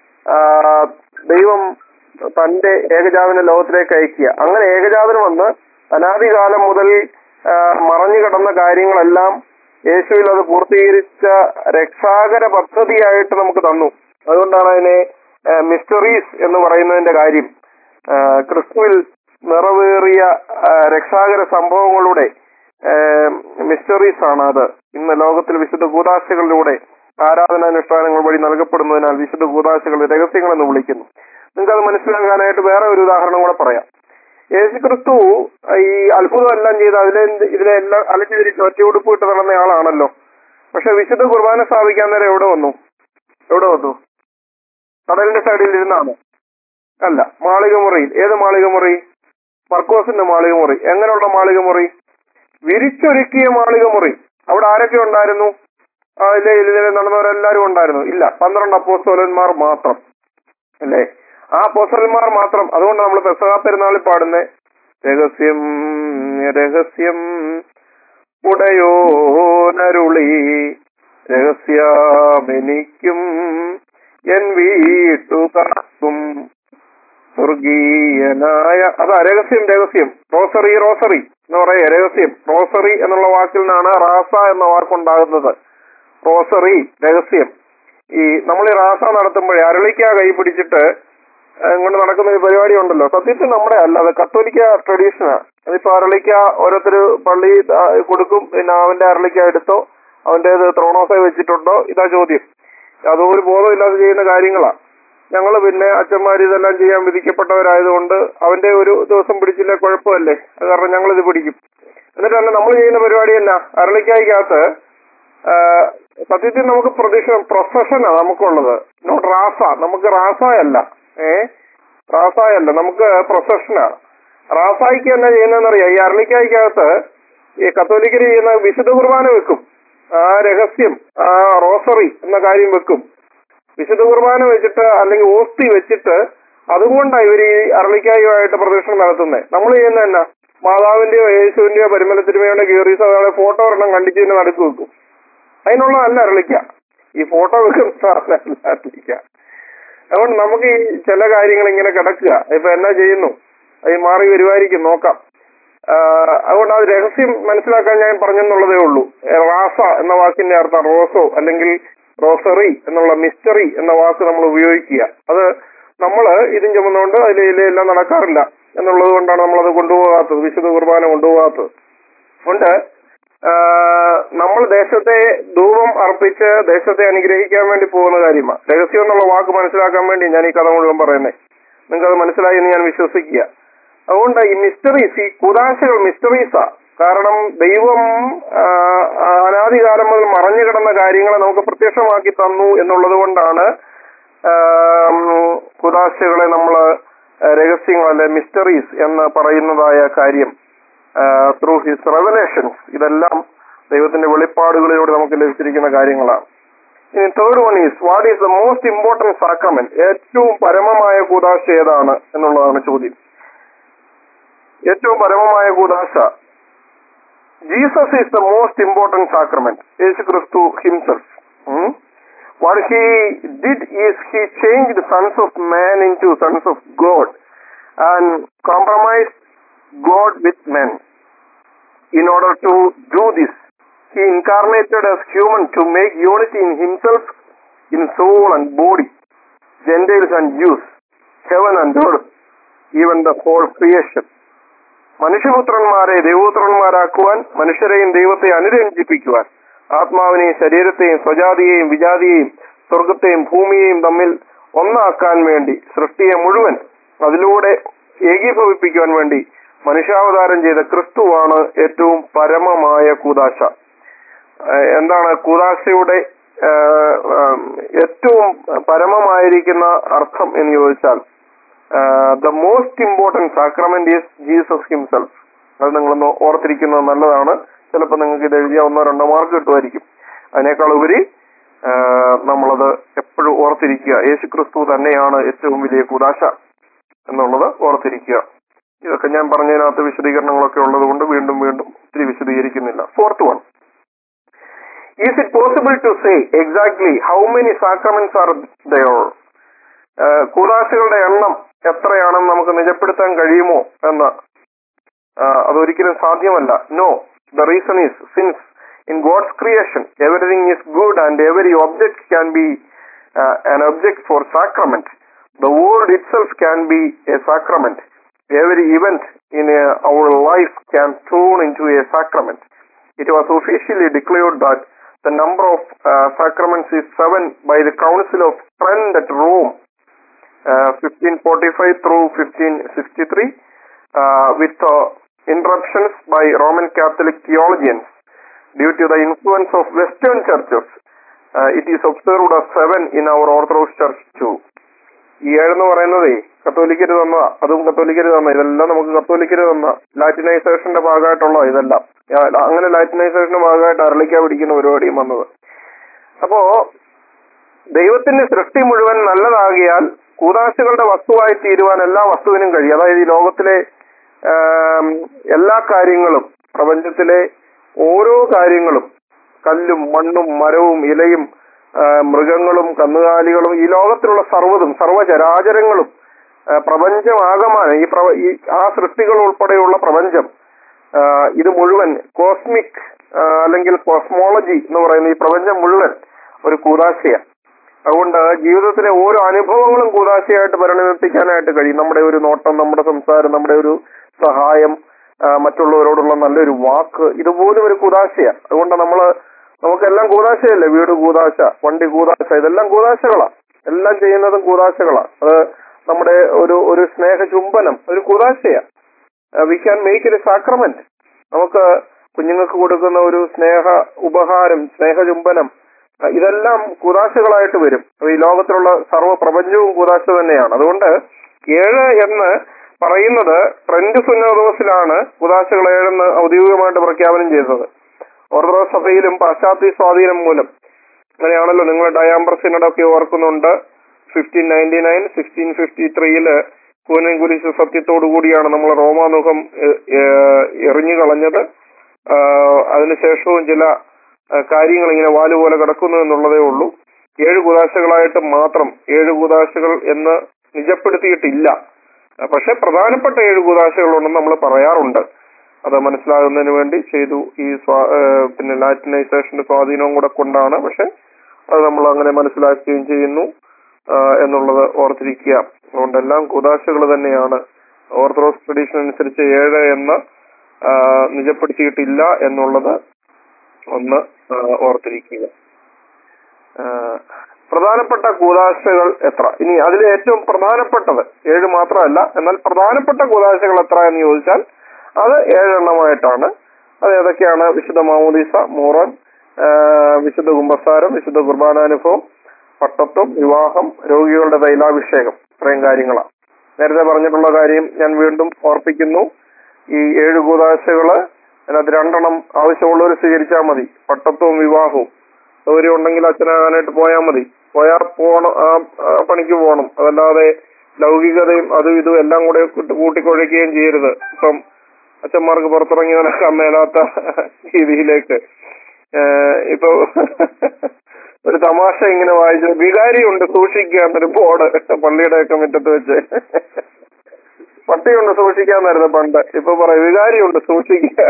ദൈവം തന്റെ ഏകജാവിനെ ലോകത്തിലേക്ക് അയക്കുക അങ്ങനെ ഏകജാതന് വന്ന് അനാദികാലം മുതൽ ആ, മറഞ്ഞു കിടന്ന കാര്യങ്ങളെല്ലാം യേശുവിൽ അത് പൂർത്തീകരിച്ച രക്ഷാകര പദ്ധതിയായിട്ട് നമുക്ക് തന്നു അതുകൊണ്ടാണ് അതിനെ മിസ്റ്ററീസ് എന്ന് പറയുന്നതിന്റെ കാര്യം ആ, ക്രിസ്തുവിൽ നിറവേറിയ ആ, രക്ഷാകര സംഭവങ്ങളുടെ മിസ്റ്ററീസ് ആണ് അത് ഇന്ന് ലോകത്തിൽ വിശുദ്ധ കൂതാശകളിലൂടെ ആരാധനാനുഷ്ഠാനങ്ങൾ വഴി നൽകപ്പെടുന്നതിനാൽ വിശുദ്ധ കൂതാശകൾ രഹസ്യങ്ങൾ എന്ന് വിളിക്കുന്നു നിങ്ങൾക്ക് അത് മനസ്സിലാക്കാനായിട്ട് വേറെ ഒരു ഉദാഹരണം കൂടെ പറയാം യേശു ക്രിസ്തു ഈ അത്ഭുതം എല്ലാം ചെയ്ത് അതിലെ ഇതിലെല്ലാം അലഞ്ഞു തിരിച്ച് ഒറ്റ ഉടുപ്പ് ഇട്ട് നടന്ന ആളാണല്ലോ പക്ഷെ വിശുദ്ധ കുർബാന സ്ഥാപിക്കാൻ നേരം എവിടെ വന്നു എവിടെ വന്നു കടലിന്റെ സൈഡിൽ ഇരുന്നാണ് അല്ല മാളിക മുറിയിൽ ഏത് മാളിക മുറി മർക്കോസിന്റെ മാളിക മുറി എങ്ങനെയുള്ള മാളിക മുറി വിരിച്ചൊരുക്കിയ മാളിക മുറി അവിടെ ആരൊക്കെ ഉണ്ടായിരുന്നു അതിലെ ഇതിലെ നടന്നവരെല്ലാരും ഉണ്ടായിരുന്നു ഇല്ല പന്ത്രണ്ട് അപ്പോസ്തോലന്മാർ മാത്രം അല്ലേ ആ അപ്പോസ്തലന്മാർ മാത്രം അതുകൊണ്ട് നമ്മൾ പെസഹ പെരുന്നാളിൽ പാടുന്നേ രഹസ്യം രഹസ്യം ഉടയോനരുളി രഹസ്യമെനിക്കും എൻ വീട്ടുകാർക്കും സ്വർഗീയനായ അതാ രഹസ്യം രഹസ്യം റോസറി റോസറി എന്ന് പറയാ രഹസ്യം റോസറി എന്നുള്ള വാക്കിൽ നിന്നാണ് റാസ എന്ന വാക്കുണ്ടാകുന്നത് റോസറി രഹസ്യം ഈ നമ്മൾ ഈ റാസ നടത്തുമ്പോഴേ അരളിക്ക കൈ പിടിച്ചിട്ട് ഏഹ്, ഇങ്ങോട്ട് നടക്കുന്ന ഒരു പരിപാടി ഉണ്ടല്ലോ സത്യത്തിൽ നമ്മുടെ അല്ല അത് കത്തോലിക്ക ട്രഡീഷനാ അതിപ്പോ അരളിക്ക ഓരോരുത്തർ പള്ളി ആ, കൊടുക്കും പിന്നെ അവന്റെ അരളിക്ക എടുത്തോ അവന്റേത് ത്രോണോസെ വെച്ചിട്ടുണ്ടോ ഇതാ ചോദ്യം അതൊരു ബോധമില്ലാതെ ചെയ്യുന്ന കാര്യങ്ങളാ ഞങ്ങൾ പിന്നെ അച്ഛന്മാർ ഇതെല്ലാം ചെയ്യാൻ വിധിക്കപ്പെട്ടവരായതുകൊണ്ട് അവന്റെ ഒരു ദിവസം പിടിച്ചില്ല കുഴപ്പമല്ലേ അത് കാരണം ഞങ്ങൾ ഇത് പിടിക്കും എന്നിട്ടല്ല നമ്മൾ ചെയ്യുന്ന പരിപാടി എന്നാ അരളിക്കായ്ക്കകത്ത് ആ, സത്യത്തിൽ നമുക്ക് പ്രതീക്ഷ പ്രൊഫഷനാ നമുക്കുള്ളത് നോട്ട് റാസ നമുക്ക് റാസായല്ല ഏ റാസായല്ല നമുക്ക് പ്രൊഫഷനാ റാസായിക്ക് എന്നാ ചെയ്യുന്നതെന്നറിയാം ഈ അരളിക്കായ്ക്കകത്ത് ഈ കത്തോലിക്കര് ചെയ്യുന്ന വിശുദ്ധ കുർബാന വെക്കും ആ രഹസ്യം ആ റോസറി എന്ന കാര്യം വെക്കും വിശുദ്ധ കുർബാന വെച്ചിട്ട് അല്ലെങ്കിൽ ഓസ്തി വെച്ചിട്ട് അതുകൊണ്ടാണ് ഇവർ ഈ അരളിക്കായുമായിട്ട് പ്രദക്ഷിണം നടത്തുന്നത് നമ്മൾ ചെയ്യുന്ന എന്നാ മാതാവിന്റെയോ യേശുവിന്റെയോ പരിമല തിരുമയുടെ ഗീറീസ് അതായത് ഫോട്ടോ ഒരെണ്ണം കണ്ടിച്ച് ഇതിനെ നടുക്ക് വെക്കും അതിനുള്ളതല്ല അരളിക്ക ഈ ഫോട്ടോ വെക്കുന്ന സാധനമല്ല അരളിക്ക അതുകൊണ്ട് നമുക്ക് ഈ ചില കാര്യങ്ങൾ ഇങ്ങനെ കിടക്കുക ഇപ്പൊ എന്നാ ചെയ്യുന്നു അത് മാറി വരുമായിരിക്കും നോക്കാം ആ, അതുകൊണ്ട് അത് രഹസ്യം മനസ്സിലാക്കാൻ ഞാൻ പറഞ്ഞെന്നുള്ളതേ ഉള്ളൂ ഏ, റാസ എന്ന വാക്കിന്റെ അർത്ഥം റോസോ അല്ലെങ്കിൽ റോസറി എന്നുള്ള മിസ്റ്ററി എന്ന വാക്ക് നമ്മൾ ഉപയോഗിക്കുക അത് നമ്മൾ ഇതും ചുമന്നുകൊണ്ട് അതിലെ ഇതിലെല്ലാം നടക്കാറില്ല എന്നുള്ളത് കൊണ്ടാണ് നമ്മളത് കൊണ്ടുപോകാത്തത് വിശുദ്ധ കുർബാന കൊണ്ടുപോകാത്തത് അതുകൊണ്ട് ആ, നമ്മൾ ദേശത്തെ ധൂപം അർപ്പിച്ച് ദേശത്തെ അനുഗ്രഹിക്കാൻ വേണ്ടി പോകുന്ന കാര്യമാണ് രഹസ്യം എന്നുള്ള വാക്ക് മനസ്സിലാക്കാൻ വേണ്ടി ഞാൻ ഈ കഥ മുഴുവൻ പറയുന്നത് നിങ്ങൾക്ക് അത് മനസ്സിലായി എന്ന് ഞാൻ വിശ്വസിക്കുക അതുകൊണ്ട് ഈ മിസ്റ്ററീസ് ഈ കുതാശകൾ മിസ്റ്ററീസാ കാരണം ദൈവം ആ, അനാദികാലം മുതൽ മറഞ്ഞു കിടന്ന കാര്യങ്ങളെ നമുക്ക് പ്രത്യക്ഷമാക്കി തന്നു എന്നുള്ളത് കൊണ്ടാണ് കുതാശകളെ നമ്മൾ രഹസ്യങ്ങൾ അല്ലെ മിസ്റ്ററീസ് എന്ന് പറയുന്നതായ കാര്യം ത്രൂ ഹിസ് റെവലേഷൻസ് ഇതെല്ലാം ദൈവത്തിന്റെ വെളിപ്പാടുകളിലൂടെ നമുക്ക് ലഭിച്ചിരിക്കുന്ന കാര്യങ്ങളാണ് ഇനി third one is what is the most important sacrament ഏറ്റവും പരമമായ കൂതാശ ഏതാണ് എന്നുള്ളതാണ് ചോദ്യം ഏറ്റവും പരമമായ കൂതാശ Jesus is the most important sacrament യേശു ക്രിസ്തു himself what he did is he change sons of man into sons of God and compromise God with men. In order to do this, he incarnated as human to make unity in himself in soul and body, Gentiles and Jews, heaven and earth, even the whole creation. മനുഷ്യപുത്രന്മാരെ ദൈവപുത്രന്മാരാക്കുവാൻ മനുഷ്യരെയും ദൈവത്തെ അനുരഞ്ജിപ്പിക്കുവാൻ ആത്മാവിനെയും ശരീരത്തെയും സ്വജാതിയെയും വിജാതിയെയും സ്വർഗത്തെയും ഭൂമിയെയും തമ്മിൽ ഒന്നാക്കാൻ വേണ്ടി സൃഷ്ടിയെ മുഴുവൻ അതിലൂടെ ഏകീഭവിപ്പിക്കുവാൻ വേണ്ടി മനുഷ്യാവതാരം ചെയ്ത ക്രിസ്തുവാണ് ഏറ്റവും പരമമായ കൂതാശ ഏഹ് എന്താണ് കൂതാശയുടെ ഏഹ്, ഉം, ഏറ്റവും പരമമായിരിക്കുന്ന അർത്ഥം എന്ന് ചോദിച്ചാൽ the most important sacrament is Jesus himself അത് നിങ്ങളൊന്ന് ഓർത്തിരിക്കുന്നത് നല്ലതാണ് ചിലപ്പോൾ നിങ്ങൾക്ക് ഇത് എഴുതിയ ഒന്നോ രണ്ടോ മാർക്ക് കിട്ടുമായിരിക്കും അതിനേക്കാൾ ഉപരി ഏഹ്, നമ്മളത് എപ്പോഴും ഓർത്തിരിക്കുക യേശു ക്രിസ്തു തന്നെയാണ് ഏറ്റവും വലിയ കൂതാശ എന്നുള്ളത് ഓർത്തിരിക്കുക ഇതൊക്കെ ഞാൻ പറഞ്ഞതിനകത്ത് വിശദീകരണങ്ങളൊക്കെ ഉള്ളത് കൊണ്ട് വീണ്ടും വീണ്ടും ഒത്തിരി വിശദീകരിക്കുന്നില്ല fourth one is it possible to say exactly how many sacraments are there കൂതാശകളുടെ എണ്ണം എത്രയാണെന്ന് നമുക്ക് നിജപ്പെടുത്താൻ കഴിയുമോ എന്ന് ആ, അതൊരിക്കലും സാധ്യമല്ല no the reason is since in God's creation everything is good and every object can be an object for sacrament the world itself can be a sacrament every event in uh, our life can turn into a sacrament. It was officially declared that the number of uh, sacraments is seven by the Council of Trent at Rome, uh, 1545 through 1563, uh, with uh, interruptions by Roman Catholic theologians due to the influence of Western churches. Uh, it is observed as seven in our Orthodox Church too. ഈ ഏഴെന്ന് പറയുന്നതേ കത്തോലിക്കര് തന്ന അതും കത്തോലിക്കര് തന്ന ഇതെല്ലാം നമുക്ക് കത്തോലിക്കര് തന്ന ലാറ്റിനൈസേഷന്റെ ഭാഗമായിട്ടുള്ള ഇതെല്ലാം ആ, അങ്ങനെ ലാറ്റിനൈസേഷന്റെ ഭാഗമായിട്ട് അരളിക്ക പിടിക്കുന്ന പരിപാടിയും വന്നത് അപ്പോ ദൈവത്തിന്റെ സൃഷ്ടി മുഴുവൻ നല്ലതാകിയാൽ കൂതാശകളുടെ വസ്തുവായി തീരുവാൻ എല്ലാ വസ്തുവിനും കഴിയും അതായത് ഈ ലോകത്തിലെ ആം, എല്ലാ കാര്യങ്ങളും പ്രപഞ്ചത്തിലെ ഓരോ കാര്യങ്ങളും കല്ലും മണ്ണും മരവും ഇലയും ആ, മൃഗങ്ങളും കന്നുകാലികളും ഈ ലോകത്തിലുള്ള സർവ്വതും സർവ്വചരാചരങ്ങളും ആ, പ്രപഞ്ചമാകമാനം ഈ പ്രപ ഈ ആ സൃഷ്ടികൾ ഉൾപ്പെടെയുള്ള പ്രപഞ്ചം ആ, ഇത് മുഴുവൻ കോസ്മിക് അല്ലെങ്കിൽ കോസ്മോളജി എന്ന് പറയുന്ന ഈ പ്രപഞ്ചം മുഴുവൻ ഒരു കൂതാശയാണ് അതുകൊണ്ട് ജീവിതത്തിലെ ഓരോ അനുഭവങ്ങളും കൂതാശയായിട്ട് പരിണമിപ്പിക്കാനായിട്ട് കഴിയും നമ്മുടെ ഒരു നോട്ടം നമ്മുടെ സംസാരം നമ്മുടെ ഒരു സഹായം ആ, മറ്റുള്ളവരോടുള്ള നല്ലൊരു വാക്ക് ഇതുപോലും ഒരു കൂതാശയാണ് അതുകൊണ്ട് നമ്മള് നമുക്കെല്ലാം കൂതാശയല്ലേ വീട് കൂതാശ വണ്ടി കൂതാശ ഇതെല്ലാം കൂതാശകളാ എല്ലാം ചെയ്യുന്നതും കൂതാശകളാ അത് നമ്മുടെ ഒരു ഒരു സ്നേഹ ചുംബനം ഒരു കൂതാശയാ we can make it sacrament നമുക്ക് കുഞ്ഞുങ്ങൾക്ക് കൊടുക്കുന്ന ഒരു സ്നേഹ ഉപഹാരം സ്നേഹചുംബനം അഹ് ഇതെല്ലാം കുതാശകളായിട്ട് വരും അപ്പൊ ഈ ലോകത്തിലുള്ള സർവ്വ പ്രപഞ്ചവും കുതാശ തന്നെയാണ് അതുകൊണ്ട് ഏഴ് എന്ന് പറയുന്നത് ട്രെൻഡ് സുന്നോദോസിലാണ് കുതാശകൾ ഏഴെന്ന് ഔദ്യോഗികമായിട്ട് പ്രഖ്യാപനം ചെയ്തത് ഓർത്തഡോക്സ് സഭയിലും പാശ്ചാത്യ സ്വാധീനം മൂലം അങ്ങനെയാണല്ലോ നിങ്ങൾ ഡയാംബർ സിനഡൊക്കെ ഓർക്കുന്നുണ്ട് fifteen ninety nine sixteen fifty ത്രീയില് കൂനൻ കുരിശ് സത്യത്തോടു കൂടിയാണ് നമ്മൾ റോമാമുഖം എ- എ- എറിഞ്ഞു കളഞ്ഞത് ആഹ് അതിനുശേഷവും ചില ആഹ് കാര്യങ്ങൾ ഇങ്ങനെ വാലുപോലെ കിടക്കുന്നു എന്നുള്ളതേ ഉള്ളൂ ഏഴ് കുതാശകളായിട്ട് മാത്രം ഏഴ് കുതാശകൾ എന്ന് നിജപ്പെടുത്തിയിട്ടില്ല ആഹ് പക്ഷെ പ്രധാനപ്പെട്ട ഏഴ് കുതാശകളുണ്ടെന്ന് നമ്മൾ പറയാറുണ്ട് അത് മനസ്സിലാകുന്നതിന് വേണ്ടി ചെയ്തു ഈ സ്വാ ആഹ് പിന്നെ ലാറ്റിനൈസേഷന്റെ സ്വാധീനവും കൂടെ കൊണ്ടാണ് പക്ഷെ അത് നമ്മൾ അങ്ങനെ മനസ്സിലാക്കുകയും ചെയ്യുന്നു ആഹ് എന്നുള്ളത് ഓർത്തിരിക്കുക അതുകൊണ്ട് എല്ലാം കുതാശകൾ തന്നെയാണ് ഓർത്തഡോക്സ് ട്രഡീഷൻ അനുസരിച്ച് ഏഴ് എന്ന് ആഹ് നിജപ്പെടുത്തിയിട്ടില്ല എന്നുള്ളത് ഒന്ന് ആഹ് ഓർത്തിരിക്കുക ആഹ് പ്രധാനപ്പെട്ട കൂതാശകൾ എത്ര ഇനി അതിൽ ഏറ്റവും പ്രധാനപ്പെട്ടത് ഏഴ് മാത്രമല്ല എന്നാൽ പ്രധാനപ്പെട്ട കൂതാശകൾ എത്ര എന്ന് ചോദിച്ചാൽ അത് ഏഴെണ്ണമായിട്ടാണ് അത് ഏതൊക്കെയാണ് വിശുദ്ധ മാമോദീസ മൂറൻ ആഹ് വിശുദ്ധ കുംഭസാരം വിശുദ്ധ കുർബാനാനുഭവം പട്ടത്വം വിവാഹം രോഗികളുടെ തൈലാഭിഷേകം ഇത്രയും കാര്യങ്ങളാണ് നേരത്തെ പറഞ്ഞിട്ടുള്ള കാര്യം ഞാൻ വീണ്ടും ഓർപ്പിക്കുന്നു ഈ ഏഴ് കൂതാശകള് അതിനകത്ത് രണ്ടെണ്ണം ആവശ്യമുള്ളവർ സ്വീകരിച്ചാൽ മതി പട്ടത്വവും വിവാഹവും സൗകര്യം ഉണ്ടെങ്കിൽ അച്ഛനാകാനായിട്ട് പോയാൽ മതി പോയാൽ പോണം ആ ആ പണിക്ക് പോകണം അതല്ലാതെ ലൗകികതയും അതും ഇതും എല്ലാം കൂടെ കൂട്ടി- കൂട്ടിക്കുഴയ്ക്കുകയും ചെയ്യരുത് ഇപ്പം അച്ഛന്മാർക്ക് പുറത്തിറങ്ങി നടക്കാൻ മേലാത്ത രീതിയിലേക്ക് ഏഹ് ഇപ്പൊ ഒരു തമാശ ഇങ്ങനെ വായിച്ചു വികാരിയുണ്ട് സൂക്ഷിക്കുക എന്നൊരു ബോർഡ് പള്ളിയുടെ ഒക്കെ മുറ്റത്ത് വെച്ച് പട്ടിയുണ്ട് സൂക്ഷിക്കാന്നായിരുന്നു പണ്ട് ഇപ്പൊ പറയും വികാരിയുണ്ട് സൂക്ഷിക്കുക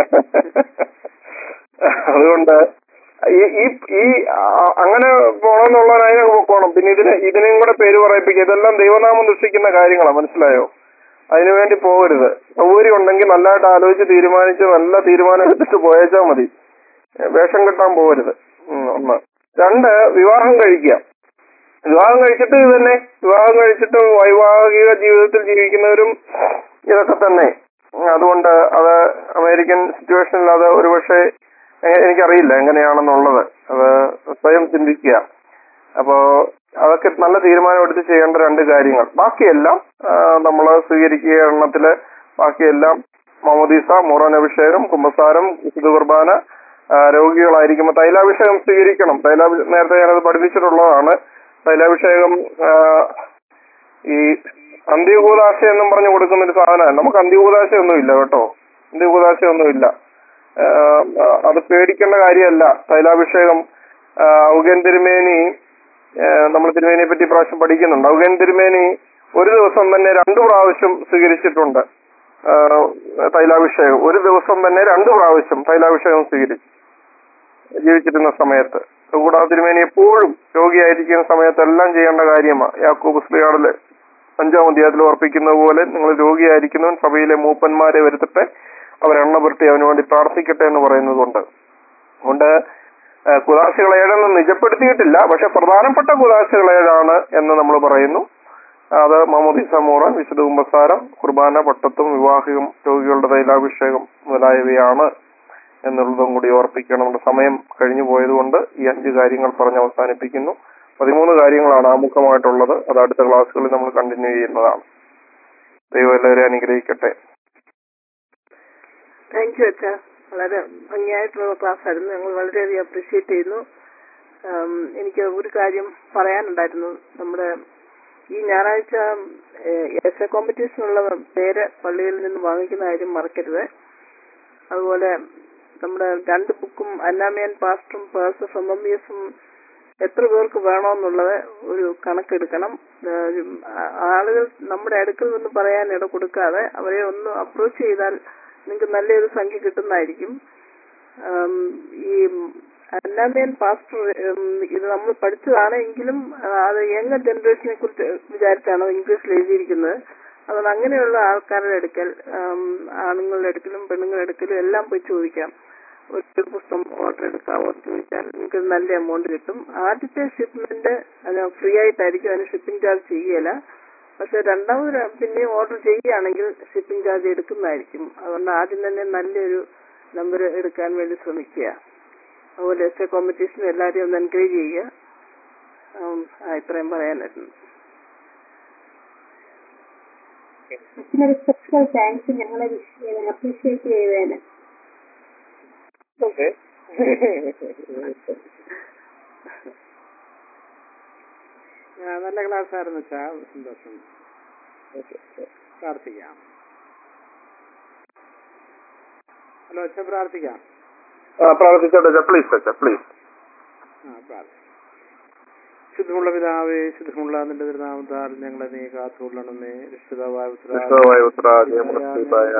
അതുകൊണ്ട് ഈ ഈ ഈ ആ- അങ്ങനെ പോകണമെന്നുള്ള അതിനെ പോകണം പിന്നെ ഇതിന് ഇതിനെയും കൂടെ പേര് പറയിപ്പിക്കുക ഇതെല്ലാം ദൈവനാമം ദുഷിക്കുന്ന കാര്യങ്ങളാണ് മനസ്സിലായോ അതിനുവേണ്ടി പോകരുത് സൗകര്യം ഉണ്ടെങ്കിൽ നല്ലതായിട്ട് ആലോചിച്ച് തീരുമാനിച്ച് നല്ല തീരുമാനം എടുത്തിട്ട് പോയേച്ചാൽ മതി ഏ, വേഷം കെട്ടാൻ പോകരുത് ഉം, ഒന്ന് രണ്ട് വിവാഹം കഴിക്കുക വിവാഹം കഴിച്ചിട്ട് ഇത് തന്നെ വിവാഹം കഴിച്ചിട്ട് വൈവാഹിക ജീവിതത്തിൽ ജീവിക്കുന്നവരും ഇതൊക്കെ തന്നെ ഉം, അതുകൊണ്ട് അത് അമേരിക്കൻ സിറ്റുവേഷനിൽ അത് ഒരുപക്ഷെ എ- എനിക്കറിയില്ല എങ്ങനെയാണെന്നുള്ളത് അത് സ്വയം ചിന്തിക്കുക അപ്പോ അതൊക്കെ നല്ല തീരുമാനം എടുത്ത് ചെയ്യേണ്ട രണ്ട് കാര്യങ്ങൾ ബാക്കിയെല്ലാം നമ്മൾ സ്വീകരിക്കുക എണ്ണത്തില് ബാക്കിയെല്ലാം മമദീസ മുറൻ അഭിഷേകം കുമ്പസാരം വിശുദ്ധ കുർബാന ആ, രോഗികളായിരിക്കുമ്പോൾ തൈലാഭിഷേകം സ്വീകരിക്കണം തൈലാഭി നേരത്തെ ഞാനത് പഠിപ്പിച്ചിട്ടുള്ളതാണ് തൈലാഭിഷേകം ആ, ഈ അന്ത്യകൂതാശ എന്നും പറഞ്ഞു കൊടുക്കുന്ന ഒരു സാധനമാണ് നമുക്ക് അന്ത്യകൂതാശയൊന്നും ഇല്ല കേട്ടോ അന്ത്യകൂതാശയൊന്നും ഇല്ല ആ, അത് പേടിക്കേണ്ട കാര്യമല്ല തൈലാഭിഷേകം ആ, ഔഗൻ തിരുമേനി നമ്മൾ തിരുമേനിയെ പറ്റി പ്രാവശ്യം പഠിക്കുന്നുണ്ട് ഔഗൻ തിരുമേനി ഒരു ദിവസം തന്നെ രണ്ടു പ്രാവശ്യം സ്വീകരിച്ചിട്ടുണ്ട് ആ, തൈലാഭിഷേകം ഒരു ദിവസം തന്നെ രണ്ടു പ്രാവശ്യം തൈലാഭിഷേകം സ്വീകരിച്ചു ജീവിച്ചിരുന്ന സമയത്ത് കൂടാതെ തിരുമേനി എപ്പോഴും രോഗിയായിരിക്കുന്ന സമയത്തെല്ലാം ചെയ്യേണ്ട കാര്യമാണ് യാക്കൂബ് സ്ത്രീയാടില് അഞ്ചാം അധ്യായത്തിൽ ഓർപ്പിക്കുന്നത് പോലെ നിങ്ങൾ രോഗിയായിരിക്കുന്നവൻ സഭയിലെ മൂപ്പന്മാരെ വരുത്തിട്ട് അവർ എണ്ണ പുരട്ടി അവന് വേണ്ടി പ്രാർത്ഥിക്കട്ടെ എന്ന് പറയുന്നതുകൊണ്ട് അതുകൊണ്ട് ആ, കുദാശകൾ ഏഴെന്ന് നിജപ്പെടുത്തിയിട്ടില്ല പക്ഷെ പ്രധാനപ്പെട്ട കുദാശകൾ ഏഴാണ് എന്ന് നമ്മൾ പറയുന്നു അത് മമൂദിസ മൂറൻ വിശുദ്ധ കുമ്പസാരം കുർബാന പട്ടത്തും വിവാഹികം രോഗികളുടെ തൈലാഭിഷേകം മുതലായവയാണ് എന്നുള്ളതും കൂടി ഓർപ്പിക്കണം നമ്മുടെ സമയം കഴിഞ്ഞു പോയതുകൊണ്ട് ഈ അഞ്ച് കാര്യങ്ങൾ പറഞ്ഞ് അവസാനിപ്പിക്കുന്നു പതിമൂന്ന് കാര്യങ്ങളാണ് ആമുഖമായിട്ടുള്ളത് അത് അടുത്ത ക്ലാസ്സുകളിൽ നമ്മൾ കണ്ടിന്യൂ ചെയ്യുന്നതാണ് ദൈവം എല്ലാവരെയും അനുഗ്രഹിക്കട്ടെ താങ്ക് യു അച്ഛ വളരെ ഭംഗിയായിട്ടുള്ള ക്ലാസ് ആയിരുന്നു ഞങ്ങൾ വളരെയധികം അപ്രീഷിയേറ്റ് ചെയ്യുന്നു ആം, എനിക്ക് ഒരു കാര്യം പറയാനുണ്ടായിരുന്നു നമ്മുടെ ഈ ഞായറാഴ്ച എസ് എ കോമ്പറ്റീഷനുള്ള പേര് പള്ളിയിൽ നിന്ന് വാങ്ങിക്കുന്ന കാര്യം മറക്കരുത് അതുപോലെ നമ്മുടെ രണ്ട് ബുക്കും അന്നാമിയൻ പാസ്റ്ററും പേഴ്സ് എം എം ബി എസും എത്ര പേർക്ക് വേണമെന്നുള്ളത് ഒരു കണക്കെടുക്കണം ഏഹ് ആ- ആളുകൾ നമ്മുടെ അടുക്കൽ നിന്ന് പറയാൻ ഇട കൊടുക്കാതെ അവരെ ഒന്ന് അപ്രോച്ച് ചെയ്താൽ നിങ്ങൾക്ക് നല്ലൊരു സംഖ്യ കിട്ടുന്നതായിരിക്കും ആം, ഈ അന്നാമിയൻ പാസ്റ്റർ ഉം, ഇത് നമ്മൾ പഠിച്ചതാണ് എങ്കിലും ആ, അത് യങ് ജനറേഷനെ കുറിച്ച് വിചാരിച്ചാണ് ഇംഗ്ലീഷിൽ എഴുതിയിരിക്കുന്നത് അതുകൊണ്ട് അങ്ങനെയുള്ള ആൾക്കാരുടെ അടുക്കൽ ആം, ആണുങ്ങളുടെ അടുക്കലും പെണ്ണുങ്ങളുടെ അടുക്കലും എല്ലാം പോയി ചോദിക്കാം ഒരു പുസ്തകം ഓർഡർ എടുക്കാവോ എന്ന് ചോദിച്ചാൽ നിങ്ങൾക്ക് നല്ല എമൗണ്ട് കിട്ടും ആദ്യത്തെ ഷിപ്മെന്റ് അത് ഫ്രീ ആയിട്ടായിരിക്കും അതിന് ഷിപ്പിംഗ് ചാർജ് ചെയ്യുകയില്ല പക്ഷെ രണ്ടാമത് ര- പിന്നെയും ഓർഡർ ചെയ്യുകയാണെങ്കിൽ ഷിപ്പിംഗ് ചാർജ് എടുക്കുന്നതായിരിക്കും അതുകൊണ്ട് ആദ്യം തന്നെ നല്ലൊരു നമ്പർ എടുക്കാൻ വേണ്ടി ശ്രമിക്കുക അതുപോലെ എസ് എ കോമ്പറ്റീഷൻ എല്ലാവരെയും ഒന്ന് എൻകറേജ് ചെയ്യുക ഉം, ആ, ഇത്രയും പറയാനായിരുന്നു അച്ഛനൊരു സ്പെഷ്യൽ താങ്ക്സ് ഞങ്ങളെ അപ്രീഷിയേറ്റ് ചെയ്തതിന് ഓക്കെ ആ, നല്ല ക്ലാസ് ആയിരുന്നു ചാ സന്തോഷം പ്രാർത്ഥിക്കാം ഹലോ അച്ഛൻ പ്രാർത്ഥിക്കാം പ്രാർത്ഥിച്ചോട്ടെ പ്ലീസ് അച്ഛാ പ്ലീസ് ആ പ്രാർത്ഥിക്കാം ശുദ്ധമുള്ള പിതാവേ ശുദ്ധമുള്ള നിന്റെ തിരുനാമത്താൽ ഞങ്ങളെ നീ കാത്തുകൊള്ളണമേ രക്ഷിതാവായ വിശ്വമായ ഉത്തരാജയ മുസ്ലിമായ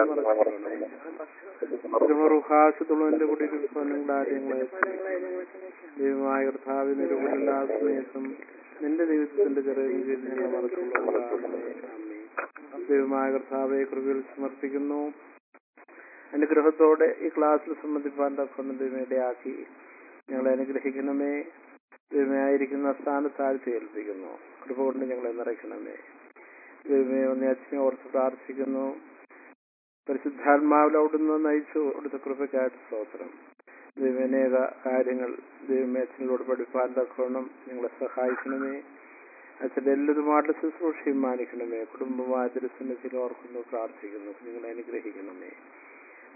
ശുദ്ധമുറുഹാശുദ്ധമുള്ളതിന്റെ കുടികളെ ദൈവമായ കർത്താവിന്റെ രൂപമില്ലാ സമയത്തും നിന്റെ ദൈവത്തിന്റെ ചെറിയ ഞങ്ങളെ മറച്ചുകൊള്ളണമേ ദൈവമായ കർത്താവെ കൃപയിൽ സമർപ്പിക്കുന്നു അനുഗ്രഹത്തോടെ ഈ ക്ലാസ്സിൽ സംബന്ധിപ്പാൻ തക്കൊന്നും ദൈവമിടയാക്കി ഞങ്ങളെ അനുഗ്രഹിക്കണമേ ദൈവമായിരിക്കുന്ന സ്ഥാനത്ത് താഴ്ത്തി ഏൽപ്പിക്കുന്നു കൃപ കൊണ്ട് ഞങ്ങളെ നിറയ്ക്കണമേ ദൈവമേ ഒന്ന് അച്ഛനെ ഓർത്ത് പ്രാർത്ഥിക്കുന്നു പരിശുദ്ധാത്മാവിൽ അവിടുന്ന് നയിച്ചു അവിടുത്തെ കൃപയ്ക്കായിട്ട് സ്തോത്രം ദൈവനേക കാര്യങ്ങൾ ദൈവമേ അച്ഛനോട് പഠിപ്പാൻ തക്കോണം ഞങ്ങളെ സഹായിക്കണമേ അച്ഛൻ്റെ എല്ലാതുമായിട്ടുള്ള ശുശ്രൂഷയും മാനിക്കണമേ കുടുംബമായ തിരുസന്നിധിയിൽ ഓർക്കുന്നു പ്രാർത്ഥിക്കുന്നു നിങ്ങളെ അനുഗ്രഹിക്കണമേ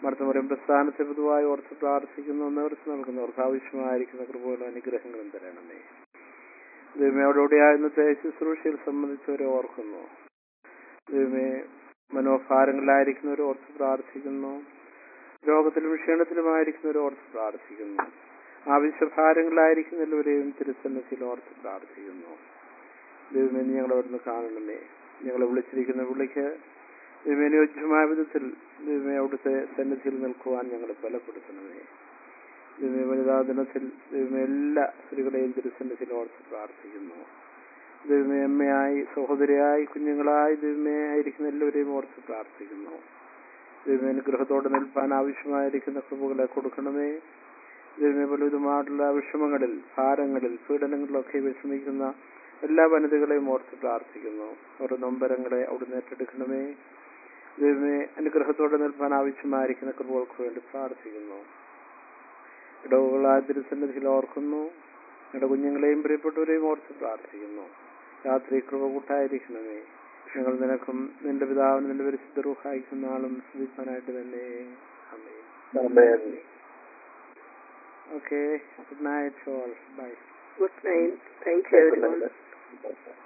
മർത്തമരം പ്രസ്ഥാനത്തെ പൊതുവായി ഓർത്ത് പ്രാർത്ഥിക്കുന്നു എന്നവർക്ക് നൽകുന്നവർക്ക് ആവശ്യമായിരിക്കുന്ന കൃപകളും അനുഗ്രഹങ്ങളും തരണമേ ദൈവമയോടുകൂടിയായ ഇന്നത്തെ ശുശ്രൂഷയിൽ സംബന്ധിച്ചവരെ ഓർക്കുന്നു ദൈവമേ മനോഭാരങ്ങളിലായിരിക്കുന്നവരെ ഓർത്ത് പ്രാർത്ഥിക്കുന്നു രോഗത്തിലും ക്ഷീണത്തിലുമായിരിക്കുന്നവരെ ഓർത്ത് പ്രാർത്ഥിക്കുന്നു ആവശ്യഭാരങ്ങളിലായിരിക്കുന്ന എല്ലാവരെയും തിരുസന്നത്തിൽ ഓർത്ത് പ്രാർത്ഥിക്കുന്നു ദൈവമേ നീ ഞങ്ങളെ അവിടുന്ന് കാണണമേ ഞങ്ങളെ വിളിച്ചിരിക്കുന്ന വിളിക്ക് ദൈവമേ അനുയോജ്യമായ വിധത്തിൽ ദൈവമേ അവിടുത്തെ സന്നിധിയിൽ നിൽക്കുവാൻ ഞങ്ങളെ ബലപ്പെടുത്തണമേ ദൈവമേ വനിതാ ദിനത്തിൽ ദൈവമേ എല്ലാ സ്ത്രീകളെയും തിരുസന്നിധിയിൽ ഓർത്ത് പ്രാർത്ഥിക്കുന്നു ദൈവമേ അമ്മയായി സഹോദരിയായി കുഞ്ഞുങ്ങളായി ദൈവമേ ആയിരിക്കുന്ന എല്ലാവരെയും ഓർത്ത് പ്രാർത്ഥിക്കുന്നു ദൈവമേ അനുഗ്രഹത്തോടെ നിൽപ്പാൻ ആവശ്യമായിരിക്കുന്ന കൃപകളെ കൊടുക്കണമേ ദൈവമേ പലവിധമായിട്ടുള്ള വിഷമങ്ങളിൽ ഭാരങ്ങളിൽ പീഡനങ്ങളിലൊക്കെ വിഷമിക്കുന്ന എല്ലാ വനിതകളെയും ഓർത്ത് പ്രാർത്ഥിക്കുന്നു അവരുടെ നൊമ്പരങ്ങളെ അവിടുന്ന് ഏറ്റെടുക്കണമേ ദൈവമേ അനുഗ്രഹത്തോടെ നിൽപ്പാൻ ആവശ്യമായിരിക്കുന്ന കൃപകൾക്ക് വേണ്ടി പ്രാർത്ഥിക്കുന്നു ഇടവുകളായ തിരുസന്നിധിയിൽ ഓർക്കുന്നു ഞങ്ങളുടെ കുഞ്ഞുങ്ങളെയും പ്രിയപ്പെട്ടവരെയും ഓർത്ത് പ്രാർത്ഥിക്കുന്നു രാത്രി കൃപ കൂട്ടായിരിക്കണമേ ഞങ്ങൾ നിനക്കും നിന്റെ പിതാവിനും നിന്റെ പരിശുദ്ധ റൂഹായിക്കുന്ന ആളും ശ്രദ്ധിക്കാനായിട്ട് തന്നെ അമ്മേ okay good night all bye good night thank you every Good night.